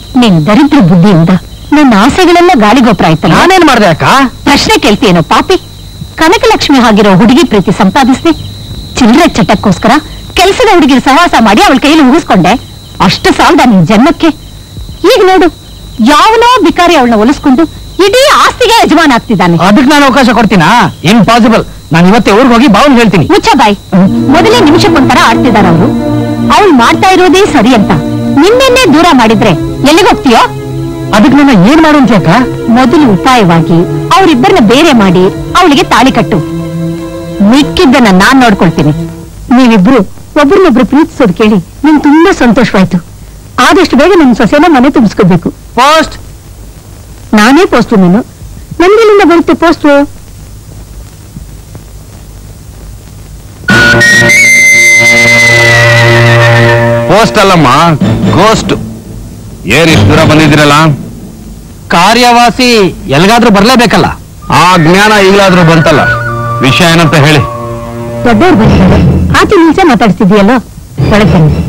D: ನಿನ್ ದರಿದ್ರ ಬುದ್ಧಿಯಿಂದ ನನ್ನ ಆಸೆಗಳೆಲ್ಲ ಗಾಳಿಗೊಬ್ಬರ ಆಯ್ತಲ್ಲ
B: ನಾನೇನ್ ಮಾಡ್ದೆ ಅಕ್ಕ
D: ಪ್ರಶ್ನೆ ಕೇಳ್ತೀಯೇನೋ ಪಾಪಿ ಕನಕಲಕ್ಷ್ಮಿ ಆಗಿರೋ ಹುಡುಗಿ ಪ್ರೀತಿ ಸಂಪಾದಿಸ್ದೆ ಚಿಲ್ಲರೆ ಚಟಕ್ಕೋಸ್ಕರ ಕೆಲಸದ ಹುಡುಗಿನ ಸಹವಾಸ ಮಾಡಿ ಅವಳ ಕೈಯಲ್ಲಿ ಮುಗಿಸ್ಕೊಂಡೆ ಅಷ್ಟು ಸಾಲದ ನಿನ್ ಜನ್ಮಕ್ಕೆ ಈಗ ನೋಡು ಯಾವನೋ ಬಿಕಾರಿ ಅವಳನ್ನ ಒಲಿಸ್ಕೊಂಡು ಇಡೀ ಆಸ್ತಿಗೆ ಯಜಮಾನ ಆಗ್ತಿದ್ದಾನೆ
B: ಅದಕ್ಕೆ ನಾನು ಅವಕಾಶ ಕೊಡ್ತೀನಾ ಇಂಪಾಸಿಬಲ್ ನಾನು ಇವತ್ತೇ ಊರಿಗೆ ಹೋಗಿ ಬಾವನ್ ಹೇಳ್ತೀನಿ
D: ಮುಚ್ಚ ಬಾಯ್ ಮೊದಲೇ ನಿಮಿಷಕ್ಕೊಂಥರ ಆಡ್ತಿದಾರ ಅವರು ಅವಳು ಮಾಡ್ತಾ ಇರೋದೇ ಸರಿ ಅಂತ ನಿನ್ನೆನ್ನೇ ದೂರ ಮಾಡಿದ್ರೆ ಎಲ್ಲಿಗೋಗ್ತೀಯೋ
B: ಅದಕ್ಕೆ ನನ್ನ ಏನ್ ಮಾಡು ಅಂತ ಅಕ್ಕ
D: ಮೊದಲು ಉಪಾಯವಾಗಿ ಅವರಿಬ್ಬರನ್ನ ಬೇರೆ ಮಾಡಿ ಅವಳಿಗೆ ತಾಳಿ ಕಟ್ಟು ಮಿಕ್ಕಿದ್ದನ್ನ ನಾನ್ ನೋಡ್ಕೊಳ್ತೀನಿ ನೀವಿಬ್ರು ಒಬ್ರನ್ನೊಬ್ರು ಪ್ರೀತಿಸೋದು ಕೇಳಿ ನಂಗೆ ತುಂಬಾ ಸಂತೋಷವಾಯ್ತು ಆದಷ್ಟು ಬೇಗ ನನ್ನ ಸೊಸೆನ ಮನೆ ತುಂಬಿಸ್ಕೋಬೇಕು
B: ಫಸ್ಟ್
D: ನಾನೇ ಪೋಸ್ಟು ನೀನು ನನ್ಗೆಲ್ಲಿಂದ ಬರುತ್ತೆ ಪೋಸ್ಟು
C: ಪೋಸ್ಟ್ ಅಲ್ಲಮ್ಮ ಗೋಸ್ಟ್ ಏನ್ ಇಷ್ಟು ದೂರ ಬಂದಿದ್ದೀರಲ್ಲ
B: ಕಾರ್ಯವಾಸಿ ಎಲ್ಗಾದ್ರೂ ಬರ್ಲೇಬೇಕಲ್ಲ
C: ಆ ಜ್ಞಾನ ಈಗಲಾದ್ರೂ ಬಂತಲ್ಲ ವಿಷಯ ಏನಂತ ಹೇಳಿ
D: ದೊಡ್ಡವ್ರು ಬಂದಿದ್ದಾರೆ ಆಚೆ ನಿಲ್ಸೆ ಮಾತಾಡ್ತಿದ್ಯಲ್ಲೋ ಒಳಗೆ ಬನ್ನಿ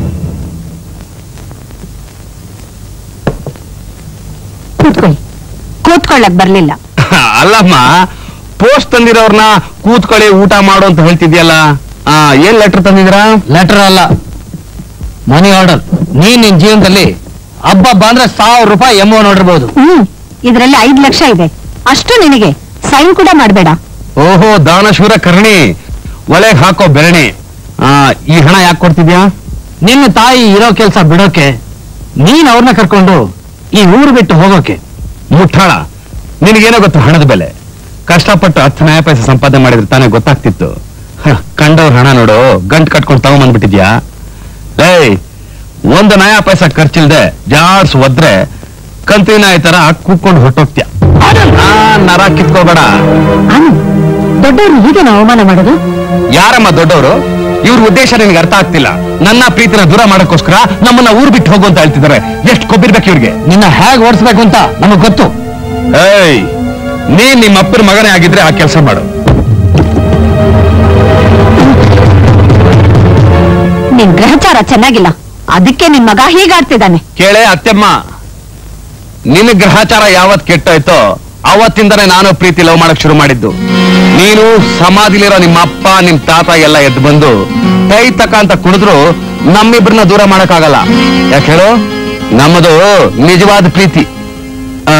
D: ಕೂತ್ಕೊಳ್ಳಿ ಕೂತ್ಕೊಳ್ಳಕ್ ಬರ್ಲಿಲ್ಲ
C: ಅಲ್ಲಮ್ಮ ಪೋಸ್ಟ್ ತಂದಿರೋರ್ನ ಕೂತ್ಕೊಳ್ಳಿ ಊಟ ಮಾಡು ಅಂತ ಹೇಳ್ತಿದ್ಯಲ್ಲ ಆ ಏನ್ ಲೆಟರ್ ತಂದಿದ್ದೀರಾ
B: ಲೆಟರ್ ಅಲ್ಲ ಮನಿ ಆರ್ಡರ್ ನೀನ್ ನಿನ್ ಜೀವನದಲ್ಲಿ ಹಬ್ಬ ಅಂದ್ರೆ ಸಾವಿರ ರೂಪಾಯಿ ಎಮ್ಮೋ ನೋಡಿರ್ಬೋದು
D: ಹ್ಮ್ ಇದ್ರಲ್ಲಿ ಐದ್ ಲಕ್ಷ ಇದೆ ಅಷ್ಟು ನಿನಗೆ ಸೈನ್ ಕೂಡ ಮಾಡ್ಬೇಡ
C: ಓಹೋ ದಾನಶೂರ ಕರ್ಣಿ ಒಲೆಗ್ ಹಾಕೋ ಬೆರಣಿ ಆ ಈ ಹಣ ಯಾಕೆ ಕೊಡ್ತಿದ್ಯಾ
B: ನಿನ್ನ ತಾಯಿ ಇರೋ ಕೆಲಸ ಬಿಡೋಕೆ ನೀನ್ ಅವ್ರನ್ನ ಕರ್ಕೊಂಡು ಈ ಊರು ಬಿಟ್ಟು ಹೋಗೋಕೆ
C: ಮುಠಾಳ ನಿನಗೇನೋ ಗೊತ್ತು ಹಣದ ಬೆಲೆ ಕಷ್ಟಪಟ್ಟು ಹತ್ತು ನ್ಯಾಯ ಪೈಸೆ ಸಂಪಾದನೆ ಮಾಡಿದ್ರೆ ತಾನೇ ಗೊತ್ತಾಗ್ತಿತ್ತು ಹ, ಕಂಡವ್ರ ಹಣ ನೋಡು ಗಂಟ್ ಕಟ್ಕೊಂಡು ತಗೊಂಬಂದ್ಬಿಟ್ಟಿದ್ಯಾ ಏಯ್ ಒಂದು ನಯ ಪೈಸೆ ಖರ್ಚಿಲ್ದೆ ಜಾಡ್ಸ್ ಒದ್ರೆ ಕಂತಿ ನಾಯಿ ತರ ಕೂತ್ಕೊಂಡು ಹೊಟ್ಟೋಗ್ತ್ಯ ಆ, ನರ ಕಿತ್ಕೋಬೇಡ
D: ಆನಂದ್ ದೊಡ್ಡವ್ರು ಹೀಗೆ ನಾವು ಅವಮಾನ ಮಾಡೋದು
C: ಯಾರಮ್ಮ ದೊಡ್ಡವರು ಇವ್ರ ಉದ್ದೇಶ ನಿನ್ಗೆ ಅರ್ಥ ಆಗ್ತಿಲ್ಲ ನನ್ನ ಪ್ರೀತಿನ ದೂರ ಮಾಡಕ್ಕೋಸ್ಕರ ನಮ್ಮನ್ನ ಊರ್ ಬಿಟ್ಟು ಹೋಗು ಅಂತ ಹೇಳ್ತಿದ್ದಾರೆ ಎಷ್ಟು ಕೊಬ್ಬಿರ್ಬೇಕು ಇವ್ರಿಗೆ
B: ನಿನ್ನ ಹೇಗ್ ಓಡಿಸ್ಬೇಕು ಅಂತ ನಮಗ್ ಗೊತ್ತು
C: ಏಯ್ ನೀನ್ ನಿಮ್ಮ ಅಪ್ಪನ ಮಗನೇ ಆಗಿದ್ರೆ ಆ ಕೆಲಸ ಮಾಡು
D: ನಿನ್ ಗ್ರಹಚಾರ ಚೆನ್ನಾಗಿಲ್ಲ ಅದಕ್ಕೆ ನಿನ್ ಮಗ ಹೀಗಾಡ್ತಿದ್ದಾನೆ
C: ಕೇಳೆ ಅತ್ತೆಮ್ಮ ನಿನ್ನ ಗ್ರಹಚಾರ ಯಾವತ್ ಕೆಟ್ಟೋಯ್ತೋ ಅವತ್ತಿಂದನೇ ನಾನು ಪ್ರೀತಿ ಲವ್ ಮಾಡಕ್ ಶುರು ಮಾಡಿದ್ದು ನೀನು ಸಮಾಧಿಲಿರೋ ನಿಮ್ಮ ಅಪ್ಪ ನಿಮ್ ತಾತ ಎಲ್ಲ ಎದ್ದು ಬಂದು ಕೈ ತಕ ಅಂತ ಕುಡಿದ್ರು ನಮ್ಮಿಬ್ರನ್ನ ದೂರ ಮಾಡಕ್ಕಾಗಲ್ಲ ಯಾಕೆ ಹೇಳು ನಮ್ಮದು ನಿಜವಾದ ಪ್ರೀತಿ ಆ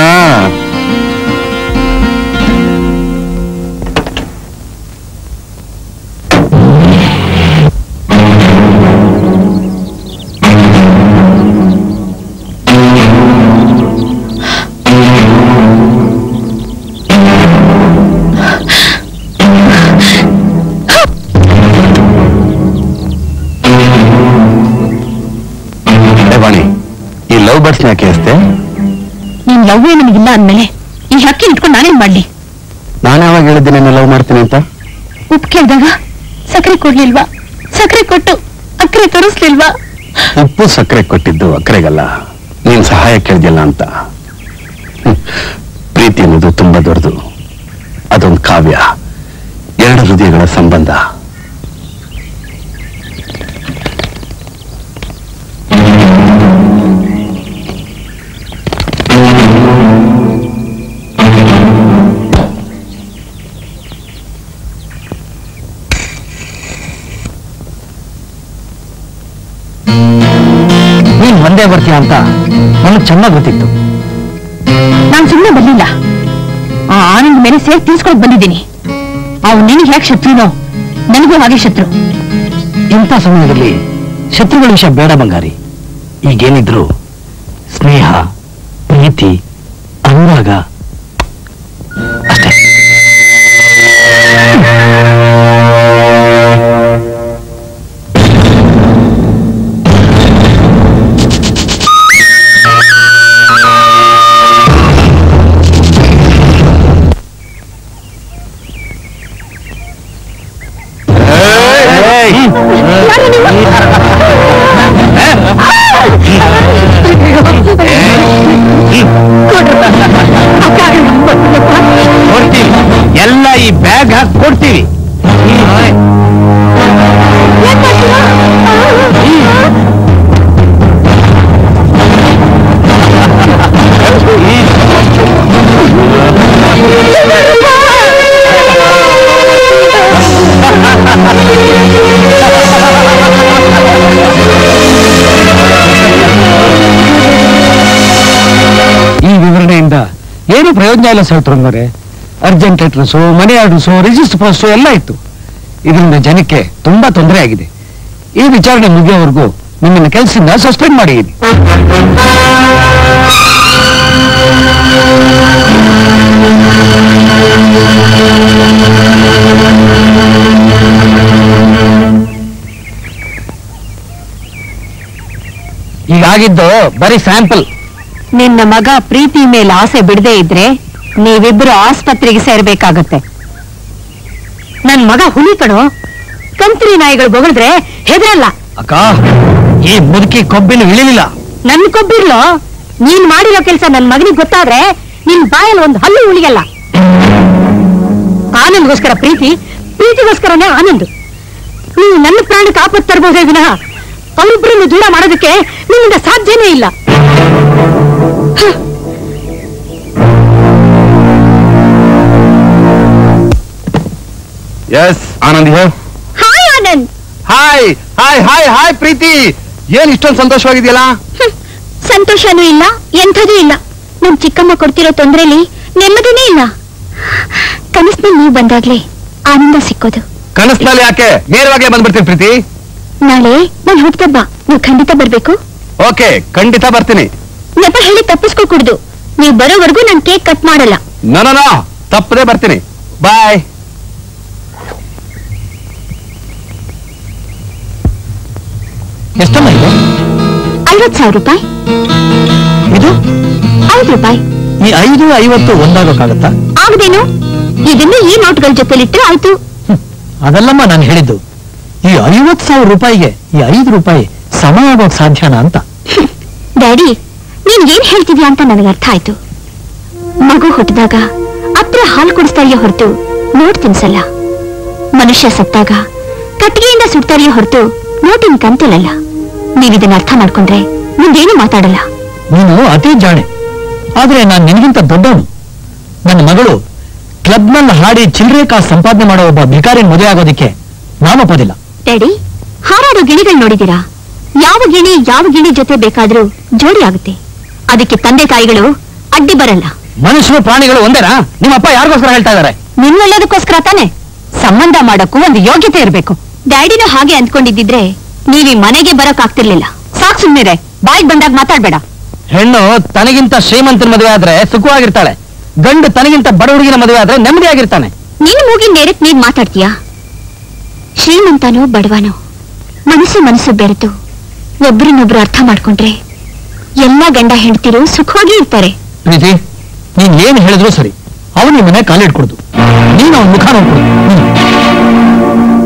C: ಏ ವಾಣಿ ಈ ಲವ್ ಬರ್ಡ್ಸ್ ಯಾಕೆ ಹಚ್ತೆ
A: ನೀನ್ ಲವ್ವೇ ನನಗಿಲ್ಲ ಅಂದ್ಮೇಲೆ ಈ ಹಕ್ಕಿ ಇಟ್ಕೊಂಡು ನಾನೇನ್ ಮಾಡ್ಲಿ
C: ನಾನು ಯಾವಾಗ ಹೇಳಿದ್ದೆ ನಿನ್ನ ಲವ್ ಮಾಡ್ತೀನಿ ಅಂತ
A: ಉಪ್ಪು ಕೇಳಿದಾಗ ಸಕ್ಕರೆ ಕೊಡ್ಲಿಲ್ವಾ ಸಕ್ಕರೆ ಕೊಟ್ಟು ಅಕ್ಕರೆ ತೋರಿಸ್ಲಿಲ್ವಾ
C: ಉಪ್ಪು ಸಕ್ಕರೆ ಕೊಟ್ಟಿದ್ದು ಅಕ್ಕರೆಗಲ್ಲ ನೀನ್ ಸಹಾಯ ಕೇಳಿದ್ಯಲ್ಲ ಅಂತ ಹ್ಮ್. ಪ್ರೀತಿ ಅನ್ನೋದು ತುಂಬಾ ದೊಡ್ಡದು ಅದೊಂದು ಕಾವ್ಯ ಎರಡು ಹೃದಯಗಳ ಸಂಬಂಧ
B: ನೀನ್ ಒಂದೇ ಬರ್ತೀಯ ಅಂತ ನನಗ್ ಚೆನ್ನಾಗ್ ಗೊತ್ತಿತ್ತು
A: ನಾನ್ ಸುಮ್ಮನೆ ಬರ್ಲಿಲ್ಲ ಆ ಆನಂದ್ ಮೇಲೆ ಸೇರಿ ತೀರ್ಸ್ಕೊಂಡ್ ಬಂದಿದ್ದೀನಿ ಅವ್ನು ನಿನಗೆ ಯಾಕೆ ಶತ್ರುನೋ ನನಗೂ ಹಾಗೆ ಶತ್ರು
B: ಇಂಥ ಸಮಯದಲ್ಲಿ ಶತ್ರುಗಳ ವಿಷಯ ಬೇಡ ಬಂಗಾರಿ ಈಗೇನಿದ್ರು ಸ್ನೇಹ ಪ್ರೀತಿ ಅನುರಾಗ ಅಷ್ಟೇ
E: ಏನು ಪ್ರಯೋಜನ ಇಲ್ಲ sir urgent letters money orders register post ಎಲ್ಲ ಇತ್ತು ಇದರಿಂದ ಜನಕ್ಕೆ ತುಂಬಾ ತೊಂದರೆ ಆಗಿದೆ ಈ ವಿಚಾರಣೆ ಮುಗಿಯೋವರೆಗೂ ನಿಮ್ಮನ್ನು ಕೆಲಸದಿಂದ ಸಸ್ಪೆಂಡ್ ಮಾಡಿದ್ದೀನಿ ಈಗಾಗಿದ್ದು ಬರೀ ಸ್ಯಾಂಪಲ್
D: ನಿನ್ನ ಮಗ ಪ್ರೀತಿ ಮೇಲೆ ಆಸೆ ಬಿಡದೆ ಇದ್ರೆ ನೀವಿಬ್ರು ಆಸ್ಪತ್ರೆಗೆ ಸೇರ್ಬೇಕಾಗತ್ತೆ ನನ್ ಮಗ ಹುಲಿ ಕಣೋ ಕಂತ್ರಿ ನಾಯಿಗಳು ಬೊಗಳಿದ್ರೆ ಹೆದರಲ್ಲ
E: ಅಕ್ಕ ಈ ಮುದುಕಿ ಕೊಬ್ಬಿನ ಇಳಿಲಿಲ್ಲ
D: ನನ್ ಕೊಬ್ಬಿರ್ಲೋ ನೀನ್ ಮಾಡಿರೋ ಕೆಲಸ ನನ್ ಮಗನಿಗೆ ಗೊತ್ತಾದ್ರೆ ನಿನ್ ಬಾಯಲ್ಲಿ ಒಂದು ಹಲ್ಲು ಉಳಿಯಲ್ಲ ಆನಂದ್ಗೋಸ್ಕರ ಪ್ರೀತಿ ಪ್ರೀತಿಗೋಸ್ಕರನೇ ಆನಂದ್ ನೀವು ನನ್ನ ಪ್ರಾಣಕ್ಕೆ ಆಪತ್ತು ತರಬಹುದೇ ವಿನಃ ಅವರಿಬ್ಬರನ್ನು ದೂರ ಮಾಡೋದಕ್ಕೆ ನಿಮ್ಮಿಂದ ಸಾಧ್ಯನೇ ಇಲ್ಲ
C: ಎಸ್ ಆನಂದ್ ಹೇಳು
G: hi Anand
C: hi hi hi hi Preethi ಏನ್ ಇಷ್ಟೊಂದು ಸಂತೋಷವಾಗಿದೆಯಲ್ಲ
G: ಹ್ಮ್. ಸಂತೋಷನೂ ಇಲ್ಲ ಎಂಥದೂ ಇಲ್ಲ ನಮ್ ಚಿಕ್ಕಮ್ಮ ಕೊಡ್ತಿರೋ ತೊಂದ್ರೆಲಿ ನೆಮ್ಮದಿನೇ ಇಲ್ಲ ಕನಸಿನಲ್ಲಿ ನೀವು ಬಂದಾಗ್ಲೇ ಆನಂದ ಸಿಕ್ಕೋದು
C: ಕನಸಿನಲ್ಲಿ ಯಾಕೆ ನೇರವಾಗೇ ಬಂದ್ಬಿಡ್ತೀನಿ ಪ್ರೀತಿ
G: ನಾಳೆ ನನ್ ಹುಟ್ಟದಬ್ಬ ನೀವು ಖಂಡಿತ ಬರ್ಬೇಕು
C: ಓಕೆ ಖಂಡಿತ ಬರ್ತೀನಿ
G: ನೆಪ ಹೇಳಿ ತಪ್ಪಿಸ್ಕೊಕೂಡ್ದು ನೀವು ಬರೋವರೆಗೂ ನಾನ್ ಕೇಕ್ ಕಟ್ ಮಾಡಲ್ಲ
C: ನೋ ತಪ್ಪದೆ ಬರ್ತೀನಿ ಬಾಯ್
E: ಎಷ್ಟಮ್ಮ ಇದು
G: ಐವತ್ ಸಾವಿರ ರೂಪಾಯಿ
E: ಇದು
G: ಐದು ರೂಪಾಯಿ
E: ಈ ಐದು ಐವತ್ತು ಒಂದಾಗೋಕ್ಕಾಗತ್ತಾ
G: ಆಗದೇನು ಇದನ್ನು ಈ ನೋಟ್ಗಳ ಜೊತೆಲಿಟ್ರೆ ಆಯ್ತು
E: ಅದಲ್ಲಮ್ಮ ನಾನು ಹೇಳಿದ್ದು ಈ ಐವತ್ತು ಸಾವಿರ ರೂಪಾಯಿಗೆ ಈ ಐದು ರೂಪಾಯಿ ಸಮ ಆಗೋಕ್ ಸಾಧ್ಯನಾ ಅಂತ
G: ಡ್ಯಾಡಿ ನೀನ್ ಏನ್ ಹೇಳ್ತಿದ್ಯಾ ಅಂತ ನನಗೆ ಅರ್ಥ ಆಯ್ತು ಮಗು ಹುಟ್ಟಿದಾಗ ಅತ್ರ ಹಾಲು ಕುಡಿಸ್ತಾರಿಯೋ ಹೊರತು ನೋಟ್ ತಿನ್ಸಲ್ಲ ಮನುಷ್ಯ ಸತ್ತಾಗ ಕಟ್ಟಿಗೆಯಿಂದ ಸುಡ್ತಾರಿಯೋ ಹೊರತು ನೋಟಿನ ಕಂತಲಲ್ಲ ನೀವಿದನ್ನ ಅರ್ಥ ಮಾಡ್ಕೊಂಡ್ರೆ ಮುಂದೇನು ಮಾತಾಡಲ್ಲ
E: ನೀನು ಅತಿ ಜಾಣೆ ಆದ್ರೆ ನಾನು ನಿನಗಿಂತ ದೊಡ್ಡವನು ನನ್ನ ಮಗಳು ಕ್ಲಬ್ನಲ್ಲಿ ಹಾಡಿ ಚಿಲ್ಲರೆ ಕಾಸು ಸಂಪಾದನೆ ಮಾಡೋ ಒಬ್ಬ ಭಿಕಾರಿ ಮದುವೆ ಆಗೋದಿಕ್ಕೆ ನಾಮಪದಿಲ್ಲ
G: ಡ್ಯಾಡಿ ಹಾರಾಡೋ ಗಿಣಿಗಳು ನೋಡಿದೀರಾ ಯಾವ ಗಿಣಿ ಯಾವ ಗಿಣಿ ಜೊತೆ ಬೇಕಾದ್ರೂ ಜೋಡಿ ಆಗುತ್ತೆ ಅದಕ್ಕೆ ತಂದೆ ತಾಯಿಗಳು ಅಡ್ಡಿ ಬರಲ್ಲ
E: ಮನುಷ್ಯರು ಪ್ರಾಣಿಗಳು ಒಂದೇನಾ ನಿಮ್ಮಪ್ಪ ಯಾರಿಗೋಸ್ಕರ ಹೇಳ್ತಾ ಇದಾರೆ
D: ನಿನ್ನೊಳ್ಳೇದಕ್ಕೋಸ್ಕರ ತಾನೆ ಸಂಬಂಧ ಮಾಡಕ್ಕೂ ಒಂದು ಯೋಗ್ಯತೆ ಇರಬೇಕು
G: ಡ್ಯಾಡಿನೂ ಹಾಗೆ ಅಂದ್ಕೊಂಡಿದ್ದಿದ್ರೆ
D: ನೀವ್ ಈ ಮನೆಗೆ ಬರಕ್ ಆಗ್ತಿರ್ಲಿಲ್ಲ ಸಾಕ್ ಸುಮ್ನಿರೆ ಬಾಯಿಗೆ ಬಂದಾಗ ಮಾತಾಡ್ಬೇಡ
E: ಹೆಣ್ಣು ತನಗಿಂತ ಶ್ರೀಮಂತನ ಮದುವೆ ಆದ್ರೆ ಸುಖವಾಗಿರ್ತಾಳೆ ಗಂಡು ತನಗಿಂತ ಬಡ ಹುಡುಗಿನ ಮದುವೆ ಆದ್ರೆ ನೆಮ್ಮದಿಯಾಗಿರ್ತಾನೆ
G: ನಿನ್ ಮೂಗಿನ ನೇರಕ್ ನೀನ್ ಮಾತಾಡ್ತೀಯಾ ಶ್ರೀಮಂತನೋ ಬಡವನೋ ಮನಸ್ಸು ಮನಸ್ಸು ಬೆರೆತು ಒಬ್ರನ್ನೊಬ್ರು ಅರ್ಥ ಮಾಡ್ಕೊಂಡ್ರೆ ಎಲ್ಲಾ ಗಂಡ ಹೆಂಡತಿರು ಸುಖವಾಗಿ ಇರ್ತಾರೆ
E: ಪ್ರೀತಿ ನೀನ್ ಏನ್ ಹೇಳಿದ್ರು ಸರಿ ಅವನು ಈ ಮನೆ ಕಾಲಿಟ್ಕೊಡ್ದು ನೀನು ಅವನ ಮುಖ ನೋಡ್ಕೊಡು ಹ್ಮ್.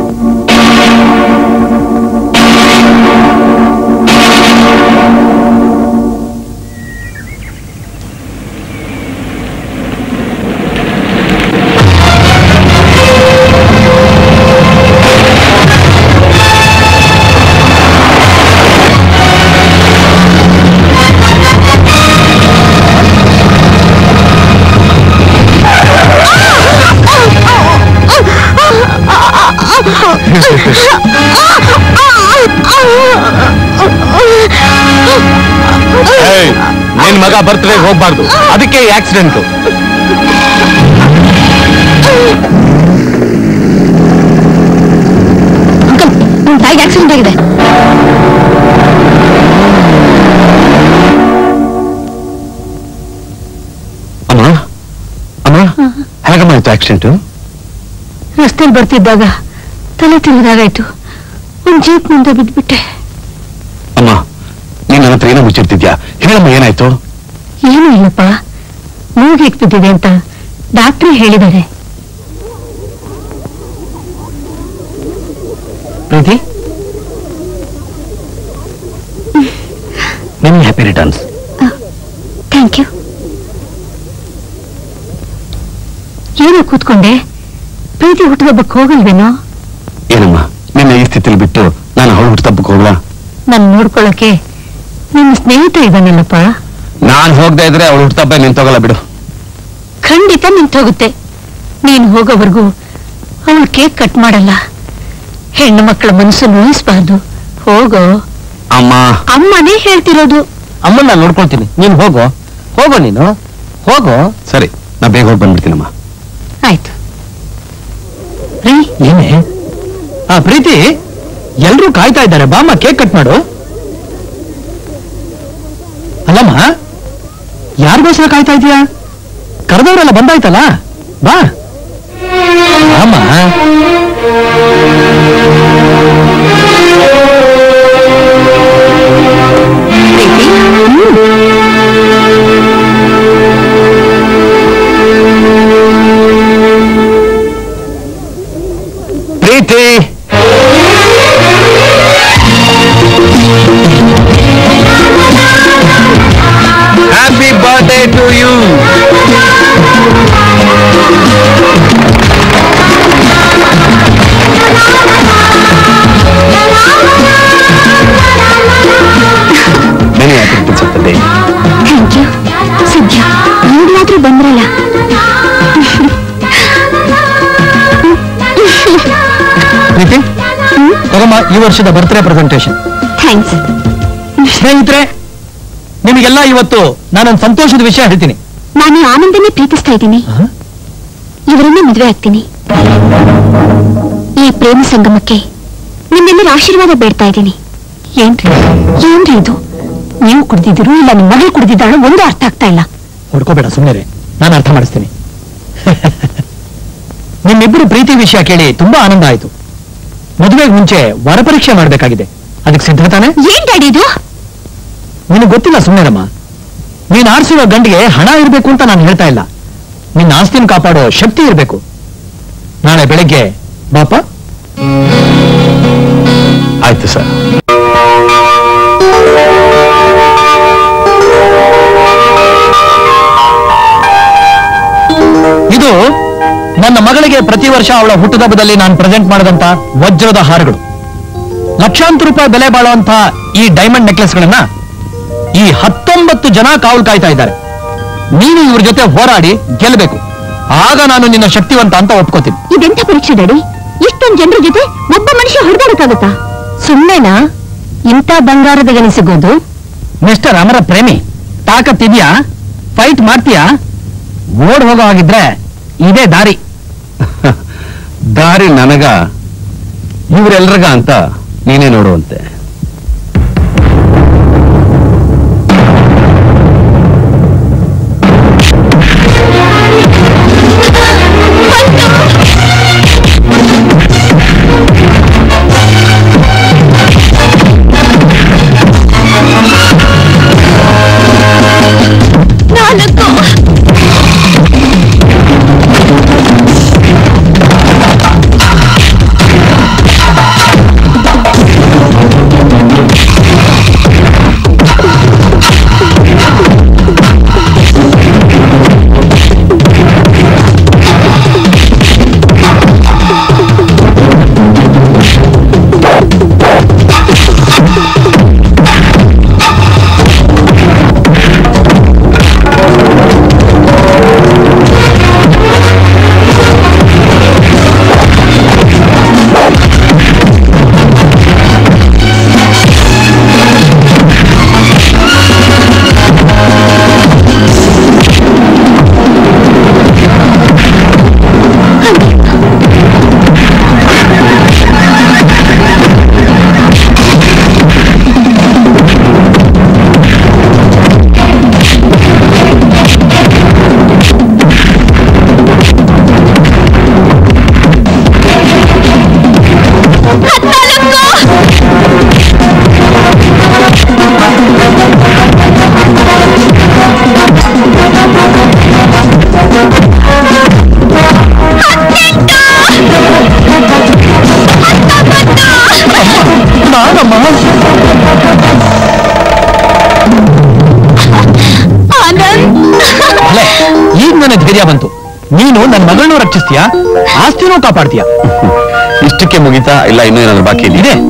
C: ಏಯ್, ನಿನ್ ಮಗ ಬರ್ತ್ಡೇ ಹೋಗ್ಬಾರ್ದು ಅದಕ್ಕೆ ಆಕ್ಸಿಡೆಂಟ್
G: ಅಂಕಲ್ ನಿಮ್ ತಾಯಿಗೆ ಆಕ್ಸಿಡೆಂಟ್ ಆಗಿದೆ
C: ಅಮ್ಮ ಅಮ್ಮ ಹೇಗಮ್ಮ ಆಯ್ತು ಆಕ್ಸಿಡೆಂಟ್
D: ರಸ್ತೆಯಲ್ಲಿ ಬರ್ತಿದ್ದಾಗ ತಲೆ ತಿರುಗಿದಾಗಾಯ್ತು ಒಂದ್ ಜೀಪ್ ಮುಂದೆ ಬಿದ್ಬಿಟ್ಟೆ
C: ಅಮ್ಮ ನೀನ್ ನನ್ನ ಹತ್ರ ಏನೋ ಮುಚ್ಚಿರ್ತಿದ್ಯಾ ಹೇಳಮ್ಮ ಏನಾಯ್ತು
D: ಏನೂ ಇಲ್ಲಪ್ಪ ಮೂಗಿಗೆ ಬಿದ್ದಿದೆ ಅಂತ ಡಾಕ್ಟ್ರು ಹೇಳಿದ್ದಾರೆ
E: Preethi many happy returns
G: thank you
D: ಏನೋ ಕೂತ್ಕೊಂಡೆ ಪ್ರೀತಿ ಹುಟ್ಟುಹಬ್ಬಕ್ಕೆ ಹೋಗಲ್ವೇನೋ
C: ಏನಮ್ಮ ನಿನ್ನ ಈ ಸ್ಥಿತಿಲಿ ಬಿಟ್ಟು ನಾನು ಅವಳು ಹುಟ್ಟುತ್ತಬ್ಬಕ್ಕೆ ಹೋಗ್ಲಾ
D: ನನ್ ನೋಡ್ಕೊಳ್ಳೋಕೆ ನಿನ್ನ ಸ್ನೇಹಿತ ಇದ್ದಾನಲ್ಲಪ್ಪ
C: ನಾನ್ ಹೋಗದೆ ಇದ್ರೆ ಅವಳು ಹುಟ್ಟುತ್ತಬ್ಬ ನಿಂತೋಗಲ್ಲ ಬಿಡು
D: ಖಂಡಿತ ನಿಂತೋಗುತ್ತೆ ನೀನ್ ಹೋಗೋವರೆಗೂ ಅವಳು ಕೇಕ್ ಕಟ್ ಮಾಡಲ್ಲ ಹೆಣ್ಣು ಮಕ್ಕಳ ಮನಸ್ಸು ನೋಯಿಸ್ಬಾರ್ದು ಹೋಗೋ
C: ಅಮ್ಮ
D: ಅಮ್ಮನೇ ಹೇಳ್ತಿರೋದು
E: ಅಮ್ಮನ್ನ ನೋಡ್ಕೊಳ್ತೀನಿ ನೀನು ಹೋಗು ಹೋಗು ನೀನು ಹೋಗು
C: ಸರಿ ನಾ ಬೇಗ ಹೋಗಿ ಬಂದ್ಬಿಡ್ತೀನಮ್ಮ
D: ಆಯ್ತು
E: ರೀ ಏನೇ ಆ ಪ್ರೀತಿ ಎಲ್ರೂ ಕಾಯ್ತಾ ಇದ್ದಾರೆ ಬಾಮ್ಮ ಕೇಕ್ ಕಟ್ ಮಾಡು ಅಲ್ಲಮ್ಮ ಯಾರಿಗೋಸ್ಕರ ಕಾಯ್ತಾ ಇದೀಯಾ ಕರೆದವರೆಲ್ಲ ಬಂದಾಯ್ತಲ್ಲ ಬಾ ಬಾಮ್ಮ
D: Preethi
C: Preethi happy birthday to you many happy returns of the day
G: thank you ಸದ್ಯ ಈಗಲಾದ್ರೂ ಬಂದ್ರಲ್ಲ
E: ಪ್ರೀತಿ ತಗೊಮ್ಮ ಈ ವರ್ಷದ ಬರ್ತ್ಡೇ ಪ್ರೆಸೆಂಟೇಶನ್
G: ಥ್ಯಾಂಕ್ಸ್
E: ಸ್ನೇಹಿತರೆ ನಿಮಗೆಲ್ಲ ಇವತ್ತು ನಾನೊಂದು ಸಂತೋಷದ ವಿಷಯ ಹೇಳ್ತೀನಿ
G: ನಾನು ಆನಂದನೇ ಪ್ರೀತಿಸ್ತಾ ಇದ್ದೀನಿ ಇವರನ್ನ ಮದುವೆ ಆಗ್ತೀನಿ ಈ ಪ್ರೇಮ ಸಂಗಮಕ್ಕೆ ನಿಮ್ಮೆಲ್ಲರ ಆಶೀರ್ವಾದ ಬೇಡ್ತಾ ಇದ್ದೀನಿ
D: ಏನ್ರಿ ಏನ್ರಿ ಇದು ನೀವು ಕುಡ್ದಿದ್ದೀರೋ ಇಲ್ಲ ನಿಮ್ಮ ಮಗಳು ಕುಡ್ದಿದ್ದಾಳೋ ಒಂದು ಅರ್ಥ ಆಗ್ತಾ ಇಲ್ಲ
E: ಹೊಡ್ಕೋಬೇಡ ಸುಮ್ಮನೆ ನಾನು ಅರ್ಥ ಮಾಡಿಸ್ತೀನಿ ನಿಮ್ಮಿಬ್ಬರು ಪ್ರೀತಿ ವಿಷಯ ಕೇಳಿ ತುಂಬಾ ಆನಂದ ಆಯ್ತು ಮದುವೆಗೆ ಮುಂಚೆ ವರ ಪರೀಕ್ಷೆ ಮಾಡ್ಬೇಕಾಗಿದೆ ಅದಕ್ಕೆ ಸಿದ್ಧ ತಾನೆ
G: ಏನ್ ಡ್ಯಾಡಿ ಇದು
E: ನಿನಗೆ ಗೊತ್ತಿಲ್ಲ ಸುಮ್ಮನೆರಮ್ಮ ನೀನ್ ಆರಿಸಿರೋ ಗಂಡಿಗೆ ಹಣ ಇರಬೇಕು ಅಂತ ನಾನು ಹೇಳ್ತಾ ಇಲ್ಲ ನಿನ್ನ ಆಸ್ತಿನ ಕಾಪಾಡೋ ಶಕ್ತಿ ಇರಬೇಕು ನಾಳೆ ಬೆಳಗ್ಗೆ ಬಾಪ
C: ಆಯ್ತು ಸರ್
E: ಇದು ನನ್ನ ಮಗಳಿಗೆ ಪ್ರತಿ ವರ್ಷ ಅವಳ ಹುಟ್ಟುಹಬ್ಬದಲ್ಲಿ ನಾನು ಪ್ರೆಸೆಂಟ್ ಮಾಡಿದಂತ ವಜ್ರದ ಹಾರಗಳು ಲಕ್ಷಾಂತರ ರೂಪಾಯಿ ಬೆಲೆ ಬಾಳುವಂತ ಈ ಡೈಮಂಡ್ ನೆಕ್ಲೆಸ್ಗಳನ್ನ ಈ ಹತ್ತೊಂಬತ್ತು ಜನ ಕಾವಲು ಕಾಯ್ತಾ ಇದ್ದಾರೆ ನೀನು ಇವ್ರ ಜೊತೆ ಹೋರಾಡಿ ಗೆಲ್ಲಬೇಕು ಆಗ ನಾನು ನಿನ್ನ ಶಕ್ತಿವಂತ ಅಂತ ಒಪ್ಕೋತೀನಿ
G: ಇದೆಂಥ ಪರೀಕ್ಷೆ ಡ್ಯಾಡಿ ಇಷ್ಟೊಂದು ಜನರ ಜೊತೆ ಒಬ್ಬ ಮನುಷ್ಯ ಹೊಡೆದಾಡಕ್ಕಾಗತ್ತಾ
D: ಸುಮ್ಮನೆನಾ ಇಂಥ ಬಂಗಾರದ ಗಣಿ ಸಿಗೋದು
E: ಮಿಸ್ಟರ್ ಅಮರ ಪ್ರೇಮಿ ತಾಕತ್ತಿದ್ಯಾ ಫೈಟ್ ಮಾಡ್ತೀಯಾ ಓಡ್ ಹೋಗೋ ಹಾಗಿದ್ರೆ ಇದೇ ದಾರಿ
C: ದಾರಿ ನನಗ ಇವರೆಲ್ರಿಗ ಅಂತ ನೀನೇ ನೋಡುವಂತೆ
E: ಅಲ್ಲೇ ಈಗ ನನಗೆ ಧೈರ್ಯ ಬಂತು ನೀನು ನನ್ನ ಮಗಳನ್ನೂ ರಕ್ಷಿಸ್ತೀಯಾ ಆಸ್ತಿನೂ ಕಾಪಾಡ್ತೀಯಾ
C: ಇಷ್ಟಕ್ಕೆ ಮುಗಿತಾ ಇಲ್ಲ ಇನ್ನೂ ಏನಾದ್ರು ಬಾಕಿ ಇದೆ
E: ಇದೆ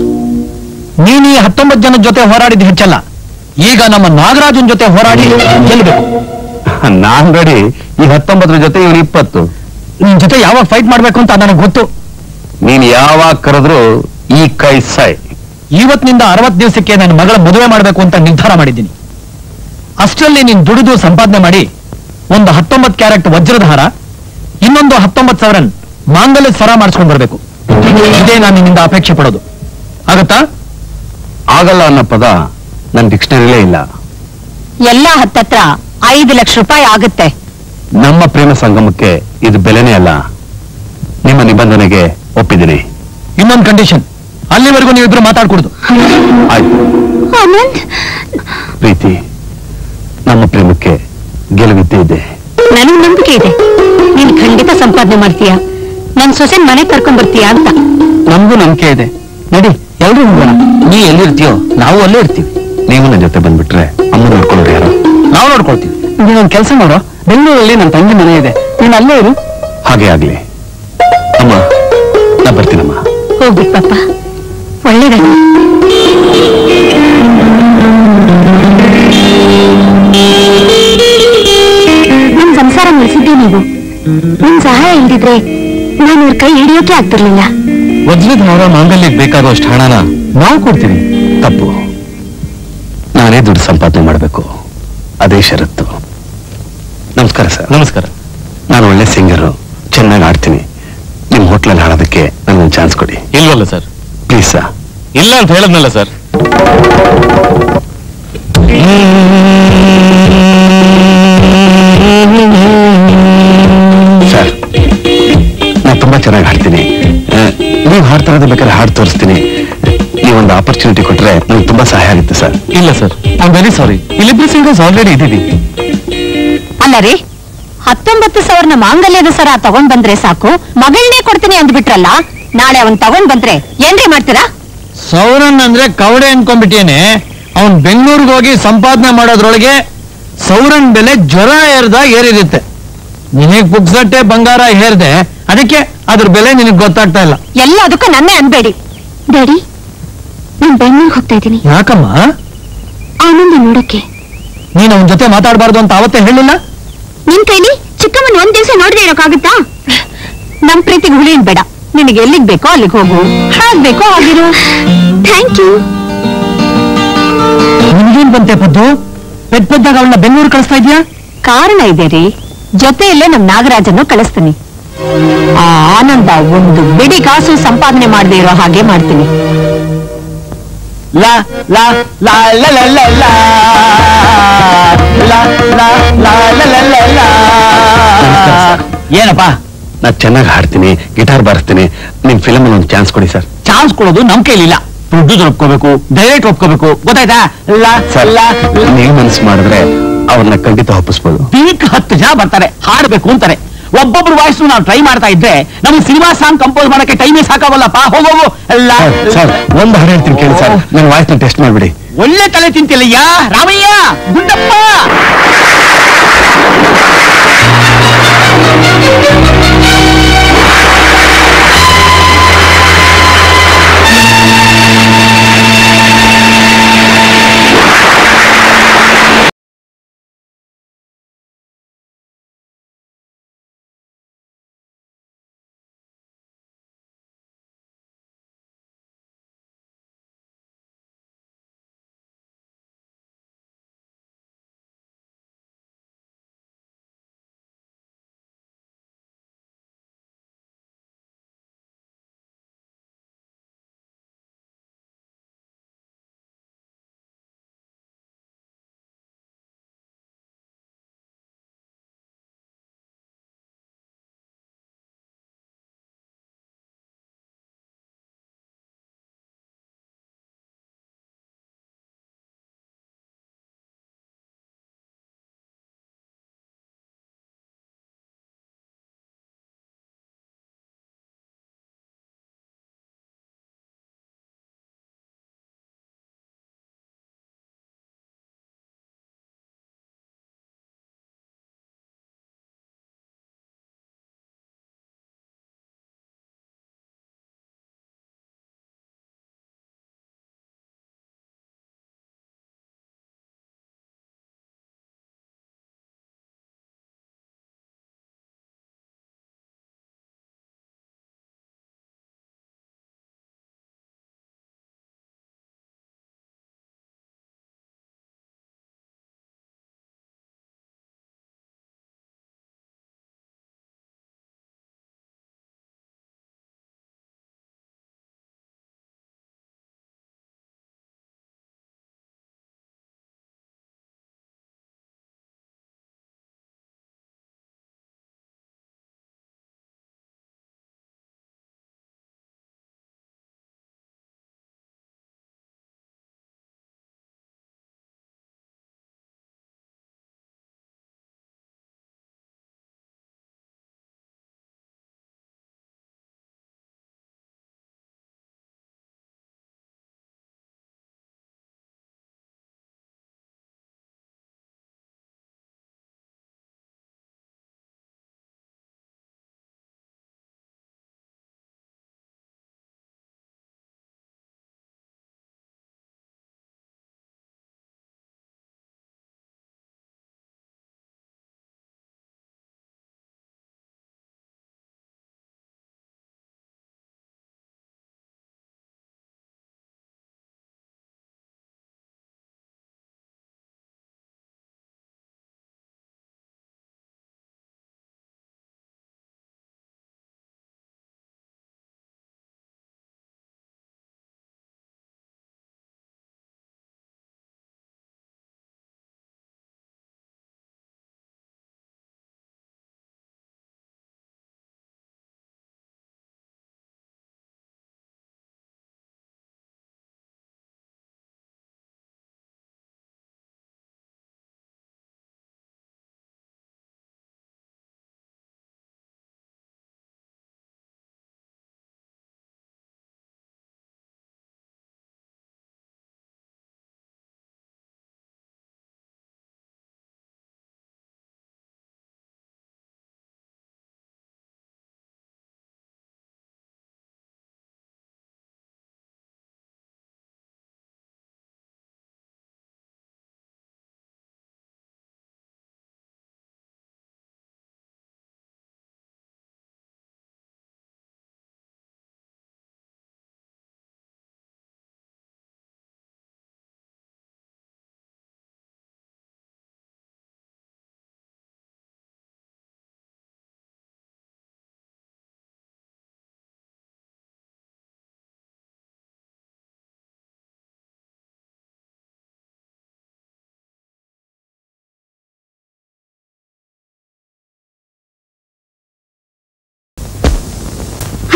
E: ನೀನು ಈ ಹತ್ತೊಂಬತ್ತು ಜನದ ಜೊತೆ ಹೋರಾಡಿದ ಹೆಚ್ಚಲ್ಲ ಈಗ ನಮ್ಮ ನಾಗರಾಜನ್ ಜೊತೆ ಹೋರಾಡಿ ಗೆಲ್ಲಬೇಕು
C: ನಾನ್ ರೆಡಿ ಈ ಹತ್ತೊಂಬತ್ತರ ಜೊತೆ ಇವನು ಇಪ್ಪತ್ತು
E: ನಿನ್ ಜೊತೆ ಯಾವಾಗ ಫೈಟ್ ಮಾಡ್ಬೇಕು ಅಂತ ನನಗೆ ಗೊತ್ತು
C: ನೀನ್ ಯಾವಾಗ ಕರೆದ್ರು ಈ ಕೈ ಸೈ
E: ಇವತ್ತಿನಿಂದ ಅರವತ್ತು ದಿವಸಕ್ಕೆ ನನ್ನ ಮಗಳ ಮದುವೆ ಮಾಡಬೇಕು ಅಂತ ನಿರ್ಧಾರ ಮಾಡಿದ್ದೀನಿ ಅಷ್ಟರಲ್ಲಿ ನೀನ್ ದುಡಿದು ಸಂಪಾದನೆ ಮಾಡಿ ಒಂದು ಹತ್ತೊಂಬತ್ತು ಕ್ಯಾರೆಟ್ ವಜ್ರದ ಹಾರ ಇನ್ನೊಂದು ಹತ್ತೊಂಬತ್ತು ಸಾವಿರ ಮಾಂಗಲ್ಯ ಸರ ಮಾಡಿಸ್ಕೊಂಡ್ ಬರ್ಬೇಕು ಇದೇ ನಾನು ನಿನ್ನಿಂದ ಅಪೇಕ್ಷೆ ಪಡೋದು ಆಗತ್ತಾ
C: ಆಗಲ್ಲ ಅನ್ನೋ ಪದ ನನ್ನ ಡಿಕ್ಷನರಿಲೇ ಇಲ್ಲ
D: ಎಲ್ಲ ಹತ್ತತ್ರ ಐದು ಲಕ್ಷ ರೂಪಾಯಿ ಆಗುತ್ತೆ
C: ನಮ್ಮ ಪ್ರೇಮ ಸಂಗಮಕ್ಕೆ ಇದು ಬೆಲೆನೇ ಅಲ್ಲ ನಿಮ್ಮ ನಿಬಂಧನೆಗೆ ಒಪ್ಪಿದ್ದೀನಿ
E: ಇನ್ನೊಂದು ಕಂಡೀಷನ್ ಅಲ್ಲಿವರೆಗೂ ನೀವಿಬ್ರು ಮಾತಾಡ್ಕೊಡುದು
C: ಆಯ್ತು
G: ಆನಂದ್
C: ಪ್ರೀತಿ ನಮ್ಮ ಪ್ರೇಮಕ್ಕೆ ಗೆಲುವಿದ್ದೇ ಇದೆ
D: ನನಗ್ ನಂಬಿಕೆ ಇದೆ ನೀನ್ ಖಂಡಿತ ಸಂಪಾದನೆ ಮಾಡ್ತೀಯ ನನ್ ಸೊಸೆನ್ ಮನೆ ಕರ್ಕೊಂಡ್ ಬರ್ತೀಯ ಅಂತ
B: ನಮಗೂ ನಂಬಿಕೆ ಇದೆ ನಡಿ ಎಲ್ರು ಹೋಗೋಣ ನೀ ಎಲ್ಲಿರ್ತೀಯೋ ನಾವು ಅಲ್ಲೇ ಇರ್ತೀವಿ
C: ನೀವು ನನ್ನ ಜೊತೆ ಬಂದ್ಬಿಟ್ರೆ ಅಮ್ಮ ನೋಡ್ಕೊಳ್ಳೋರು ಯಾರು
B: ನಾವು ನೋಡ್ಕೊಳ್ತೀವಿ ನೀನೊಂದು ಕೆಲಸ ಮಾಡೋ ಬೆಂಗಳೂರಲ್ಲಿ ನನ್ನ ತಂಗಿ ಮನೆ ಇದೆ ನೀನು ಅಲ್ಲೇ ಇರು
C: ಹಾಗೆ ಆಗ್ಲಿ ಅಮ್ಮ ನಾ ಬರ್ತೀನಮ್ಮ
D: ಹೋಗ್ಬಿಟ್ ಪಾಪ ಒಳ್ಳೇದಾಗಿ
G: ನಮ್ ಸಂಸಾರ ನಡೆಸಿದ್ದೆ ನೀವು ನಿಮ್ ಸಹಾಯ ಇಲ್ದಿದ್ರೆ ನಾನು ಅವ್ರ ಕೈ ಹಿಡಿಯೋಕೆ ಆಗ್ತಿರ್ಲಿಲ್ಲ
C: ವಜ್ರದ ಹಾರ ಮಾಂಗಲ್ಯಕ್ಕೆ ಬೇಕಾಗುವಷ್ಟು ಹಣನ ನಾವು ಕೊಡ್ತೀವಿ ತಪ್ಪು ನಾನೇ ದುಡ್ಡು ಸಂಪಾದನೆ ಮಾಡಬೇಕು ಅದೇ ಷರತ್ತು ನಮಸ್ಕಾರ ಸರ್
E: ನಮಸ್ಕಾರ
C: ನಾನು ಒಳ್ಳೆ ಸಿಂಗರು ಚೆನ್ನಾಗಿ ಆಡ್ತೀನಿ ನಿಮ್ಮ ಹೋಟ್ಲಲ್ಲಿ ಹಾಡೋದಕ್ಕೆ ನನಗೊಂದು ಚಾನ್ಸ್ ಕೊಡಿ
E: ಇಲ್ವಲ್ಲ ಸರ್
C: ಪ್ಲೀಸ್ ಸರ್
E: ಇಲ್ಲ ಅಂತ ಹೇಳದ್ನಲ್ಲ ಸರ್
C: ಸರ್ ನಾನು ತುಂಬಾ ಚೆನ್ನಾಗಿ ಹಾಡ್ತೀನಿ ಆ, ನೀವು ಹಾಡ್ತಾ ಇರೋದು ಬೇಕಾದ್ರೆ ಹಾಡು ತೋರಿಸ್ತೀನಿ ನೀವೊಂದು ಆಪರ್ಚುನಿಟಿ ಕೊಟ್ರೆ ನನಗೆ ತುಂಬಾ ಸಹಾಯ ಆಗುತ್ತೆ ಸರ್
E: ಇಲ್ಲ ಸರ್ ಐ ವೆರಿ ಸಾರಿ ಇಲ್ಲಿಬ್ರು ಸಿಂಗರ್ಸ್ ಆಲ್ರೆಡಿ ಇದ್ದೀವಿ
D: ಅಲ್ಲ ರೀ ಹತ್ತೊಂಬತ್ತು ಸಾವಿರನ ಮಾಂಗಲ್ಯದ ಸರ ತಗೊಂಡ್ ಬಂದ್ರೆ ಸಾಕು ಮಗಳನ್ನೇ ಕೊಡ್ತೀನಿ ಅಂದ್ಬಿಟ್ರಲ್ಲ ನಾಳೆ ಅವನ್ ತಗೊಂಡ್ ಬಂದ್ರೆ ಏನ್ರಿ ಮಾಡ್ತೀರಾ
E: ಸೌರನ್ ಅಂದ್ರೆ ಕವಡೆ ಅನ್ಕೊಂಡ್ಬಿಟ್ಟೇನೆ ಅವನ್ ಬೆಂಗಳೂರಿಗೆ ಹೋಗಿ ಸಂಪಾದನೆ ಮಾಡೋದ್ರೊಳಗೆ ಸೌರನ್ ಬೆಲೆ ಜ್ವರ ಏರ್ದಾಗ ಏರಿರುತ್ತೆ ನಿನಗ್ ಪುಕ್ಸಟ್ಟೆ ಬಂಗಾರ ಹೇರ್ದೆ ಅದಕ್ಕೆ ಅದ್ರ ಬೆಲೆ ನಿನಗ್ ಗೊತ್ತಾಗ್ತಾ ಇಲ್ಲ
D: ಎಲ್ಲದಕ್ಕೂ ನನ್ನೇ ಅನ್ಬೇಡಿ
G: ಡ್ಯಾಡಿ ನಾನ್ ಬೆಂಗಳೂರಿಗೆ ಹೋಗ್ತಾ ಇದ್ದೀನಿ
E: ಯಾಕಮ್ಮ
G: ಆನಂದ ನೋಡಕ್ಕೆ
E: ನೀನ್ ಅವನ ಜೊತೆ ಮಾತಾಡಬಾರ್ದು ಅಂತ ಅವತ್ತೇ ಹೇಳಿಲ್ಲ
G: ನಿನ್ ಕೈಲಿ ಚಿಕ್ಕಮ್ಮನ್ ಒಂದ್ ದಿವಸ ನೋಡದೆ ಇರೋಕ್ಕಾಗುತ್ತಾ
D: ನಮ್ ಪ್ರೀತಿಗೆ ಹುಳಿ ಬೇಡ ನಿನಗೆ ಎಲ್ಲಿಗ್ ಬೇಕೋ ಅಲ್ಲಿಗೆ ಹೋಗು ಹಾಗ್ಬೇಕೋ ಹಾಗಿರು
G: ಥ್ಯಾಂಕ್ ಯು
E: ನಿನ್ಗೇನ್ ಬಂತೆ ಪದ್ದು ಪೆದ್ ಪೆದ್ದಾಗ ಅವಳನ್ನ ಬೆಂಗಳೂರು ಕಳಿಸ್ತಾ ಇದೀಯಾ
D: ಕಾರಣ ಇದೆ ರೀ ಜೊತೆಯಲ್ಲೇ ನಮ್ ನಾಗರಾಜನ್ನು ಕಳಿಸ್ತೀನಿ ಆ ಆನಂದ ಒಂದು ಬಿಡಿ ಕಾಸು ಸಂಪಾದನೆ ಮಾಡದೇ ಇರೋ ಹಾಗೆ ಮಾಡ್ತೀನಿ
B: ಲಾ ಲಾ ಲಾ ಲಾ ಲಾ ಲಾ ಲಾ ಲಾ ಲಾ ಲಾ ಲಾ ಲಾ ಲಾ ಲಾ ಏನಪ್ಪ
C: ನಾ ಚೆನ್ನಾಗಿ ಹಾಡ್ತೀನಿ ಗಿಟಾರ್ ಬಾರಿಸ್ತೀನಿ ನಿಮ್ ಫಿಲಮ್ ಒಂದು ಚಾನ್ಸ್ ಕೊಡಿ ಸರ್
B: ಚಾನ್ಸ್ ಕೊಡೋದು ನಮ್ ಕೈಲಿಲ್ಲ ಪ್ರೊಡ್ಯೂಸರ್ ಒಪ್ಕೋಬೇಕು ಡೈರೆಕ್ಟ್ ಒಪ್ಕೋಬೇಕು ಗೊತ್ತಾಯ್ತಾ ಲಾ
C: ಸರ್
B: ಲಾ
C: ನೀವು ಮನಸ್ಸು ಮಾಡಿದ್ರೆ ಅವ್ರನ್ನ ಖಂಡಿತ ಒಪ್ಪಿಸ್ಬೋದು
B: ವೀಕ್ ಹತ್ತು ಜನ ಬರ್ತಾರೆ ಹಾಡ್ಬೇಕು ಅಂತಾರೆ ಒಬ್ಬೊಬ್ರು ವಾಯ್ಸ್ ನಾವು ಟ್ರೈ ಮಾಡ್ತಾ ಇದ್ರೆ ನಮ್ಗೆ ಸಿನಿಮಾ ಸಾಂಗ್ ಕಂಪೋಸ್ ಮಾಡಕ್ಕೆ ಟೈಮೇ ಸಾಕಾಗಲ್ಲಪ್ಪ ಹೋಗೋಗು ಲಾ
C: ಸರ್, ಸರ್ ಒಂದ್ ಹಾಡು ಹೇಳ್ತೀನಿ ಕೇಳಿ ಸರ್ ನನ್ನ ವಾಯ್ಸ್ನ ಟೆಸ್ಟ್ ಮಾಡ್ಬಿಡಿ
B: ಒಳ್ಳೆ ತಲೆ ತಿಂತಿಲ್ಲಯ್ಯ ರಾಮಯ್ಯ ಗುಂಡಪ್ಪ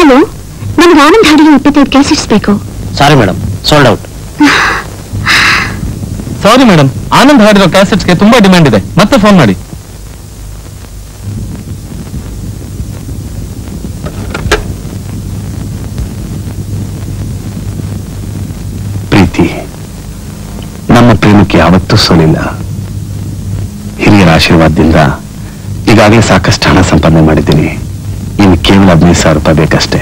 G: ಹಲೋ ನಮ್ಗೆ ಆನಂದ್ ಹಾಡಿಗೆ ಇಪ್ಪತ್ತೈದು ಕ್ಯಾಸೆಟ್ಸ್ ಬೇಕು
F: sorry madam sold out
C: sorry madam Anand ಹಾಡಿರೋ ಕ್ಯಾಸೆಟ್ಸ್ಗೆ ತುಂಬಾ ಡಿಮ್ಯಾಂಡ್ ಇದೆ ಮತ್ತೆ ಫೋನ್ ಮಾಡಿ
H: ಪ್ರೀತಿ ನಮ್ಮ ಪ್ರೇಮಕ್ಕೆ ಯಾವತ್ತೂ ಸೋಲಿಲ್ಲ ಹಿರಿಯರ ಆಶೀರ್ವಾದದಿಂದ ಈಗಾಗಲೇ ಸಾಕಷ್ಟು ಹಣ ಸಂಪಾದನೆ ಮಾಡಿದ್ದೀನಿ ಇನ್ನು ಕೇವಲ ಹದಿನೈದು ಸಾವಿರ ರೂಪಾಯಿ ಬೇಕಷ್ಟೇ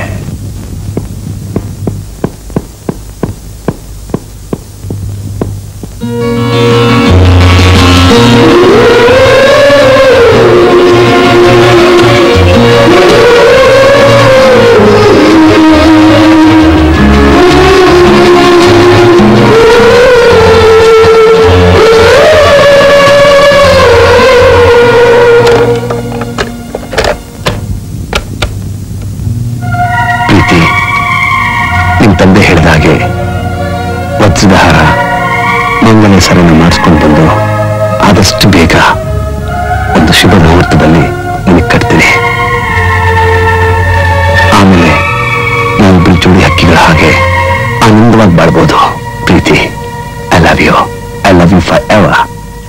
H: ಪ್ರೀತಿ ನಿಮ್ ತಂದೆ ಹೇಳಿದ ಹಾಗೆ ವಜ್ರದ ಹಾರ ಮಂಗಲ ಸರನ್ನು ಮಾಡಿಸ್ಕೊಂಡು ಬಂದು ಆದಷ್ಟು ಬೇಗ ಒಂದು ಶುಭ ಮುಹೂರ್ತದಲ್ಲಿ ನಿನಗೆ ಕಟ್ತೀನಿ ಆಮೇಲೆ ನಾವಿಬ್ಬರು ಜೋಡಿ ಹಕ್ಕಿಗಳ ಹಾಗೆ ಆನಂದವಾಗಿ ಬಾಳ್ಬೋದು Preethi I love you I love you forever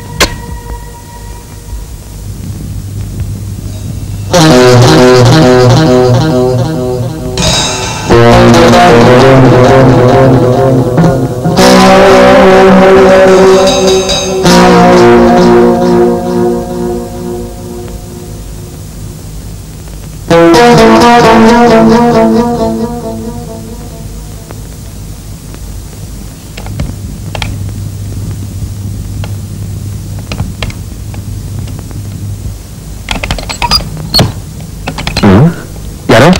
H: ಯಾರು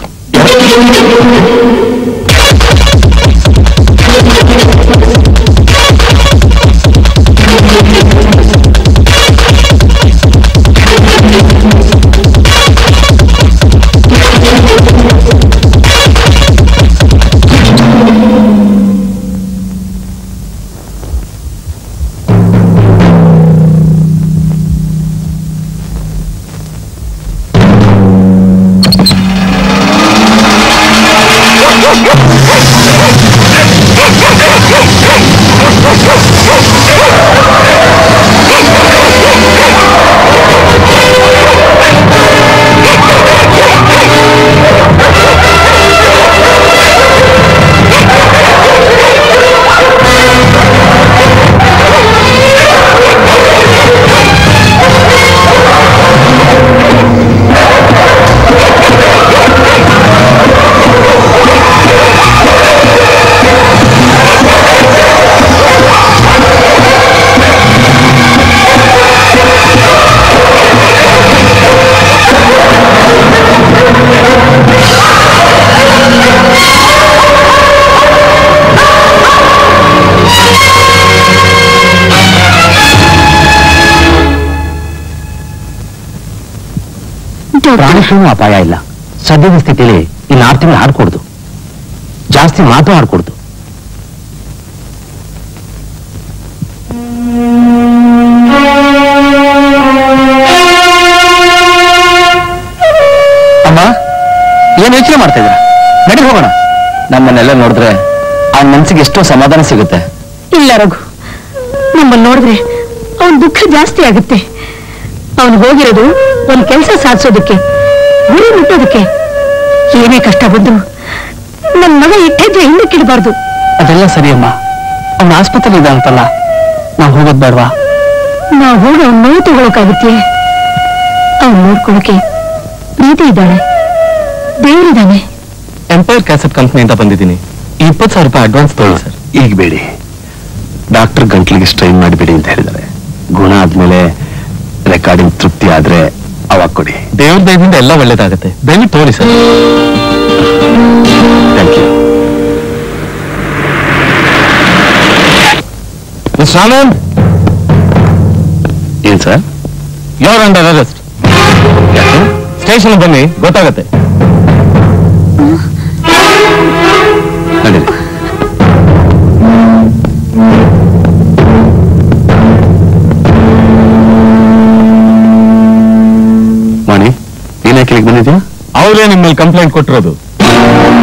H: ಪ್ರಾಣಕ್ಕೂ ಅಪಾಯ ಇಲ್ಲ ಸದ್ಯದ ಸ್ಥಿತಿಯಲ್ಲಿ ಇನ್ನು ಆರು ತಿಂಗಳು ಆಡ್ಕೊಡ್ದು ಜಾಸ್ತಿ ಮಾತು ಆಡ್ಕೊಡ್ದು ಅಮ್ಮ ಏನ್ ಯೋಚನೆ ಮಾಡ್ತಾ ಇದ್ರ ನಡಿ ಹೋಗೋಣ ನಮ್ಮನ್ನೆಲ್ಲ ನೋಡಿದ್ರೆ ಆ ಮನ್ಸಿಗೆ ಎಷ್ಟೋ ಸಮಾಧಾನ ಸಿಗುತ್ತೆ
D: ಇಲ್ಲ ರಘು ನಮ್ಮನ್ನು ನೋಡಿದ್ರೆ ಅವನ ದುಃಖ ಜಾಸ್ತಿ ಆಗುತ್ತೆ ಅವನು ಹೋಗಿರೋದು ಒಂದ್ ಕೆಲಸ ಸಾಧಿಸೋದಕ್ಕೆ ಗುರಿ ಮುಟ್ಟೋದಕ್ಕೆ ಏನೇ ಕಷ್ಟ ಬಂದ್ರು ನನ್ ಮಗ ಇಟ್ಟೆದ್ರೆ ಹಿಂದಕ್ಕಿಡಬಾರ್ದು
B: ಅದೆಲ್ಲ ಸರಿ ಅಮ್ಮ ಅವ್ನ ಆಸ್ಪತ್ರೆ ಇದೆ ಅಂತಲ್ಲ ನಾವು ಹೋಗೋದ್ ಬೇಡವಾ
D: ನಾವು ಹೋಗಿ ಅವ್ನ ನೋವು ತಗೊಳಕಾಗುತ್ತೆ ಅವ್ನು ನೋಡ್ಕೊಳಕ್ಕೆ ಪ್ರೀತಿ ಇದ್ದಾಳೆ ದೇವರಿದ್ದಾನೆ
C: ಎಂಪೈರ್ ಕ್ಯಾಸೆಟ್ ಕಂಪ್ನಿಯಿಂದ ಬಂದಿದ್ದೀನಿ ಇಪ್ಪತ್ತು ಸಾವಿರ ರೂಪಾಯಿ ಅಡ್ವಾನ್ಸ್ ತಗೊಳ್ಳಿ ಸರ್
H: ಈಗ ಬೇಡಿ ಡಾಕ್ಟರ್ ಗಂಟ್ಲಿಗೆ ಸ್ಟ್ರೈನ್ ಮಾಡಿಬಿಡಿ ಅಂತ ಹೇಳಿದ್ದಾರೆ ಗುಣ ಆದ್ಮೇಲೆ ರೆಕಾರ್ಡಿಂಗ್ ತೃಪ್ತಿ ಆದ್ರೆ ಅವಾಗ ಕೊಡಿ
C: ದೇವ್ರ ದಯದಿಂದ ಎಲ್ಲ ಒಳ್ಳೇದಾಗುತ್ತೆ ದಯವಿಟ್ಟು ತೋರಿ sir
H: thank you
C: mister Anand
H: ಏನ್ sir
C: you're under arrest station ಬನ್ನಿ ಗೊತ್ತಾಗತ್ತೆ
H: ನಡೀರಿ ವಾಣಿ ನೀನ್ ಯಾಕೆ ಇಲ್ಲಿಗೆ ಬಂದಿದ್ಯಾ
C: ಅವರೇ ನಿಮ್ಮಲ್ಲಿ ಕಂಪ್ಲೇಂಟ್ ಕೊಟ್ಟಿರೋದು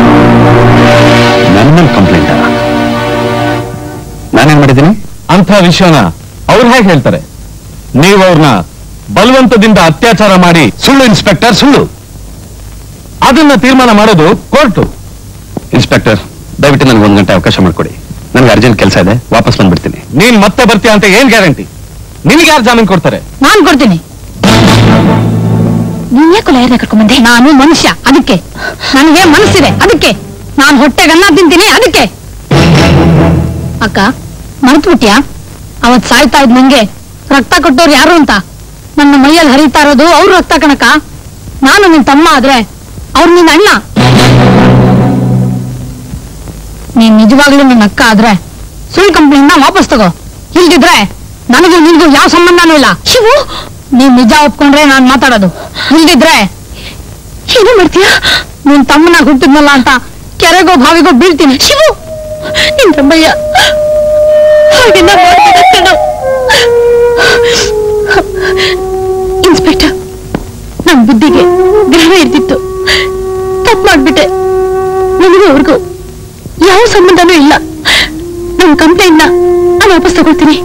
H: ನನ್ನ ಮೇಲೆ ಕಂಪ್ಲೇಂಟ್ ನಾನೇನ್ ಮಾಡಿದ್ದೀನಿ
C: ಅಂಥ ವಿಷಯನ ಅವ್ರು ಹೇಗೆ ಹೇಳ್ತಾರೆ ನೀವು ಅವ್ರನ್ನ ಬಲವಂತದಿಂದ ಅತ್ಯಾಚಾರ ಮಾಡಿ
H: ಸುಳ್ಳು ಇನ್ಸ್ಪೆಕ್ಟರ್ ಸುಳ್ಳು
C: ಅದನ್ನ ತೀರ್ಮಾನ ಮಾಡೋದು ಕೋರ್ಟು
H: ಇನ್ಸ್ಪೆಕ್ಟರ್ ದಯವಿಟ್ಟು ನನಗೆ ಒಂದು ಗಂಟೆ ಅವಕಾಶ ಮಾಡಿಕೊಡಿ ನನಗೆ ಅರ್ಜೆಂಟ್ ಕೆಲಸ ಇದೆ ವಾಪಸ್ ಬಂದ್ಬಿಡ್ತೀನಿ
C: ನೀನ್ ಮತ್ತೆ ಬರ್ತೀಯ ಅಂತ ಏನ್ ಗ್ಯಾರಂಟಿ ನಿನಗೆ ಯಾರು ಜಾಮೀನ್ ಕೊಡ್ತಾರೆ
D: ನಾನ್ ಕೊಡ್ತೀನಿ
G: ನೀನ್ ಯಾಕೆ ಲಾಯರ್ನ ಕರ್ಕೊಂಬಂದೆ
D: ನಾನು ಮನುಷ್ಯ ಅದಕ್ಕೆ ನನಗೆ ಮನಸ್ಸಿದೆ ಅದಕ್ಕೆ ನಾನು ಹೊಟ್ಟೆಗನ್ನ ತಿಂತೀನಿ ಅದಕ್ಕೆ ಅಕ್ಕ ಮರ್ತ್ಬಿಟ್ಯಾ ಅವತ್ ಸಾಯ್ತಾ ಇದ್ ನಂಗೆ ರಕ್ತ ಕೊಟ್ಟವ್ರು ಯಾರು ಅಂತ ನನ್ನ ಮೈಯಲ್ಲಿ ಹರಿತಾ ಇರೋದು ಅವ್ರ ರಕ್ತ ಕಣಕ ನಾನು ನಿನ್ ತಮ್ಮ ಆದ್ರೆ ಅವ್ರು ನಿನ್ನ ಅಣ್ಣ ನೀನ್ ನಿಜವಾಗ್ಲೂ ನಿನ್ನ ಅಕ್ಕ ಆದ್ರೆ ಸುಳ್ಳು ಕಂಪ್ನಿಯಿಂದ ವಾಪಸ್ ತಗೋ ಇಲ್ದಿದ್ರೆ ನನಗೂ ನಿನ್ಗೂ ಯಾವ ಸಂಬಂಧನೂ ಇಲ್ಲ ಶಿವು ನೀನ್ ನಿಜ ಒಪ್ಕೊಂಡ್ರೆ ನಾನ್ ಮಾತಾಡೋದು ಇಲ್ದಿದ್ರೆ
G: ಏನು ಮಾಡ್ತೀಯಾ
D: ನಿನ್ ತಮ್ಮನ ಹುಟ್ಟಿದ್ನಲ್ಲ ಅಂತ ಕೆರೆಗೋ ಬಾವಿಗೋ ಬೀಳ್ತೀನಿ ಶಿವು
G: ನಿನ್ ತಮ್ಮಯ್ಯ ಹಾಗೆಲ್ಲ ಮಾಡ್ಬೇಡ ಕಣೋ. ಇನ್ಸ್ಪೆಕ್ಟರ್ ನನ್ ಬುದ್ಧಿಗೆ ಗ್ರಹ ಇರ್ತಿತ್ತು ತಪ್ಪು ಮಾಡ್ಬಿಟ್ಟೆ ನನಗೂ ಅವ್ರಿಗೂ ಯಾವ ಸಂಬಂಧನೂ ಇಲ್ಲ ನನ್ನ ಕಂಪ್ಲೇಂಟ್ನ ನಾನು ವಾಪಸ್ ತಗೊಳ್ತೀನಿ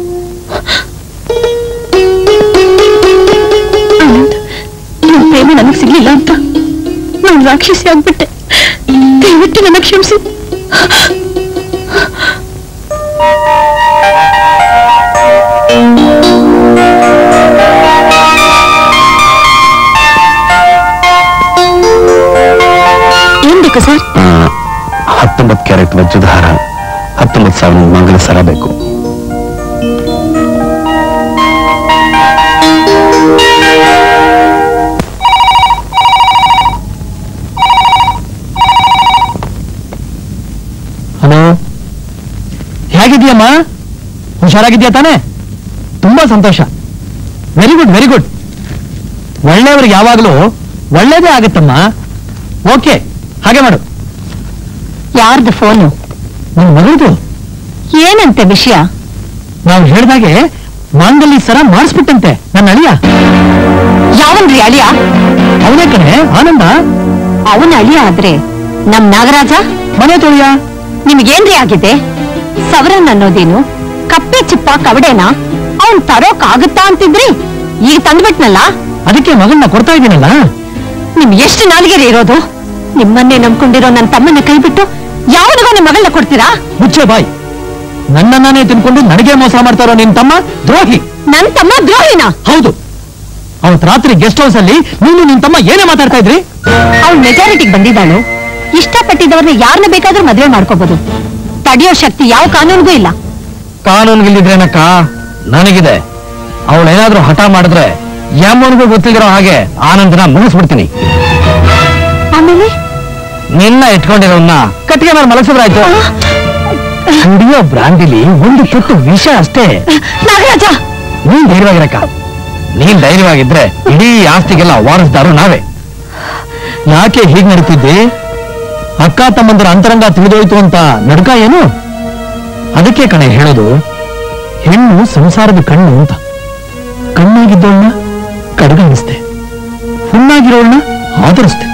G: ಆನಂದ್ ನಿನ್ ಪ್ರೇಮ ನನಗೆ ಸಿಗ್ಲಿಲ್ಲ ಅಂತ ನಾನು ರಾಕ್ಷಸಿ ಆಗ್ಬಿಟ್ಟೆ ದಯವಿಟ್ಟು ನನ್ನ ಕ್ಷಮಿಸಿ ಏನ್ ಬೇಕು ಸರ್
H: ಹತ್ತೊಂಬತ್ತು ಕ್ಯಾರೆಟ್ ವಜ್ರದ ಹಾರ ಹತ್ತೊಂಬತ್ತು ಸಾವಿರ ಮಂಗಲ ಸರ ಬೇಕು
E: ಹಲೋ ಹೇಗಿದ್ಯಮ್ಮ ಹುಷಾರಾಗಿದ್ಯಾ ತಾನೇ ತುಂಬಾ ಸಂತೋಷ ವೆರಿ ಗುಡ್ ವೆರಿ ಗುಡ್ ಒಳ್ಳೆಯವ್ರಿಗೆ ಯಾವಾಗಲೂ ಒಳ್ಳೇದೇ ಆಗುತ್ತಮ್ಮ ಓಕೆ ಹಾಗೆ ಮಾಡು
D: ಯಾರ್ದು ಫೋನು
E: ನನ್ನ ಮಗಳದು
D: ಏನಂತೆ ವಿಷಯ
E: ನಾವು ಹೇಳ್ದಾಗೆ ಮಾಂಗಲ್ಯ ಸರ ಮಾಡಿಸ್ಬಿಟ್ಟಂತೆ ನನ್ನ ಅಳಿಯ
D: ಯಾವನ್ರಿ ಅಳಿಯ
E: ಅವನೇ ಕಣೆ ಆನಂದ
D: ಅವನ ಅಳಿಯ ಆದ್ರೆ ನಮ್ ನಾಗರಾಜ
E: ಮನೆ ತೊಳೆಯ
D: ನಿಮ್ಗೇನ್ರಿ ಆಗಿದೆ ಸವರನ್ ಅನ್ನೋದೇನು ಕಪ್ಪೆ ಚಿಪ್ಪ ಕವಡೆನಾ ಅವನ್ ತರೋಕ್ ಆಗುತ್ತಾ ಅಂತಿದ್ರಿ ಈಗ ತಂದ್ಬಿಟ್ನಲ್ಲ
E: ಅದಕ್ಕೆ ಮಗಳನ್ನ ಕೊಡ್ತಾ ಇದ್ದೀನಲ್ಲ
D: ನಿಮ್ ಎಷ್ಟು ನಾಲಿಗೆರಿ ಇರೋದು ನಿಮ್ಮನ್ನೇ ನಂಬ್ಕೊಂಡಿರೋ ನನ್ನ ತಮ್ಮನ್ನ ಕೈಬಿಟ್ಟು ಯಾವನಿಗೋ ನಿಮ್ ಮಗಳನ್ನ ಕೊಡ್ತೀರಾ
E: ಮುಚ್ಚೆ ಬಾಯ್ ನನ್ನನ್ನೇ ತಿನ್ಕೊಂಡು ನನಗೆ ಮೋಸ ಮಾಡ್ತಾರೋ ನಿನ್ ತಮ್ಮ ದ್ರೋಹಿ
D: ನನ್ ತಮ್ಮ ದ್ರೋಹಿನ
E: ಹೌದು ಅವತ್ ರಾತ್ರಿ ಗೆಸ್ಟ್ ಹೌಸ್ ಅಲ್ಲಿ ನೀನು ನಿನ್ ತಮ್ಮ ಏನೇ ಮಾತಾಡ್ತಾ ಇದ್ರಿ
D: ಅವಳು ಮೆಜಾರಿಟಿಗೆ ಬಂದಿದ್ದಾಳು ಇಷ್ಟಪಟ್ಟಿದ್ದವ್ರನ್ನ ಯಾರನ್ನ ಬೇಕಾದ್ರೂ ಮದ್ವೆ ಮಾಡ್ಕೋಬಹುದು ತಡೆಯೋ ಶಕ್ತಿ ಯಾವ ಕಾನೂನಿಗೂ ಇಲ್ಲ
E: ಕಾನೂನ್ಗಿಲ್ದಿದ್ರೇನಕ್ಕ ನನಗಿದೆ ಅವಳೇನಾದ್ರೂ ಹಠ ಮಾಡಿದ್ರೆ ಯಾಮನಿಗೂ ಗೊತ್ತಿರೋ ಹಾಗೆ ಆನಂದನ ಮುಗಿಸ್ಬಿಡ್ತೀನಿ
D: ಆಮೇಲೆ
E: ನಿನ್ನ ಇಟ್ಕೊಂಡಿರೋನ್ನ ಕಟ್ಟಿಗೆ ಮೇಲೆ ಮಲಗಿಸಿದ್ರಾಯ್ತು ಕುಡಿಯೋ ಬ್ರಾಂಡಿಲಿ ಒಂದು ತುತ್ತು ವಿಷ ಅಷ್ಟೇ
D: ನಾಗರಾಜ
E: ನೀನ್ ಧೈರ್ಯವಾಗಿರಕ್ಕ ನೀನ್ ಧೈರ್ಯವಾಗಿದ್ರೆ ಇಡೀ ಆಸ್ತಿಗೆಲ್ಲ ವಾರಸ್ದಾರು ನಾವೇ ಯಾಕೆ ಹೀಗ್ ನಡೀತಿದ್ದೆ ಅಕ್ಕ ತಮ್ಮಂದ್ರ ಅಂತರಂಗ ತಿಳಿದೋಯ್ತು ಅಂತ ನಡ್ಕ ಏನು ಅದಕ್ಕೆ ಕಣೆ ಹೇಳೋದು ಹೆಣ್ಣು ಸಂಸಾರದ ಕಣ್ಣು ಅಂತ ಕಣ್ಣಾಗಿದ್ದವಳನ್ನ ಕಡ್ಗಾಣಿಸ್ತೆ ಹುಣ್ಣಾಗಿರೋಳನ್ನ ಆದರಿಸ್ತೆ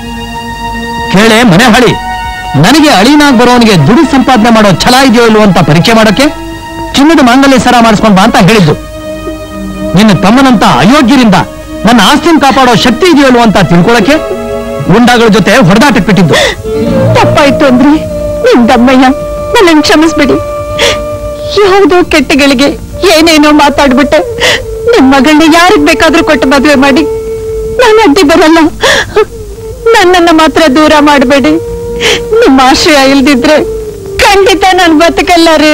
E: ಕೇಳೆ ಮನೆ ಹಳಿ ನನಗೆ ಅಳಿನಾಗ್ ಬರೋವನಿಗೆ ದುಡಿ ಸಂಪಾದನೆ ಮಾಡೋ ಛಲ ಇದೆಯೋ ಇಲ್ವೋ ಅಂತ ಪರೀಕ್ಷೆ ಮಾಡೋಕೆ ಚಿನ್ನದ ಮಾಂಗಲ್ಯ ಸರ ಮಾಡಿಸ್ಕೊಂಡ್ ಬಾ ಅಂತ ಹೇಳಿದ್ದು ನಿನ್ನ ತಮ್ಮನಂತ ಅಯೋಗ್ಯರಿಂದ ನನ್ನ ಆಸ್ತಿನ ಕಾಪಾಡೋ ಶಕ್ತಿ ಇದೆಯೋ ಇಲ್ವೋ ಅಂತ ತಿಳ್ಕೊಳಕ್ಕೆ ಗುಂಡಾಗಳ ಜೊತೆ ಹೊಡೆದಾಟಕ್ಕೆ ಬಿಟ್ಟಿದ್ದು
D: ತಪ್ಪಾಯ್ತು ಅಂದ್ರೆ ನಿಮ್ ದಮ್ಮಯ್ಯ ನನ್ನನ್ನು ಕ್ಷಮಿಸ್ಬಿಡಿ ಯಾವುದೋ ಕೆಟ್ಟಗಳಿಗೆ ಏನೇನೋ ಮಾತಾಡ್ಬಿಟ್ಟೆ ನಿಮ್ ಮಗಳನ್ನ ಯಾರಿಗ್ ಬೇಕಾದ್ರೂ ಕೊಟ್ಟು ಮದುವೆ ಮಾಡಿ ನಾನು ಅಡ್ಡಿ ಬರಲ್ಲ ನನ್ನನ್ನ ಮಾತ್ರ ದೂರ ಮಾಡಬೇಡಿ ನಿಮ್ಮ ಆಶ್ರಯ ಇಲ್ದಿದ್ರೆ ಖಂಡಿತ ನಾನು ಬದುಕಲ್ಲ ರೀ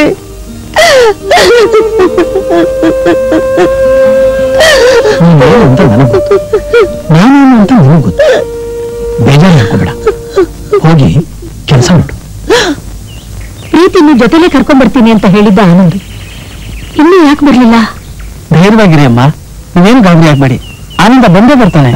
E: ನೀನೇನು ಅಂತ ನನಗೆ ಗೊತ್ತು ನಾನೇನು ಅಂತ ನನಗೆ ಗೊತ್ತು ಬೇಜಾರು ಮಾಡ್ಕೋಬೇಡ ಹೋಗಿ ಕೆಲಸ ಮಾಡು
D: ಪ್ರೀತಿನ ಜೊತೆಲೆ ಕರ್ಕೊಂಡ್ ಬರ್ತೀನಿ ಅಂತ ಹೇಳಿದ್ದ ಆನಂದ್ ಇನ್ನೂ ಯಾಕೆ ಬರ್ಲಿಲ್ಲ
E: ಧೈರ್ಯವಾಗಿರಿ ಅಮ್ಮ ನೀವೇನು ಗಾಬರಿ ಆಗ್ಬೇಡಿ ಆನಂದ ಬಂದೇ ಬರ್ತಾನೆ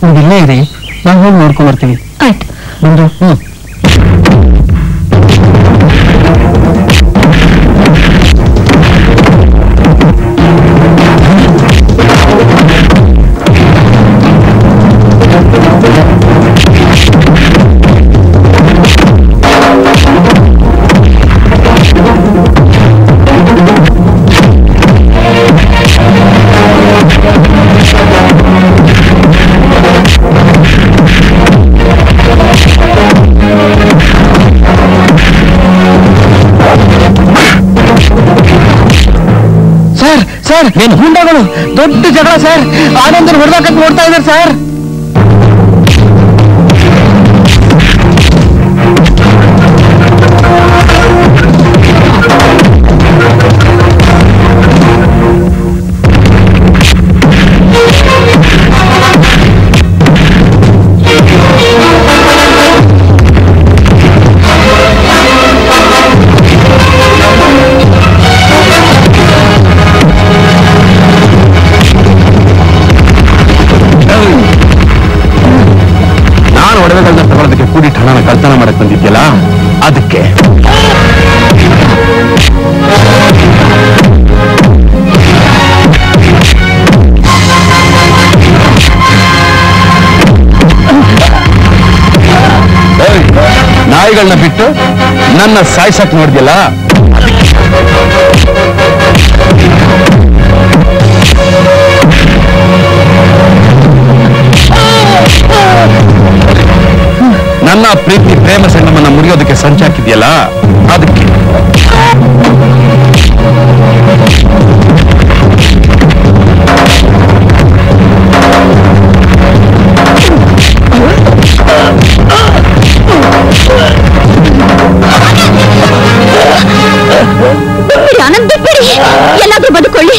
E: ನೀವು ಇಲ್ಲೇ ಇರಿ ನಾವು ಹೋಗಿ ನೋಡ್ಕೊಂಡ್ ಬರ್ತೀವಿ
A: ಆಯ್ತು
E: ಬಂದು ಹ್ಮ್ ಸರ್ ಸರ್ ಏನು ಹುಂಡಗಳು ದೊಡ್ಡ ಜಗಳ ಸರ್ ಆನಂದನ್ ಹೊಡೆದಾಕಂತ ನೋಡ್ತಾ ಇದ್ದಾರೆ ಸರ್
C: ನಾನು ಒಡವೆಗಳನ್ನ ತಗೊಳ್ಳೋದಕ್ಕೆ ಕೂಡಿಟ್ಟು ಹಣನ ಕಳ್ತನ ಮಾಡಕ್ ಬಂದಿದ್ಯಲ್ಲ ಅದಕ್ಕೆ ಏಯ್, ನಾಯಿಗಳನ್ನ ಬಿಟ್ಟು ನನ್ನ ಸಾಯ್ಸಕ್ ನೋಡ್ದ್ಯಲ್ಲ ನನ್ನ ಪ್ರೀತಿ ಪ್ರೇಮ ಸಂಗಮನ ಮುರಿಯೋದಕ್ಕೆ ಸಂಚಾಕಿದ್ಯಲ್ಲ ಅದಕ್ಕೆ
G: ಬಿಡಿ ಆನಂದ್ ಬಿಟ್ಬಿಡಿ ಎಲ್ಲಾದ್ರೂ ಬದುಕೊಳ್ಳಿ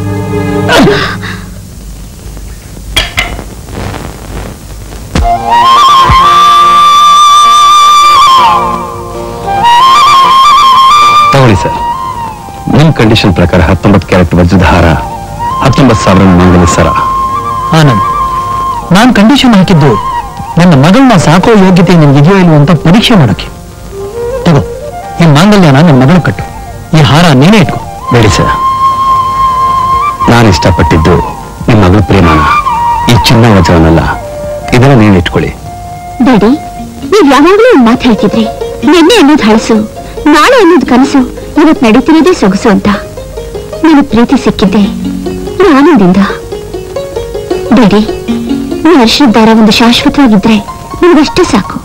H: ತಗೊಳ್ಳಿ ಸರ್ ನಿಮ್ ಕಂಡೀಷನ್ ಪ್ರಕಾರ ಹತ್ತೊಂಬತ್ತು ಕ್ಯಾರೆಟ್ ವಜ್ರದ ಹಾರ ಹತ್ತೊಂಬತ್ತು ಸಾವಿರ ಮಂಗಲ ಸರ
E: ಆನಂದ್ ನಾನ್ ಕಂಡೀಷನ್ ಹಾಕಿದ್ದು ನನ್ನ ಮಗಳನ್ನ ಸಾಕೋ ಯೋಗ್ಯತೆ ನಿನ್ಗಿದೆಯೋ ಇಲ್ವೋ ಅಂತ ಪರೀಕ್ಷೆ ಮಾಡೋಕೆ ತಗೋ ಈ ಮಾಂಗಲ್ಯನ ನನ್ನ ಮಗಳು ಕಟ್ಟು ಈ ಹಾರ ನೀನೇ ಇಟ್ಕೋ
H: ಬೇಡಿ ಸರ್ ನಾನು ಇಷ್ಟಪಟ್ಟಿದ್ದು ನಿಮ್ಮ ಮಗಳ ಪ್ರೇಮನ ಈ ಚಿನ್ನ ವಜ್ರವನ್ನಲ್ಲ ಇದನ್ನ ನೀನು ಇಟ್ಕೊಳ್ಳಿ
G: ಡ್ಯಾಡಿ ನೀವ್ ಯಾವಾಗ್ಲೂ ಒಂದ್ ಮಾತು ಹೇಳ್ತಿದ್ರಿ ನಿನ್ನೆ ಅನ್ನೋದು ಹಳಸು ನಾಳೆ ಅನ್ನೋದು ಕನಸು ಇವತ್ ನಡೀತಿರೋದೇ ಸೊಗಸು ಅಂತ ನನಗ್ ಪ್ರೀತಿ ಸಿಕ್ಕಿದ್ದೆ ಈ ಆನಂದಿಂದ ಡ್ಯಾಡಿ ಈ ವರ್ಷದ ದಾರ ಒಂದು ಶಾಶ್ವತವಾಗಿದ್ರೆ ನಿಮ್ಗಷ್ಟೇ ಸಾಕು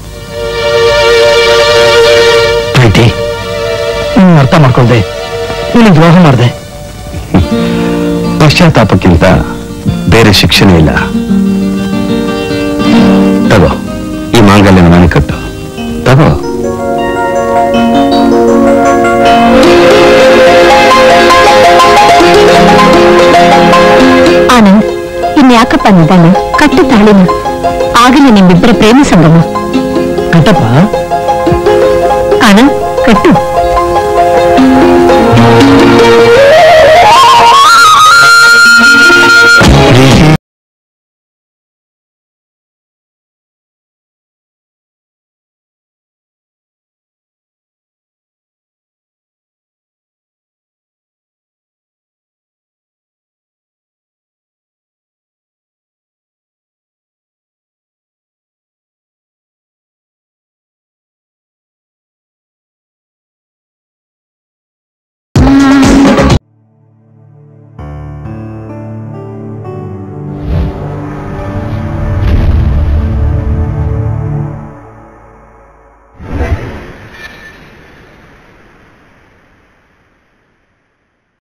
E: ಪ್ರೀತಿ ನೀನು ಅರ್ಥ ಮಾಡ್ಕೊಳ್ದೆ ನೀನು ದ್ರೋಹ ಮಾಡ್ದೆ
H: ಪಶ್ಚಾತ್ತಾಪಕ್ಕಿಂತ ಬೇರೆ ಶಿಕ್ಷಣ ಇಲ್ಲ ತಗೋ ಈ ಮಾಂಗಲ್ಯನ ಮನೆ ಕಟ್ಟು ತಗೋ
G: ಆನಂದ್ ಇನ್ಯಾಕಪ್ಪ ನಿಧಾನ ಕಟ್ಟು ತಾಳಿನ ಆಗಲೇ ನಿಮ್ಮಿಬ್ಬರ ಪ್ರೇಮ ಸಂಗಮ
E: ಕಟ್ಟಪ್ಪ
G: ಆನಂದ್ ಕಟ್ಟು